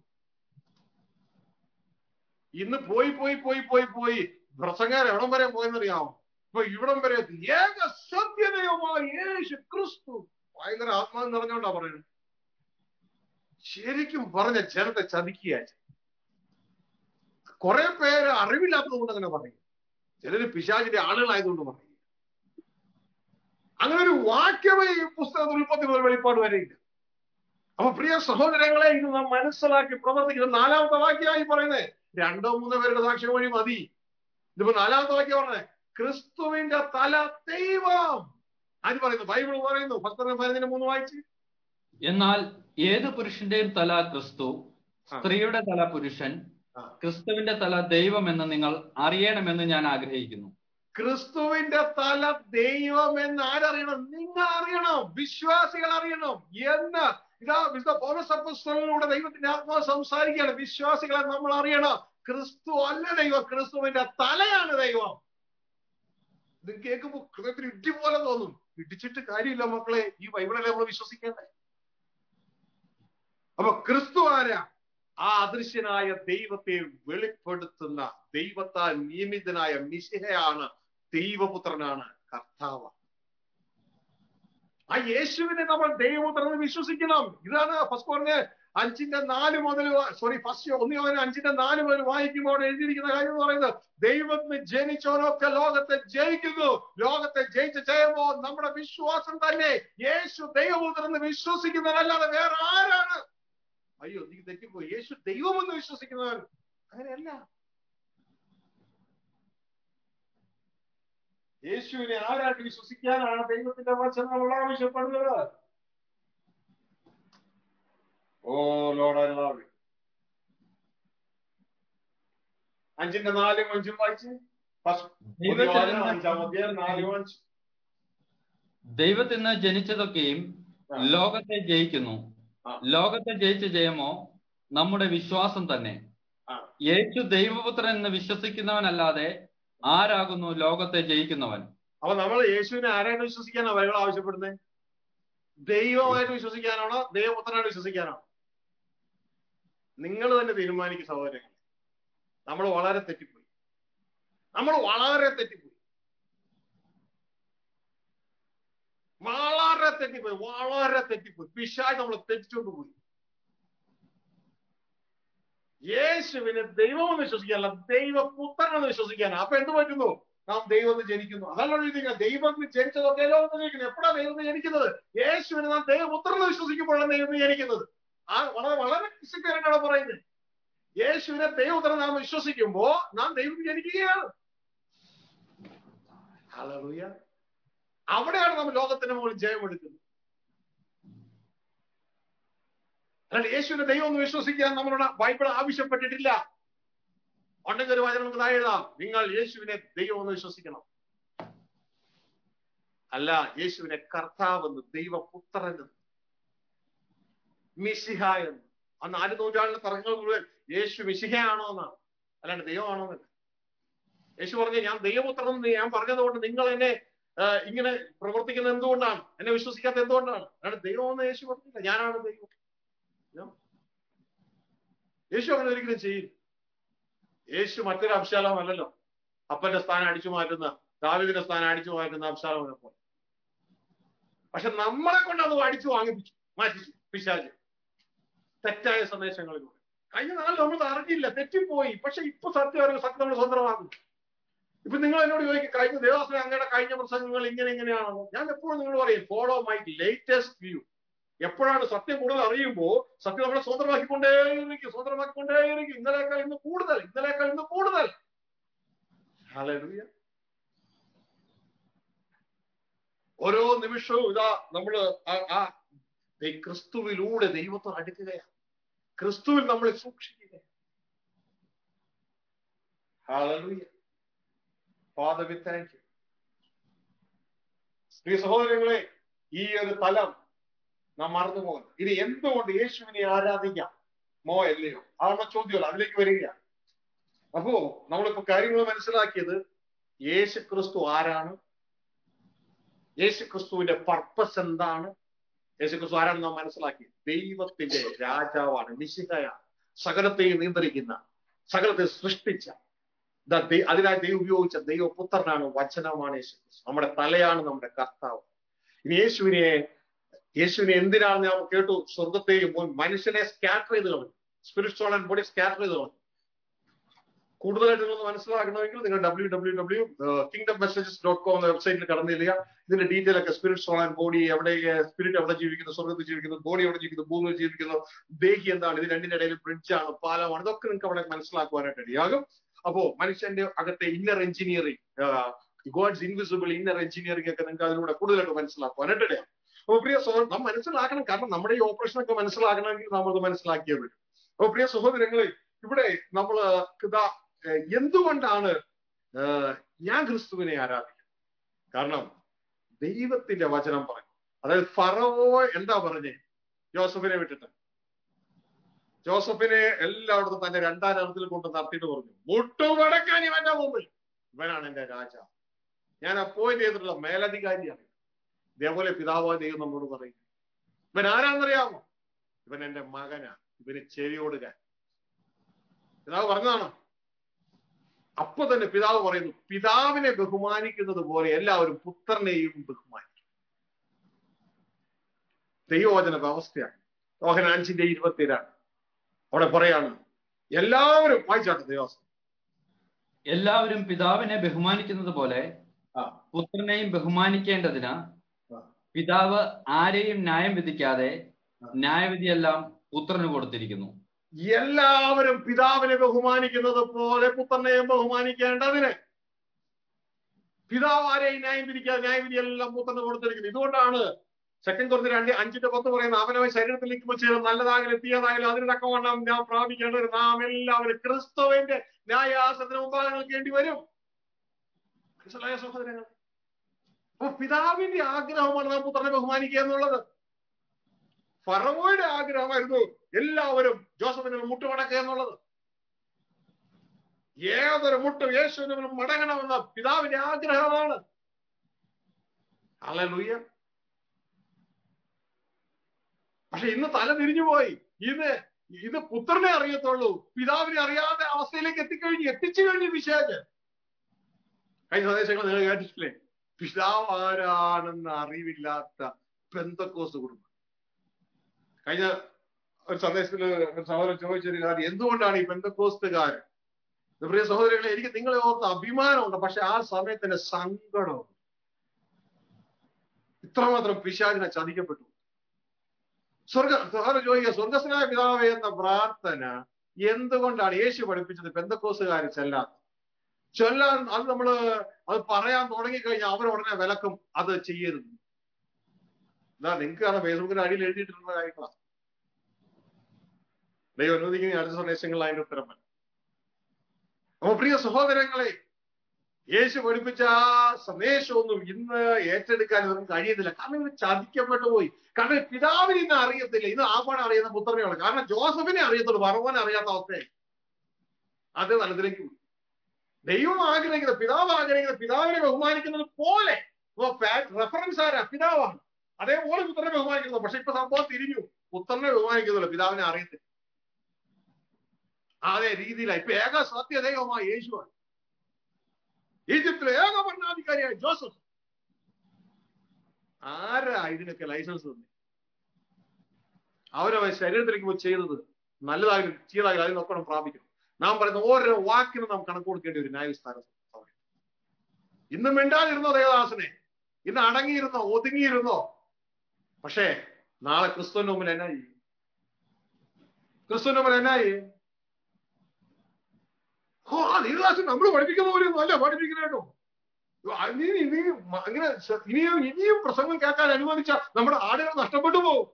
ഇന്ന് പോയി പോയി പോയി പോയി പോയി പ്രസംഗം എവിടം വരെ പോയെന്നറിയാമോ ഇപ്പൊ ഇവിടം വരെ എത്തി. ഏക സത്യദൈവമായ യേശു ക്രിസ്തു ഭയങ്കര ആത്മാവ് നിറഞ്ഞോണ്ടാ പറയുന്നത് ശരിക്കും പറഞ്ഞ ജനത്തെ ചതിക്കുക കുറെ പേര് അറിവില്ലാത്തത് കൊണ്ട് അങ്ങനെ പറയും ചിലര് പിശാചിന്റെ ആളുകളായതുകൊണ്ട് പറയും അങ്ങനെ ഒരു വാക്യമേ ഈ പുസ്തകത്തിൽ ഉൽപ്പത്തി മുതൽ വെളിപ്പാട് വരെയില്ല അപ്പൊ പ്രിയ സഹോദരങ്ങളെ ഇത് നാം മനസ്സിലാക്കി പ്രവർത്തിക്കുന്നത് നാലാമത്തെ വാക്യമായി പറയുന്നത് രണ്ടോ മൂന്നോ പേരുടെ സാക്ഷ്യം വഴി മതി ഇതിപ്പോ നാലാമത്തെ വാക്യം പറഞ്ഞേ ക്രിസ്തുവിന്റെ തല ദൈവം ആര് പറയുന്നു ബൈബിൾ പറയുന്നു പത്തൊമ്പത് പതിനഞ്ചിന് മൂന്ന് വായിച്ച് എന്നാൽ ഏത് പുരുഷന്റെയും തല ക്രിസ്തു സ്ത്രീയുടെ തല പുരുഷൻ ആ. ക്രിസ്തുവിന്റെ തല ദൈവം എന്ന് നിങ്ങൾ അറിയണമെന്ന് ഞാൻ ആഗ്രഹിക്കുന്നു ക്രിസ്തുവിന്റെ തല ദൈവം എന്ന് ആരറിയണം നിങ്ങൾ അറിയണം വിശ്വാസികൾ അറിയണം എന്ന് ഇതാ വിശുദ്ധ പൗരസപ്പസ്തലിലൂടെ ദൈവത്തിന്റെ ആത്മാവ് സംസാരിക്കുകയാണ് വിശ്വാസികളെ നമ്മൾ അറിയണം ക്രിസ്തു അല്ല ദൈവം ക്രിസ്തുവിന്റെ തലയാണ് ദൈവം ഇത് കേൾക്കുമ്പോ ഹൃദയത്തിന് ഇടി പോലെ തോന്നും ഇടിച്ചിട്ട് കാര്യമില്ല മക്കളെ ഈ ബൈബിളല്ലേ നമ്മൾ വിശ്വസിക്കേണ്ടേ അപ്പൊ ക്രിസ്തു ആരാ ആ അദൃശ്യനായ ദൈവത്തെ വെളിപ്പെടുത്തുന്ന ദൈവത്താൽ നിയമിതനായ മിശിഹയാണ് ദൈവപുത്രനാണ് കർത്താവ് ആ യേശുവിനെ നമ്മൾ ദൈവപുത്രൻ എന്ന് വിശ്വസിക്കണം ഇതാണ് ഫസ്റ്റ് പറഞ്ഞ അഞ്ചിന്റെ നാല് മുതൽ സോറി ഫസ്റ്റ് ഒന്ന് മുതൽ അഞ്ചിന്റെ നാല് മുതൽ വായിക്കുമ്പോൾ എഴുതിയിരിക്കുന്ന കാര്യം എന്ന് പറയുന്നത് ദൈവത്തിന് ജനിച്ചവനൊക്കെ ലോകത്തെ ജയിക്കുന്നു ലോകത്തെ ജയിച്ച ജയമോ നമ്മുടെ വിശ്വാസം തന്നെ യേശു ദൈവപുത്രൻ എന്ന് വിശ്വസിക്കുന്നവരല്ലാതെ വേറെ ആരാണ് അയ്യോ നീ തെറ്റിപ്പോയി യേശു ദൈവമെന്ന് വിശ്വസിക്കുന്നവൻ അങ്ങനെയല്ല യേശുവിനെ ആരായിട്ട് വിശ്വസിക്കാനാണ് ദൈവത്തിന്റെ വചനം നമ്മൾ ആവശ്യപ്പെടുന്നത് oh Lord I love you അഞ്ചിന്റെ നാലും അഞ്ചും വായിച്ച് ഫസ്റ്റ് ദൈവത്തിൽ നിന്ന് അഞ്ചാം അധ്യായം നാലും അഞ്ച് ദൈവത്തിൽ നിന്ന് ജനിച്ചതൊക്കെയും ആ. ലോകത്തെ ജയിക്കുന്നു ആ. ലോകത്തെ ജയിച്ച ജയമോ നമ്മുടെ വിശ്വാസം തന്നെ ആ. യേശു ദൈവപുത്രൻ എന്ന് വിശ്വസിക്കുന്നവനല്ലാതെ ആരാകുന്നു ലോകത്തെ ജയിക്കുന്നവൻ അപ്പൊ നമ്മൾ യേശുവിനെ ആരായിട്ട് വിശ്വസിക്കാനാണ് ബൈബിൾ ആവശ്യപ്പെടുന്നത് ദൈവമായിട്ട് വിശ്വസിക്കാനാണോ ദൈവപുത്രനായിട്ട് വിശ്വസിക്കാനാണോ നിങ്ങൾ തന്നെ തീരുമാനിക്കും സഹോദരങ്ങൾ നമ്മൾ വളരെ തെറ്റിപ്പോയി നമ്മൾ വളരെ തെറ്റിപ്പോയി വളരെ തെറ്റിപ്പോയി വളരെ തെറ്റിപ്പോയി പിശായി നമ്മൾ തെറ്റിച്ചോണ്ട് പോയി യേശുവിനെ ദൈവമെന്ന് വിശ്വസിക്കാനല്ല ദൈവപുത്രനെന്ന് വിശ്വസിക്കാനാണ് അപ്പൊ എന്ത് പറ്റുന്നു നാം ദൈവം ജനിക്കുന്നു അതല്ല എഴുതിയിരിക്കുന്നത് ദൈവത്തിന് ജനിച്ചതൊക്കെ ലോകത്ത് ജനിക്കുന്നത് എപ്പോഴാണ് ദൈവം ജനിക്കുന്നത് യേശുവിനെ നാം ദൈവപുത്രനെ വിശ്വസിക്കുമ്പോഴാണ് ദൈവം ജനിക്കുന്നത് ആ വളരെ വളരെ ക്രിസ്ത്യനാണ് പറയുന്നത് യേശുവിനെ ദൈവപുത്രൻ നാം വിശ്വസിക്കുമ്പോ നാം ദൈവം ജനിക്കുകയാണ് ഹല്ലേലൂയ അവിടെയാണ് നാം ലോകത്തിന്റെ മുകളിൽ ജയം എടുക്കുന്നത് അല്ലാണ്ട് യേശുവിന്റെ ദൈവം എന്ന് വിശ്വസിക്കാൻ നമ്മളോട് ബൈബിൾ ആവശ്യപ്പെട്ടിട്ടില്ല ഉണ്ടെങ്കിൽ ഒരു വചനം നമുക്ക് താഴെ എഴുതാം നിങ്ങൾ യേശുവിനെ ദൈവം എന്ന് വിശ്വസിക്കണം അല്ല യേശുവിനെ കർത്താവെന്ന് ദൈവപുത്രൻ മിശിഹ എന്ന് ആ നാല് നൂറ്റാണ്ടിലെ തർക്കങ്ങൾ മുഴുവൻ യേശു മിശിഹയാണോ എന്നാണ് അല്ലാണ്ട് ദൈവമാണോ എന്നല്ല യേശു പറഞ്ഞു ഞാൻ ദൈവപുത്രൻ എന്ന് ഞാൻ പറഞ്ഞതുകൊണ്ട് നിങ്ങൾ എന്നെ ആ, ഇങ്ങനെ പ്രവർത്തിക്കുന്നത് എന്തുകൊണ്ടാണ് എന്നെ വിശ്വസിക്കാത്ത എന്തുകൊണ്ടാണ് അല്ലാണ്ട് ദൈവമെന്ന് യേശു പറഞ്ഞില്ല ഞാനാണ് ദൈവം ഞാൻ- യേശു അങ്ങനെ ഒരിക്കലും ചെയ്യില്ല യേശു മറ്റൊരു അംശാലം അല്ലല്ലോ അപ്പന്റെ സ്ഥാനം അടിച്ചു മാറ്റുന്ന ദാവിദിന്റെ സ്ഥാനം അടിച്ചു മാറ്റുന്ന അംശാലമിനെ പോലെ പക്ഷെ നമ്മളെ കൊണ്ട് അത് അടിച്ചു വാങ്ങിപ്പിച്ചു മാറ്റിച്ചു പിശാച് തെറ്റായ സന്ദേശങ്ങളിലൂടെ കഴിഞ്ഞ നാൾ നമ്മൾ അറിഞ്ഞില്ല തെറ്റിപ്പോയി പക്ഷെ ഇപ്പൊ സത്യം അറിവ് സത്യം നമ്മൾ സ്വന്തമാക്കും ഇപ്പൊ നിങ്ങൾ എന്നോട് ചോദിക്കും കഴിഞ്ഞ ദേവസ്വം അങ്ങയുടെ കഴിഞ്ഞ പ്രസംഗങ്ങൾ ഇങ്ങനെ ഇങ്ങനെയാണെന്ന് ഞാൻ എപ്പോഴും നിങ്ങൾ പറയും ഫോളോ മൈ ലേറ്റസ്റ്റ് വ്യൂ എപ്പോഴാണ് സത്യം കൂടുതൽ അറിയുമ്പോൾ സത്യം നമ്മളെ സ്വതന്ത്രമാക്കിക്കൊണ്ടേയിരിക്കും സ്വതന്ത്രമാക്കിക്കൊണ്ടേയിരിക്കും ഇന്നലേക്കാൾ ഇന്ന് കൂടുതൽ ഇന്നലേക്കാൾ ഇന്ന് കൂടുതൽ Hallelujah. ഓരോ നിമിഷവും ഇതാ നമ്മള് ആ- ആ ദൈ- ക്രിസ്തുവിലൂടെ ദൈവത്തോട് അടുക്കുകയാണ് ക്രിസ്തുവിൽ നമ്മളെ സൂക്ഷിക്കുക Hallelujah. Father, we thank you. സ്ത്രീ സഹോദരങ്ങളെ ഈ ഒരു തലം നാം മറന്നു പോകുന്നു ഇനി എന്തുകൊണ്ട് യേശുവിനെ ആരാധിക്കാം മോ അല്ലയോ അതാണ് ചോദ്യമല്ല അതിലേക്ക് വരികയാണ് അപ്പോ നമ്മളിപ്പോ കാര്യങ്ങൾ മനസ്സിലാക്കിയത് യേശു ക്രിസ്തു ആരാണ് യേശു ക്രിസ്തുവിന്റെ പർപ്പസ് എന്താണ് യേശു ക്രിസ്തു ആരാണെന്ന് നാം മനസ്സിലാക്കി ദൈവത്തിന്റെ രാജാവാണ് മിശിഹയാണ് സകലത്തെയും നിയന്ത്രിക്കുന്ന സകലത്തെ സൃഷ്ടിച്ച ദാ ദൈ- അതിനായി ദൈവം ഉപയോഗിച്ച ദൈവപുത്രനാണ് വചനമാണ് യേശു ക്രിസ്തു നമ്മുടെ തലയാണ് നമ്മുടെ കർത്താവ് ഇനി യേശുവിനെ യേശുവിനെ എന്തിനാണ് നാം കേട്ടു സ്വർഗത്തെയും മുൻ- മനുഷ്യനെ സ്കാറ്റർ ചെയ്ത് കളഞ്ഞു സ്പിരിച്വൽ ആൻഡ് ബോഡി സ്കാറ്റർ ചെയ്ത് കളഞ്ഞു കൂടുതലായിട്ട് നിങ്ങൾ മനസ്സിലാക്കണമെങ്കിൽ നിങ്ങൾ W W W kingdom messages dot com എന്ന വെബ്സൈറ്റിൽ കടന്നു ചെല്ലുക ഇതിന്റെ ഡീറ്റെയിൽ ഒക്കെ സ്പിരിറ്റ് സോൾ ആൻഡ് ബോഡി എവിടെ സ്പിരിറ്റ് എവിടെ ജീവിക്കുന്നു സ്വർഗത്തിൽ ജീവിക്കുന്നു ബോഡി എവിടെ ജീവിക്കുന്നു ഭൂമിയിൽ ജീവിക്കുന്നു ദേഹി എന്താണ് ഇത് രണ്ടിന്റെ ഇടയിൽ ബ്രിഡ്ജാണ് പാലമാണ് ഇതൊക്കെ നിങ്ങൾക്ക് അവിടെ മനസ്സിലാക്കുവാനായിട്ട് ഇടയാകും അപ്പോ മനുഷ്യന്റെ അകത്തെ inner engineering God's invisible inner engineering ഒക്കെ നിങ്ങൾക്ക് അതിലൂടെ കൂടുതലായിട്ട് മനസ്സിലാക്കുവാനായിട്ട് ഇടയാകും അപ്പൊ പ്രിയ സഹോദരൻ നാം മനസ്സിലാക്കണം കാരണം നമ്മുടെ ഈ ഓപ്പറേഷൻ ഒക്കെ മനസ്സിലാക്കണമെങ്കിൽ നമ്മൾ മനസ്സിലാക്കിയേ പറ്റും അപ്പൊ പ്രിയ സഹോദരങ്ങളെ ഇവിടെ നമ്മൾ ഇതാ ഏഹ് എന്തുകൊണ്ടാണ് ഏഹ് ഞാൻ ക്രിസ്തുവിനെ ആരാധിക്കുന്നത് കാരണം ദൈവത്തിന്റെ വചനം പറഞ്ഞു അതായത് ഫറവോ എന്താ പറഞ്ഞേ ജോസഫിനെ വിട്ടിട്ട് ജോസഫിനെ എല്ലായിടത്തും തന്റെ രണ്ടാം രഥത്തിൽ കൊണ്ട് നടത്തിയിട്ട് പറഞ്ഞു മുട്ടുമടക്കാൻ ഇവന്റെ മുമ്പിൽ ഇവനാണ് എന്റെ രാജാവ് ഞാൻ അപ്പോയിന്റ് ചെയ്തിട്ടുള്ള മേലധികാരിയാണ് ഇതേപോലെ പിതാവായ ദൈവം നമ്മോട് പറയും ഇവൻ ആരാന്നറിയാമോ ഇവൻ എന്റെ മകനാ ഇവന് ചെവിയോടുക പിതാവ് പറഞ്ഞതാണ് അപ്പൊ തന്നെ പിതാവ് പറയുന്നു പിതാവിനെ ബഹുമാനിക്കുന്നത് പോലെ എല്ലാവരും പുത്രനെയും ബഹുമാനിക്കും ദൈവവചന വ്യവസ്ഥയാണ് യോഹന അഞ്ചിന്റെ ഇരുപത്തിരണ്ട് അവിടെ പറയാണ് എല്ലാവരും വായിച്ചാട്ടെ ദൈവവസ്ഥ എല്ലാവരും പിതാവിനെ ബഹുമാനിക്കുന്നത് പോലെ ആ. പുത്രനെയും ബഹുമാനിക്കേണ്ടതിന് ആ. പിതാവ് ആരെയും ന്യായം വിധിക്കാതെ ആ. ന്യായവിധിയെല്ലാം പുത്രന് കൊടുത്തിരിക്കുന്നു എല്ലാവരും പിതാവിനെ ബഹുമാനിക്കുന്നത് പോലെ പുത്രനെയും ബഹുമാനിക്കേണ്ടതിന് പിതാവ് ആരെയും ന്യായം വിധിക്കാതെ ന്യായവിധി എല്ലാം പുത്രന് കൊടുത്തിരിക്കുന്നു ഇതുകൊണ്ടാണ് സെക്കൻഡ് കുറച്ച് രണ്ട് അഞ്ചിന്റെ പത്ത് പറയുന്ന അവനവൻ ശരീരത്തിലേക്ക് വെച്ച് നല്ലതാകലും തീയതാകലും അതിന് തക്കവണ്ണം ഞാൻ പ്രാപിക്കേണ്ടത് നാം എല്ലാവരും ക്രിസ്തുവിന്റെ ന്യായാസനത്തിന് മുമ്പാകെ നിൽക്കേണ്ടി വരും മനസ്സിലായ സഹോദരങ്ങൾ അപ്പൊ പിതാവിന്റെ ആഗ്രഹമാണ് നാം പുത്രനെ ബഹുമാനിക്കുക എന്നുള്ളത് ഫറവോയുടെ ആഗ്രഹമായിരുന്നു എല്ലാവരും ജോസഫിന് മുട്ടുമടക്കുക എന്നുള്ളത് ഏതൊരു മുട്ടും യേശുവിനും മടങ്ങണമെന്ന പിതാവിന്റെ ആഗ്രഹമാണ് ഹല്ലേലൂയ പക്ഷെ ഇന്ന് തല തിരിഞ്ഞുപോയി ഇത് ഇത് പുത്രനെ അറിയത്തുള്ളൂ പിതാവിനെ അറിയാത്ത അവസ്ഥയിലേക്ക് എത്തിക്കഴിഞ്ഞു എത്തിച്ചു കഴിഞ്ഞു വിശേഷ് കഴിഞ്ഞ സന്ദേശങ്ങൾ നിങ്ങൾ കേട്ടിട്ടില്ലേ പിതാവ് ആരാണെന്ന് അറിവില്ലാത്ത പെന്തക്കോസ് കുടുംബം കഴിഞ്ഞ ഒരു സന്ദേശത്തിൽ ഒരു സഹോദരൻ ചോദിച്ചൊരു കാര്യം എന്തുകൊണ്ടാണ് ഈ പെന്തക്കോസ്തുകാരൻ ഇത് പ്രിയ സഹോദരങ്ങളെ എനിക്ക് നിങ്ങളെ ഓർത്ത് അഭിമാനമുണ്ട് പക്ഷെ ആ സമയത്തിന്റെ സങ്കടമുണ്ട് ഇത്രമാത്രം പിശാചിനെ ചതിക്കപ്പെട്ടു സ്വർഗ സഹോദരൻ ചോദിക്കുക സ്വർഗസ്നായ പിതാവേ എന്ന പ്രാർത്ഥന എന്തുകൊണ്ടാണ് യേശു പഠിപ്പിച്ചത് പെന്തക്കോസുകാർ ചെല്ലാത്ത ചൊല്ലാൻ അത് നമ്മള് അത് പറയാൻ തുടങ്ങിക്കഴിഞ്ഞാൽ അവർ ഉടനെ വിലക്കും അത് ചെയ്യരുത് ഇതാ നിങ്ങൾക്കാണ് ഫേസ്ബുക്കിന്റെ അടിയിൽ എഴുതിയിട്ടുള്ള കാര്യങ്ങളാണ് ദൈവം അനുവദിക്കുന്ന അടുത്ത സന്ദേശങ്ങളിൽ അതിന്റെ ഉത്തരം വരും അപ്പൊ പ്രിയ സഹോദരങ്ങളെ യേശു പഠിപ്പിച്ച ആ സന്ദേശമൊന്നും ഇന്ന് ഏറ്റെടുക്കാൻ നമുക്ക് കഴിയുന്നില്ല കാരണം ഇത് ചതിക്കപ്പെട്ടു പോയി കാരണം പിതാവിനെ ഇന്ന് അറിയത്തില്ല ഇന്ന് ആപ്പാടെ അറിയുന്ന പുത്രനെ ഉള്ളു കാരണം ജോസഫിനെ അറിയത്തുള്ളൂ പറവനെ അറിയാത്ത അവസ്ഥയായി അത് വലതിലേക്ക് പോയി ദൈവം ആഗ്രഹിക്കുന്നത് പിതാവ് ആഗ്രഹിക്കുന്നത് പിതാവിനെ ബഹുമാനിക്കുന്നത് പോലെ റെഫറൻസ് ആരാ പിതാവാണ് അതേപോലെ പുത്രനെ ബഹുമാനിക്കുന്നത് പക്ഷെ ഇപ്പൊ സംഭവം തിരിഞ്ഞു പുത്രനെ ബഹുമാനിക്കുന്നുള്ളൂ പിതാവിനെ അറിയത്തില്ല അതേ രീതിയിലായി ഇപ്പൊ ഏക സത്യദൈവമായ യേശുവാണ് ഈജിപ്തിലെ ഏക ഭരണാധികാരിയായ ജോസഫ് ആരാ ഇതിനൊക്കെ ലൈസൻസ് തന്നെ അവരവൻ ശരീരത്തിലേക്ക് പോയി ചെയ്തത് നല്ലതായാലും ചെയ്തായാലും അതിനൊക്കെ പ്രാപിക്കണം നാം പറയുന്ന ഓരോ വാക്കിനും നാം കണക്ക് കൊടുക്കേണ്ടി വരും ന്യായസ്ഥാന ഇന്ന് മിണ്ടാതിരുന്നോ ദേവദാസനെ ഇന്ന് അടങ്ങിയിരുന്നോ ഒതുങ്ങിയിരുന്നോ പക്ഷേ നാളെ ക്രിസ്തുവിന്റെ മുമ്പിൽ എന്നാ ചെയ്യും ക്രിസ്തുവിന്റെ മുമ്പിൽ എന്നാ ചെയ്യും ഓ ആ ദേവദാസൻ നമ്മൾ പഠിപ്പിക്കുന്ന പോലെ ഒന്നും അല്ല പഠിപ്പിക്കുന്ന കേട്ടോ നീ നീ അങ്ങനെ ഇനിയും ഇനിയും പ്രസംഗം കേൾക്കാൻ അനുവദിച്ച നമ്മുടെ ആടുകൾ നഷ്ടപ്പെട്ടു പോകും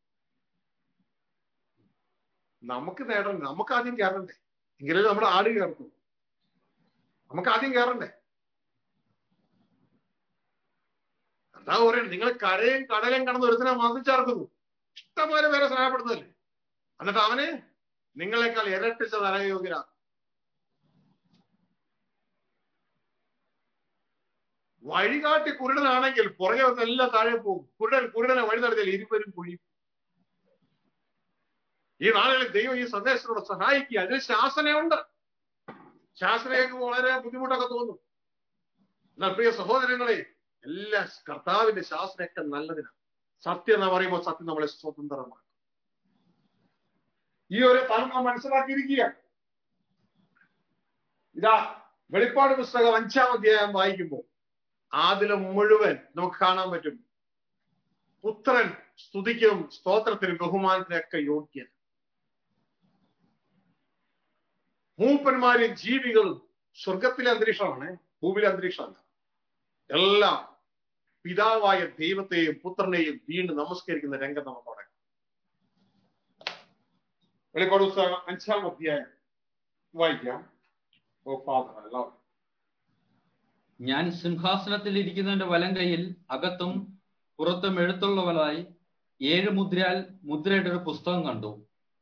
നമുക്ക് നേടണ്ടേ നമുക്ക് ആദ്യം കയറണ്ടേ എങ്കിലേ നമ്മുടെ ആട് കയറത്തു നമുക്ക് ആദ്യം കയറണ്ടേ എന്താ പറയുന്നത് നിങ്ങൾ കരയും കടലും കടന്ന് ഒരുത്തിനെ മതിച്ചേർക്കുന്നു ഇഷ്ടംപോലെ പേരെ സ്നേഹപ്പെടുന്നതല്ലേ എന്നിട്ട് അവന് നിങ്ങളെക്കാൾ ഇരട്ടിച്ച നരകയോഗ്യരാ വഴികാട്ടി കുരുടനാണെങ്കിൽ പുറകെ വന്ന് എല്ലാം താഴെ പോകും കുരുടൻ കുരുടനെ വഴി നടത്തിയാൽ ഇരുവരും കുഴി ഈ നാളുകളിൽ ദൈവം ഈ സന്ദേശത്തിലൂടെ സഹായിക്കുക അതിന് ശാസനയുണ്ട് ശാസനയൊക്കെ വളരെ ബുദ്ധിമുട്ടൊക്കെ തോന്നും എന്നാൽ പ്രിയ സഹോദരങ്ങളെ എല്ലാ കർത്താവിന്റെ ശാസനയൊക്കെ നല്ലതിനാണ് സത്യം എന്ന് പറയുമ്പോൾ സത്യം നമ്മളെ സ്വതന്ത്രമാണ് ഈ ഒരു തലം നാം മനസ്സിലാക്കിയിരിക്കുക ഇതാ വെളിപ്പാട് പുസ്തകം അഞ്ചാം അധ്യായം വായിക്കുമ്പോൾ അതിലെ മുഴുവൻ നമുക്ക് കാണാൻ പറ്റും പുത്രൻ സ്തുതിക്കും സ്തോത്രത്തിനും ബഹുമാനത്തിനൊക്കെ യോഗ്യൻ മൂപ്പന്മാരും ജീവികളും സ്വർഗത്തിലെ അന്തരീക്ഷമാണ് ഭൂമിയിലെ അന്തരീക്ഷമല്ല എല്ലാം പിതാവായ ദൈവത്തെയും പുത്രനെയും വീണ്ടും നമസ്കരിക്കുന്ന രംഗം നമുക്ക് അവിടെ വെളിപ്പാട് പുസ്തകം അഞ്ചാം അധ്യായം വായിക്കാം ഓ ഫാദർ അല്ല ഞാൻ സിംഹാസനത്തിൽ ഇരിക്കുന്നവന്റെ വലം കൈയിൽ അകത്തും പുറത്തും എഴുത്തുള്ളവരായി ഏഴ് മുദ്രയാൽ മുദ്രയുടെ ഒരു പുസ്തകം കണ്ടു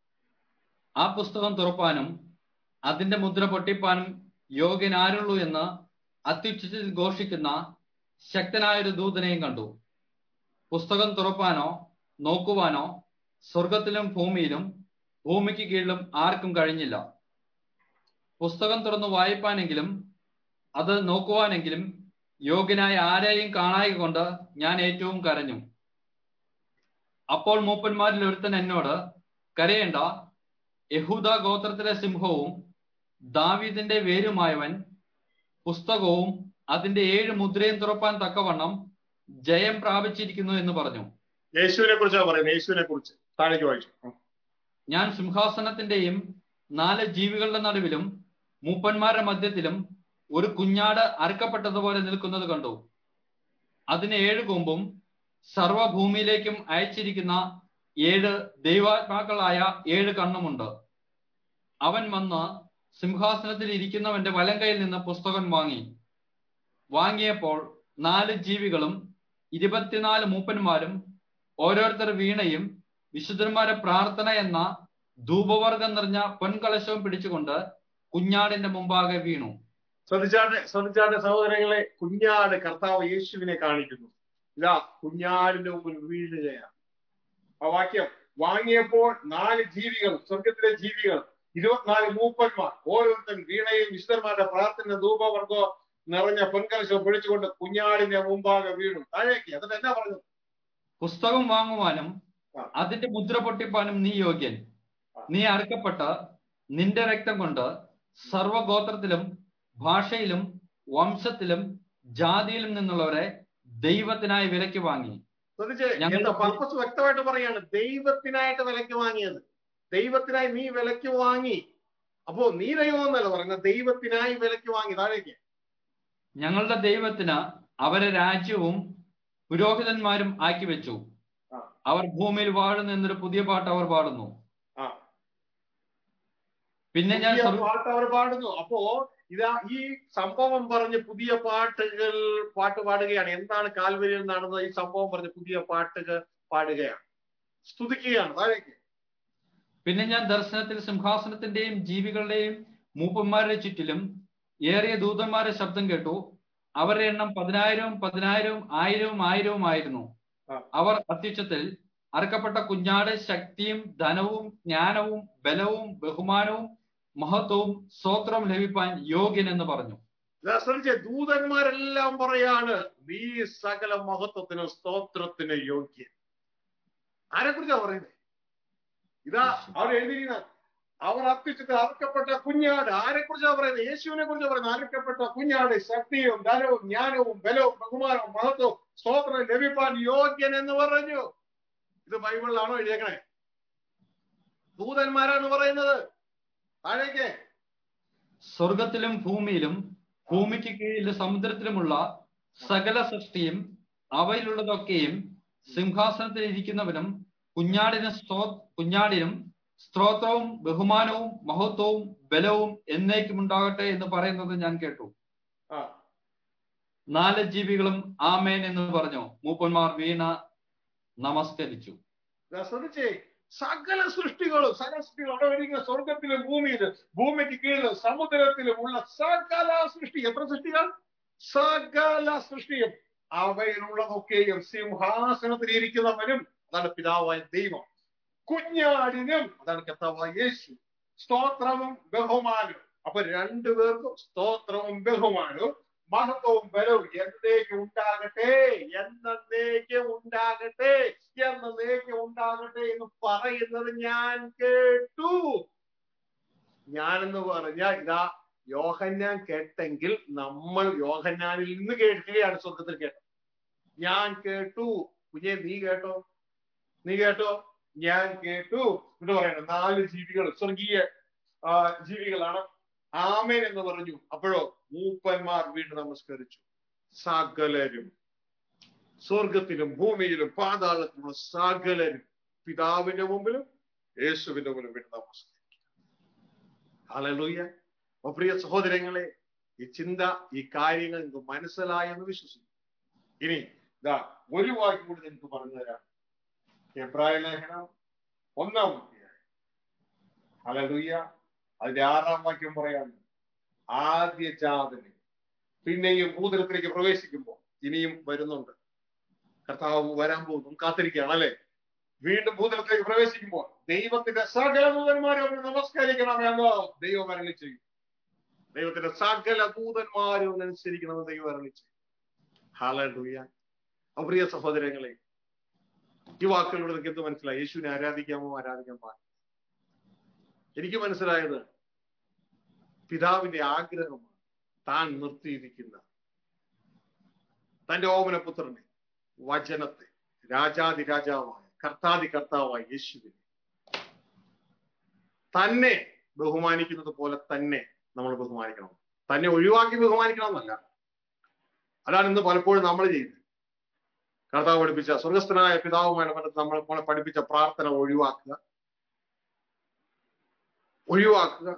ആ പുസ്തകം തുറപ്പാനും അതിന്റെ മുദ്ര പൊട്ടിപ്പാനും യോഗ്യൻ ആരുള്ളൂ എന്ന് അത്യുച്ചത്തിൽ ഘോഷിക്കുന്ന ശക്തനായൊരു ദൂതനെയും കണ്ടു പുസ്തകം തുറപ്പാനോ നോക്കുവാനോ സ്വർഗത്തിലും ഭൂമിയിലും ഭൂമിക്ക് കീഴിലും ആർക്കും കഴിഞ്ഞില്ല പുസ്തകം തുറന്നു വായിപ്പാനെങ്കിലും അത് നോക്കുവാനെങ്കിലും യോഗ്യനായ ആരെയും കാണായി കൊണ്ട് ഞാൻ ഏറ്റവും കരഞ്ഞു അപ്പോൾ മൂപ്പന്മാരിൽ ഒരുത്തൻ എന്നോട് കരയേണ്ട യഹൂദ ഗോത്രത്തിലെ സിംഹവും ദാവീദിന്റെ വേരുമായവൻ പുസ്തകവും അതിന്റെ ഏഴ് മുദ്രയും തുറപ്പാൻ തക്കവണ്ണം ജയം പ്രാപിച്ചിരിക്കുന്നു എന്ന് പറഞ്ഞു യേശുവിനെ കുറിച്ചാണ് പറയുന്നത് യേശുവിനെ കുറിച്ച് താഴേക്ക് വായിച്ചു ഞാൻ സിംഹാസനത്തിന്റെയും നാല് ജീവികളുടെ നടുവിലും മൂപ്പന്മാരുടെ മധ്യത്തിലും ഒരു കുഞ്ഞാട് അറുക്കപ്പെട്ടതുപോലെ നിൽക്കുന്നത് കണ്ടു അതിന് ഏഴ് കൊമ്പും സർവഭൂമിയിലേക്കും അയച്ചിരിക്കുന്ന ഏഴ് ദൈവാത്മാക്കളായ ഏഴ് കണ്ണുമുണ്ട് അവൻ വന്ന് സിംഹാസനത്തിൽ ഇരിക്കുന്നവന്റെ വലം കയ്യിൽ നിന്ന് പുസ്തകം വാങ്ങി വാങ്ങിയപ്പോൾ നാല് ജീവികളും ഇരുപത്തിനാല് മൂപ്പന്മാരും ഓരോരുത്തർ വീണയും വിശുദ്ധന്മാരെ പ്രാർത്ഥന എന്ന ധൂപവർഗം നിറഞ്ഞ പൊൻകലശവും പിടിച്ചുകൊണ്ട് കുഞ്ഞാടിന്റെ മുമ്പാകെ വീണു ശ്രദ്ധിച്ചാട്ടെ ശ്രദ്ധിച്ചാട്ടെ സഹോദരങ്ങളെ കുഞ്ഞാട് കർത്താവ് യേശുവിനെ കാണിക്കുന്നു ഇതാ കുഞ്ഞാടിന്റെ മുമ്പിൽ വീഴുകയാണ് ആ വാക്യം വാങ്ങിയപ്പോൾ നാല് ജീവികൾ സ്വർഗത്തിലെ ജീവികൾ ഇരുപത്തിനാല് മൂപ്പന്മാർ ഓരോരുത്തരും വീണയും വിശുദ്ധന്മാരുടെ പ്രാർത്ഥന ധൂപവർഗോ നിറഞ്ഞ പൊൻകലശവും പിടിച്ചുകൊണ്ട് കുഞ്ഞാടിന്റെ മുമ്പാകെ വീണു താഴേക്ക് എന്നിട്ട് എന്നാ പറഞ്ഞു പുസ്തകം വാങ്ങുവാനും ആ. അതിന്റെ മുദ്ര പൊട്ടിപ്പാനും നീ യോഗ്യൻ നീ അറുക്കപ്പെട്ട നിന്റെ രക്തം കൊണ്ട് സർവഗോത്രത്തിലും ഭാഷയിലും വംശത്തിലും ജാതിയിലും നിന്നുള്ളവരെ ദൈവത്തിനായി വിലയ്ക്ക് വാങ്ങി ശ്രദ്ധിച്ചേ ഞങ്ങൾ- എന്താ പർപ്പസ് വ്യക്തമായിട്ട് പറയാണ് ദൈവത്തിനായിട്ട് വിലക്ക് വാങ്ങിയത് ദൈവത്തിനായി നീ വിലക്ക് വാങ്ങി അപ്പോ നീ ദൈവം എന്നല്ല പറയുന്നത് ദൈവത്തിനായി വിലക്ക് വാങ്ങി താഴേക്ക് ഞങ്ങളുടെ ദൈവത്തിന് അവരെ രാജ്യവും പുരോഹിതന്മാരും ആക്കി വെച്ചു ആ. അവർ ഭൂമിയിൽ വാഴുന്നു എന്നൊരു പുതിയ പാട്ട് അവർ പാടുന്നു ആ പിന്നെ ഞാൻ പുതിയ സ്വർഗ- പാട്ട് അവർ പാടുന്നു അപ്പോ ഇതാ ഈ സംഭവം പറഞ്ഞ് പുതിയ പാട്ടുകൾ പാട്ട് പാടുകയാണ് എന്താണ് കാൽവരിയിൽ നടന്നത് ഈ സംഭവം പറഞ്ഞ് പുതിയ പാട്ടുകൾ പാടുകയാണ് സ്തുതിക്കുകയാണ് താഴേക്ക് പിന്നെ ഞാൻ ദർശനത്തിൽ സിംഹാസനത്തിന്റെയും ജീവികളുടെയും മൂപ്പന്മാരുടെ ചുറ്റിലും ഏറിയ ദൂതന്മാരുടെ ശബ്ദം കേട്ടു അവരുടെ എണ്ണം പതിനായിരവും പതിനായിരവും ആയിരവും ആയിരവും ആയിരുന്നു ആ. അവർ അത്യുച്ചത്തിൽ അറക്കപ്പെട്ട കുഞ്ഞാട് ശക്തിയും ധനവും ജ്ഞാനവും ബലവും ബഹുമാനവും മഹത്വവും സ്തോത്രം ലഭിപ്പാൻ യോഗ്യൻ എന്ന് പറഞ്ഞു ഇതാ ശ്രദ്ധിച്ചേ ദൂതന്മാരെല്ലാം പറയാണ് നീ സകല മഹത്വത്തിനും സ്തോത്രത്തിനും യോഗ്യൻ ആരെ കുറിച്ചാ പറയുന്നത് ഇതാ അവർ എഴുതിയിരിക്കുന്ന അവർ അർപ്പിച്ചിട്ട് അർക്കപ്പെട്ട കുഞ്ഞാട് ആരെ കുറിച്ചാ പറയുന്നത് യേശുവിനെ കുറിച്ചാ പറയുന്നത് അർക്കപ്പെട്ട കുഞ്ഞാട് ശക്തിയും ധനവും ജ്ഞാനവും ബലവും ബഹുമാനവും മഹത്വവും സ്തോത്രം ലഭിപ്പാൻ യോഗ്യൻ എന്ന് പറഞ്ഞു ഇത് ബൈബിളിലാണോ എഴുതിയേക്കണേ ദൂതന്മാരാണ് പറയുന്നത് താഴേക്ക് സ്വർഗത്തിലും ഭൂമിയിലും ഭൂമിക്ക് കീഴിലും സമുദ്രത്തിലുമുള്ള സകല സൃഷ്ടിയും അവയിലുള്ളതൊക്കെയും സിംഹാസനത്തിൽ ഇരിക്കുന്നവനും കുഞ്ഞാടിന് സ്തോ കുഞ്ഞാടിനും സ്തോത്രവും ബഹുമാനവും മഹത്വവും ബലവും എന്നേക്കും ഉണ്ടാകട്ടെ എന്ന് പറയുന്നത് ഞാൻ കേട്ടു ആ നാല് ജീവികളും ആമേൻ എന്ന് പറഞ്ഞു മൂപ്പന്മാർ വീണ നമസ്കരിച്ചു ഇതാ ശ്രദ്ധിച്ചേ സകല സൃഷ്ടികളും സകല സൃഷ്ടികളും അവിടെ ഇരിക്കുന്ന സ്വർഗത്തിലും ഭൂമിയിലും ഭൂമിക്ക് കീഴിലും സമുദ്രത്തിലും ഉള്ള സകല സൃഷ്ടി എത്ര സൃഷ്ടികൾ സകല സൃഷ്ടിയും അവയിലുള്ളതൊക്കെയും സിംഹാസനത്തിൽ ഇരിക്കുന്നവനും അതാണ് പിതാവായ ദൈവം കുഞ്ഞാടിനും അതാണ് കർത്താവായ യേശു സ്തോത്രവും ബഹുമാനവും അപ്പൊ രണ്ടുപേർക്കും സ്തോത്രവും ബഹുമാനവും മഹത്വവും ബലവും എന്നേക്ക് ഉണ്ടാകട്ടെ എന്നേക്ക് ഉണ്ടാകട്ടെ എന്നേക്ക് ഉണ്ടാകട്ടെ എന്ന് പറയുന്നത് ഞാൻ കേട്ടു ഞാനെന്ന് പറഞ്ഞാൽ ഇതാ യോഹന്നാൻ കേട്ടെങ്കിൽ നമ്മൾ യോഹന്നാനിൽ നിന്ന് കേൾക്കുകയാണ് സ്വർഗത്തിൽ കേട്ടത് ഞാൻ കേട്ടു കുഞ്ഞെ നീ കേട്ടോ നീ കേട്ടോ ഞാൻ കേട്ടു എന്ന് പറയണം നാല് ജീവികൾ സ്വർഗീയ ആ, ജീവികളാണ് ആമേൻ എന്ന് പറഞ്ഞു അപ്പോഴോ മൂപ്പന്മാർ വീണ്ടും നമസ്കരിച്ചു സകലരും സ്വർഗത്തിലും ഭൂമിയിലും പാതാളത്തിലുള്ള സകലരും പിതാവിന്റെ മുമ്പിലും യേശുവിന്റെ മുമ്പിലും വീണ്ടും നമസ്കരിക്കും ഹല്ലേലൂയ അപ്പൊ പ്രിയ സഹോദരങ്ങളെ ഈ ചിന്ത ഈ കാര്യങ്ങൾ നിങ്ങൾക്ക് മനസ്സിലായെന്ന് വിശ്വസിക്കുന്നു ഇനി ഇതാ ഒരു വാക്യം കൂടി നിങ്ങൾക്ക് പറഞ്ഞു തരാം എബ്രായ ലേഖനം ഒന്നാം അധ്യായം ഹല്ലേലൂയ അതിന്റെ ആറാം വാക്യം പറയാണ് ആദ്യ ജാതന് പിന്നെയും ഭൂതലത്തിലേക്ക് പ്രവേശിക്കുമ്പോൾ ഇനിയും വരുന്നുണ്ട് കർത്താവ് വരാൻ പോകുന്നു കാത്തിരിക്കുകയാണ് അല്ലെ വീണ്ടും ഭൂതലത്തിലേക്ക് പ്രവേശിക്കുമ്പോൾ ദൈവത്തിന്റെ സകല ദൂതന്മാരെ ഒന്ന് നമസ്കരിക്കണമെന്ന് ദൈവം അരളി ചെയ്യും ദൈവത്തിന്റെ സകല ദൂതന്മാരും ഒന്ന് അനുസരിക്കണമെന്ന് ദൈവം അരളി ചെയ്യും ഹാലൂയ പ്രിയ സഹോദരങ്ങളെ ഈ വാക്കുകളിലൂടെ നിങ്ങൾക്ക് എന്ത് മനസ്സിലായി യേശുവിനെ ആരാധിക്കാമോ ആരാധിക്കാൻ പാടില്ല എനിക്ക് മനസ്സിലായത് പിതാവിന്റെ ആഗ്രഹമാണ് താൻ നിർത്തിയിരിക്കുന്ന തന്റെ ഓമനപുത്രനെ വചനത്തെ രാജാതി രാജാവായ കർത്താതി കർത്താവായ യേശുവിനെ തന്നെ ബഹുമാനിക്കുന്നത് പോലെ തന്നെ നമ്മൾ ബഹുമാനിക്കണം തന്നെ ഒഴിവാക്കി ബഹുമാനിക്കണം എന്നല്ല അതാണ് ഇന്ന് പലപ്പോഴും നമ്മൾ ചെയ്യുന്നത് കർത്താവ് പഠിപ്പിച്ച സ്വർഗസ്ഥനായ പിതാവുമായി ബന്ധപ്പെട്ട് നമ്മൾ നമ്മളെ പഠിപ്പിച്ച പ്രാർത്ഥന ഒഴിവാക്കുക ഒഴിവാക്കുക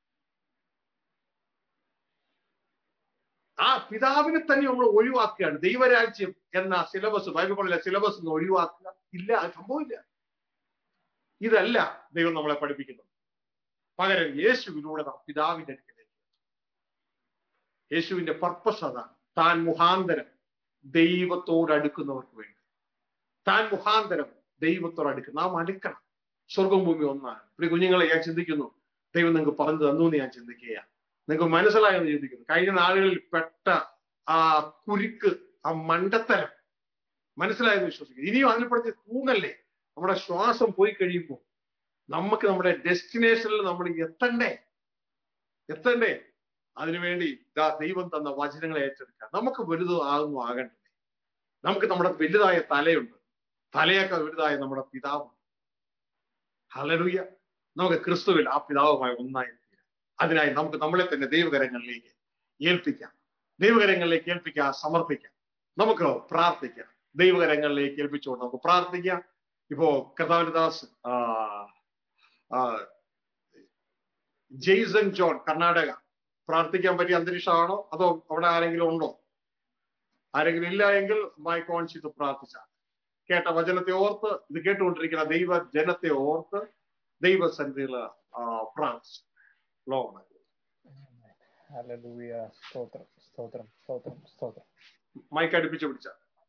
ആ പിതാവിനെ തന്നെ നമ്മൾ ഒഴിവാക്കുകയാണ് ദൈവരാജ്യം എന്ന സിലബസ് ബൈബിളിലെ സിലബസ് ഒന്ന് ഒഴിവാക്കുക ഇല്ല അത് സംഭവമില്ല ഇതല്ല ദൈവം നമ്മളെ പഠിപ്പിക്കുന്നത് പകരം യേശുവിലൂടെ നാം പിതാവിന്റെ അടുക്കലേക്ക് യേശുവിന്റെ പർപ്പസ് അതാണ് താൻ മുഖാന്തരം ദൈവത്തോട് അടുക്കുന്നവർക്ക് വേണ്ടി താൻ മുഖാന്തരം ദൈവത്തോട് അടുക്കുന്ന നാം അടുക്കണം സ്വർഗം ഭൂമി ഒന്നാണ് പ്രിയ കുഞ്ഞുങ്ങളെ ഞാൻ ചിന്തിക്കുന്നു ദൈവം നിങ്ങൾക്ക് പറഞ്ഞു തന്നു എന്ന് ഞാൻ ചിന്തിക്കുകയാണ് നിങ്ങൾക്ക് മനസ്സിലായെന്ന് ചിന്തിക്കുന്നു കഴിഞ്ഞ നാളുകളിൽ പെട്ട ആ കുരുക്ക് ആ മണ്ടത്തരം മനസ്സിലായെന്ന് വിശ്വസിക്കുന്നു ഇനിയും അതിൽ പറഞ്ഞ് തൂങ്ങല്ലേ നമ്മുടെ ശ്വാസം പോയി കഴിയുമ്പോൾ നമുക്ക് നമ്മുടെ ഡെസ്റ്റിനേഷനിൽ നമ്മൾ എത്തണ്ടേ എത്തണ്ടേ അതിനുവേണ്ടി ഇതാ ദൈവം തന്ന വചനങ്ങളെ ഏറ്റെടുക്കാം നമുക്ക് വലുത് ആകുന്നു ആകണ്ടേ നമുക്ക് നമ്മുടെ വലുതായ തലയുണ്ട് തലയൊക്കെ വലുതായ നമ്മുടെ പിതാവ് ഹലലുയ നമുക്ക് ക്രിസ്തുവിൽ ആ പിതാവുമായി ഒന്നായി തീരാം അതിനായി നമുക്ക് നമ്മളെ തന്നെ ദൈവകരങ്ങളിലേക്ക് ഏൽപ്പിക്കാം ദൈവകരങ്ങളിലേക്ക് ഏൽപ്പിക്കാം സമർപ്പിക്കാം നമുക്ക് പ്രാർത്ഥിക്കാം ദൈവകരങ്ങളിലേക്ക് ഏൽപ്പിച്ചുകൊണ്ട് നമുക്ക് പ്രാർത്ഥിക്കാം ഇപ്പോ കർത്താവിന്റെ ദാസ് ആ ആ ജെയ്സൺ ജോൺ കർണാടക പ്രാർത്ഥിക്കാൻ പറ്റിയ അന്തരീക്ഷമാണോ അതോ അവിടെ ആരെങ്കിലും ഉണ്ടോ ആരെങ്കിലും ഇല്ല എങ്കിൽ മൈക്ക് ഓൺ ചെയ്ത് പ്രാർത്ഥിച്ചാൽ കേട്ട വചനത്തെ ഓർത്ത് ഇത് കേട്ടുകൊണ്ടിരിക്കുന്ന ദൈവ ജനത്തെ ഓർത്ത് ദൈവസന്നിധിയിൽ പ്രാർത്ഥിച്ചു ലോകം ഹല്ലേലൂയ സ്തോത്രം സ്തോത്രം സ്തോത്രം സ്തോത്രം മൈക്ക് അടുപ്പിച്ച് പിടിച്ച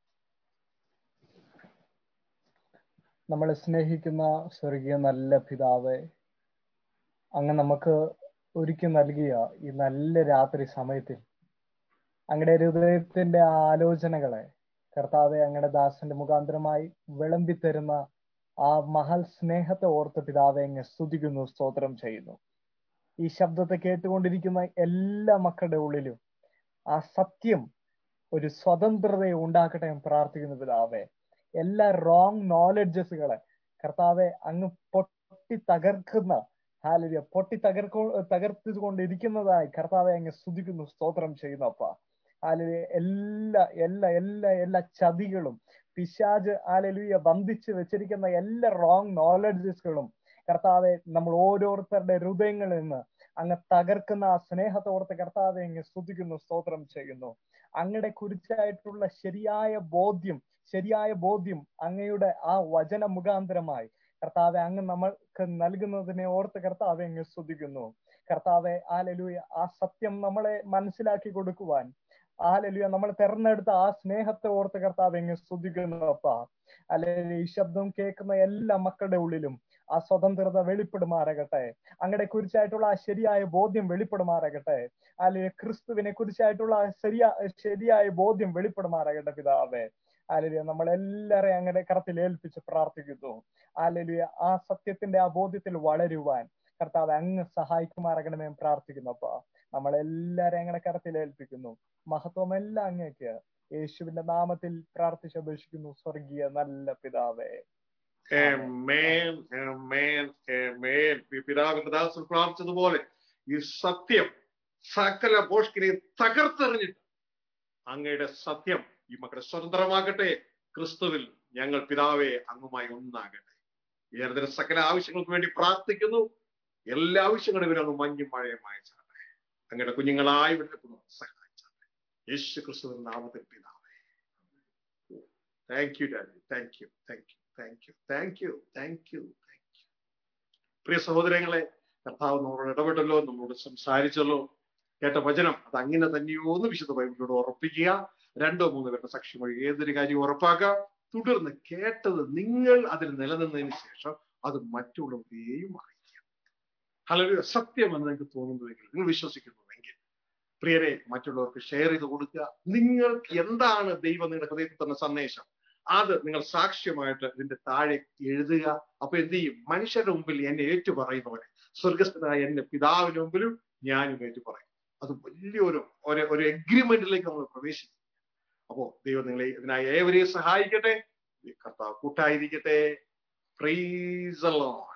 നമ്മളെ സ്നേഹിക്കുന്ന സ്വർഗീയ നല്ല പിതാവെ അങ്ങ് നമുക്ക് ഒരുക്കി നൽകിയ ഈ നല്ല രാത്രി സമയത്തിൽ അങ്ങയുടെ ഹൃദയത്തിന്റെ ആലോചനകളെ കർത്താവെ അങ്ങയുടെ ദാസന്റെ മുഖാന്തരമായി വിളമ്പി തരുന്ന ആ മഹൽ സ്നേഹത്തെ ഓർത്ത് പിതാവെ അങ്ങ് സ്തുതിക്കുന്നു സ്തോത്രം ചെയ്യുന്നു ഈ ശബ്ദത്തെ കേട്ടുകൊണ്ടിരിക്കുന്ന എല്ലാ മക്കളുടെ ഉള്ളിലും ആ സത്യം ഒരു സ്വതന്ത്രതയെ ഉണ്ടാക്കട്ടെ എന്ന് പ്രാർത്ഥിക്കുന്നു പിതാവെ എല്ലാ റോങ് നോളജസുകളെ കർത്താവെ അങ്ങ് പൊട്ടി തകർക്കുന്ന ഹാലരിയ പൊട്ടി തകർക്കൊ തകർത്തുകൊണ്ടിരിക്കുന്നതായി കർത്താവെ അങ്ങ് സ്തുതിക്കുന്നു സ്തോത്രം ചെയ്യുന്നു അപ്പ ഹാലരിയ എല്ലാ എല്ലാ എല്ലാ എല്ലാ ചതികളും പിശാജ് ഹാലലുയ ബന്ധിച്ച് വെച്ചിരിക്കുന്ന എല്ലാ റോങ് നോളജസുകളും കർത്താവെ നമ്മൾ ഓരോരുത്തരുടെ ഹൃദയങ്ങളിൽ നിന്ന് അങ്ങ് തകർക്കുന്ന ആ സ്നേഹത്തോർത്ത് കർത്താവെ അങ്ങ് സ്തുതിക്കുന്നു സ്തോത്രം ചെയ്യുന്നു അങ്ങയുടെ കുറിച്ചായിട്ടുള്ള ശരിയായ ബോധ്യം ശരിയായ ബോധ്യം അങ്ങയുടെ ആ വചന മുഖാന്തരമായി കർത്താവെ അങ്ങ് നമ്മൾക്ക് നൽകുന്നതിനെ ഓർത്ത് കർത്താവെ അങ്ങ് സ്തുതിക്കുന്നു കർത്താവെ ആലലുയ ആ സത്യം നമ്മളെ മനസ്സിലാക്കി കൊടുക്കുവാൻ ആലലുയ നമ്മൾ തെരഞ്ഞെടുത്ത ആ സ്നേഹത്തെ ഓർത്ത് കർത്താവ് എങ്ങ് സ്തുതിക്കുന്നു അപ്പ അല്ലെ ഈ ശബ്ദം കേൾക്കുന്ന എല്ലാ മക്കളുടെ ഉള്ളിലും ആ സ്വതന്ത്രത വെളിപ്പെടുമാറാകട്ടെ അങ്ങടെ കുറിച്ചായിട്ടുള്ള ആ ശരിയായ ബോധ്യം വെളിപ്പെടുമാറാകട്ടെ അല്ലെ ക്രിസ്തുവിനെ കുറിച്ചായിട്ടുള്ള ആ ശരിയാ ശരിയായ ബോധ്യം വെളിപ്പെടുമാറാകട്ടെ പിതാവേ ആലലിയ നമ്മളെല്ലാരെയും അങ്ങനെ കറത്തിൽ ഏൽപ്പിച്ച് പ്രാർത്ഥിക്കുന്നു ആലലിയ ആ സത്യത്തിന്റെ ആ ബോധ്യത്തിൽ വളരുവാൻ കർത്താവ് അങ്ങ് സഹായിക്കുമാറാകണമേ എന്ന് പ്രാർത്ഥിക്കുന്നു അപ്പ നമ്മളെല്ലാരെയും അങ്ങനെ കരത്തിൽ ഏൽപ്പിക്കുന്നു മഹത്വമെല്ലാം അങ്ങേക്ക് യേശുവിന്റെ നാമത്തിൽ പ്രാർത്ഥിച്ചപേക്ഷിക്കുന്നു സ്വർഗീയ നല്ല പിതാവേ Amen, amen, amen. പിതാവിന്റെ ദാസൻ പ്രാർത്ഥിച്ചതുപോലെ ഈ സത്യം സകല ഭോഷ്കിനെ തകർത്തെറിഞ്ഞിട്ട് അങ്ങയുടെ സത്യം ഈ മക്കളെ സ്വതന്ത്രമാകട്ടെ ക്രിസ്തുവിൽ ഞങ്ങൾ പിതാവെ അങ്ങുമായി ഒന്നാകട്ടെ ഏറെ സകല ആവശ്യങ്ങൾക്ക് വേണ്ടി പ്രാർത്ഥിക്കുന്നു എല്ലാ ആവശ്യങ്ങളും ഇവരും അങ്ങ് മഞ്ഞും മഴയും അയച്ചാട്ടെ അങ്ങയുടെ കുഞ്ഞുങ്ങളായി ഇവിടെ സഹായിച്ചാട്ടെ യേശു ക്രിസ്തുവിൻ നാമത്തിൽ പിതാവേ thank you daddy thank you thank you thank you thank you thank you thank you പ്രിയ സഹോദരങ്ങളെ കർത്താവ് നമ്മളോട് ഇടപെട്ടല്ലോ നമ്മളോട് സംസാരിച്ചല്ലോ കേട്ട വചനം അത് അങ്ങനെ തന്നെയോ എന്ന് വിശുദ്ധ ബൈബിളിനോട് ഉറപ്പിക്കുക രണ്ടോ മൂന്നോ പേരുടെ സാക്ഷി വഴി ഏതൊരു കാര്യം ഉറപ്പാക്കുക തുടർന്ന് കേട്ടത് നിങ്ങൾ അതിൽ നിലനിന്നതിന് ശേഷം അത് മറ്റുള്ളവരെയും അറിയിക്കുക അല്ലെങ്കിൽ സത്യമെന്ന് നിങ്ങൾക്ക് തോന്നുന്നുവെങ്കിൽ നിങ്ങൾ വിശ്വസിക്കുന്നുവെങ്കിൽ പ്രിയരെ മറ്റുള്ളവർക്ക് ഷെയർ ചെയ്ത് കൊടുക്കുക നിങ്ങൾക്ക് എന്താണ് ദൈവം നിങ്ങളുടെ ഹൃദയത്തിൽ തന്ന സന്ദേശം അത് നിങ്ങൾ സാക്ഷ്യമായിട്ട് ഇതിന്റെ താഴെ എഴുതുക അപ്പൊ എന്ത് ചെയ്യും മനുഷ്യരുടെ മുമ്പിൽ എന്നെ ഏറ്റു പറയുന്നവരെ സ്വർഗസ്ഥനായ എന്റെ പിതാവിന് മുമ്പിലും ഞാനും ഏറ്റു പറയും അത് വലിയൊരു ഒരു ഒരു എഗ്രിമെന്റിലേക്ക് നമ്മൾ പ്രവേശിക്കും അപ്പോ ദൈവം നിങ്ങളെ ഇതിനായി ഏവരെയും സഹായിക്കട്ടെ കർത്താവ് കൂട്ടായിരിക്കട്ടെ പ്രൈസ്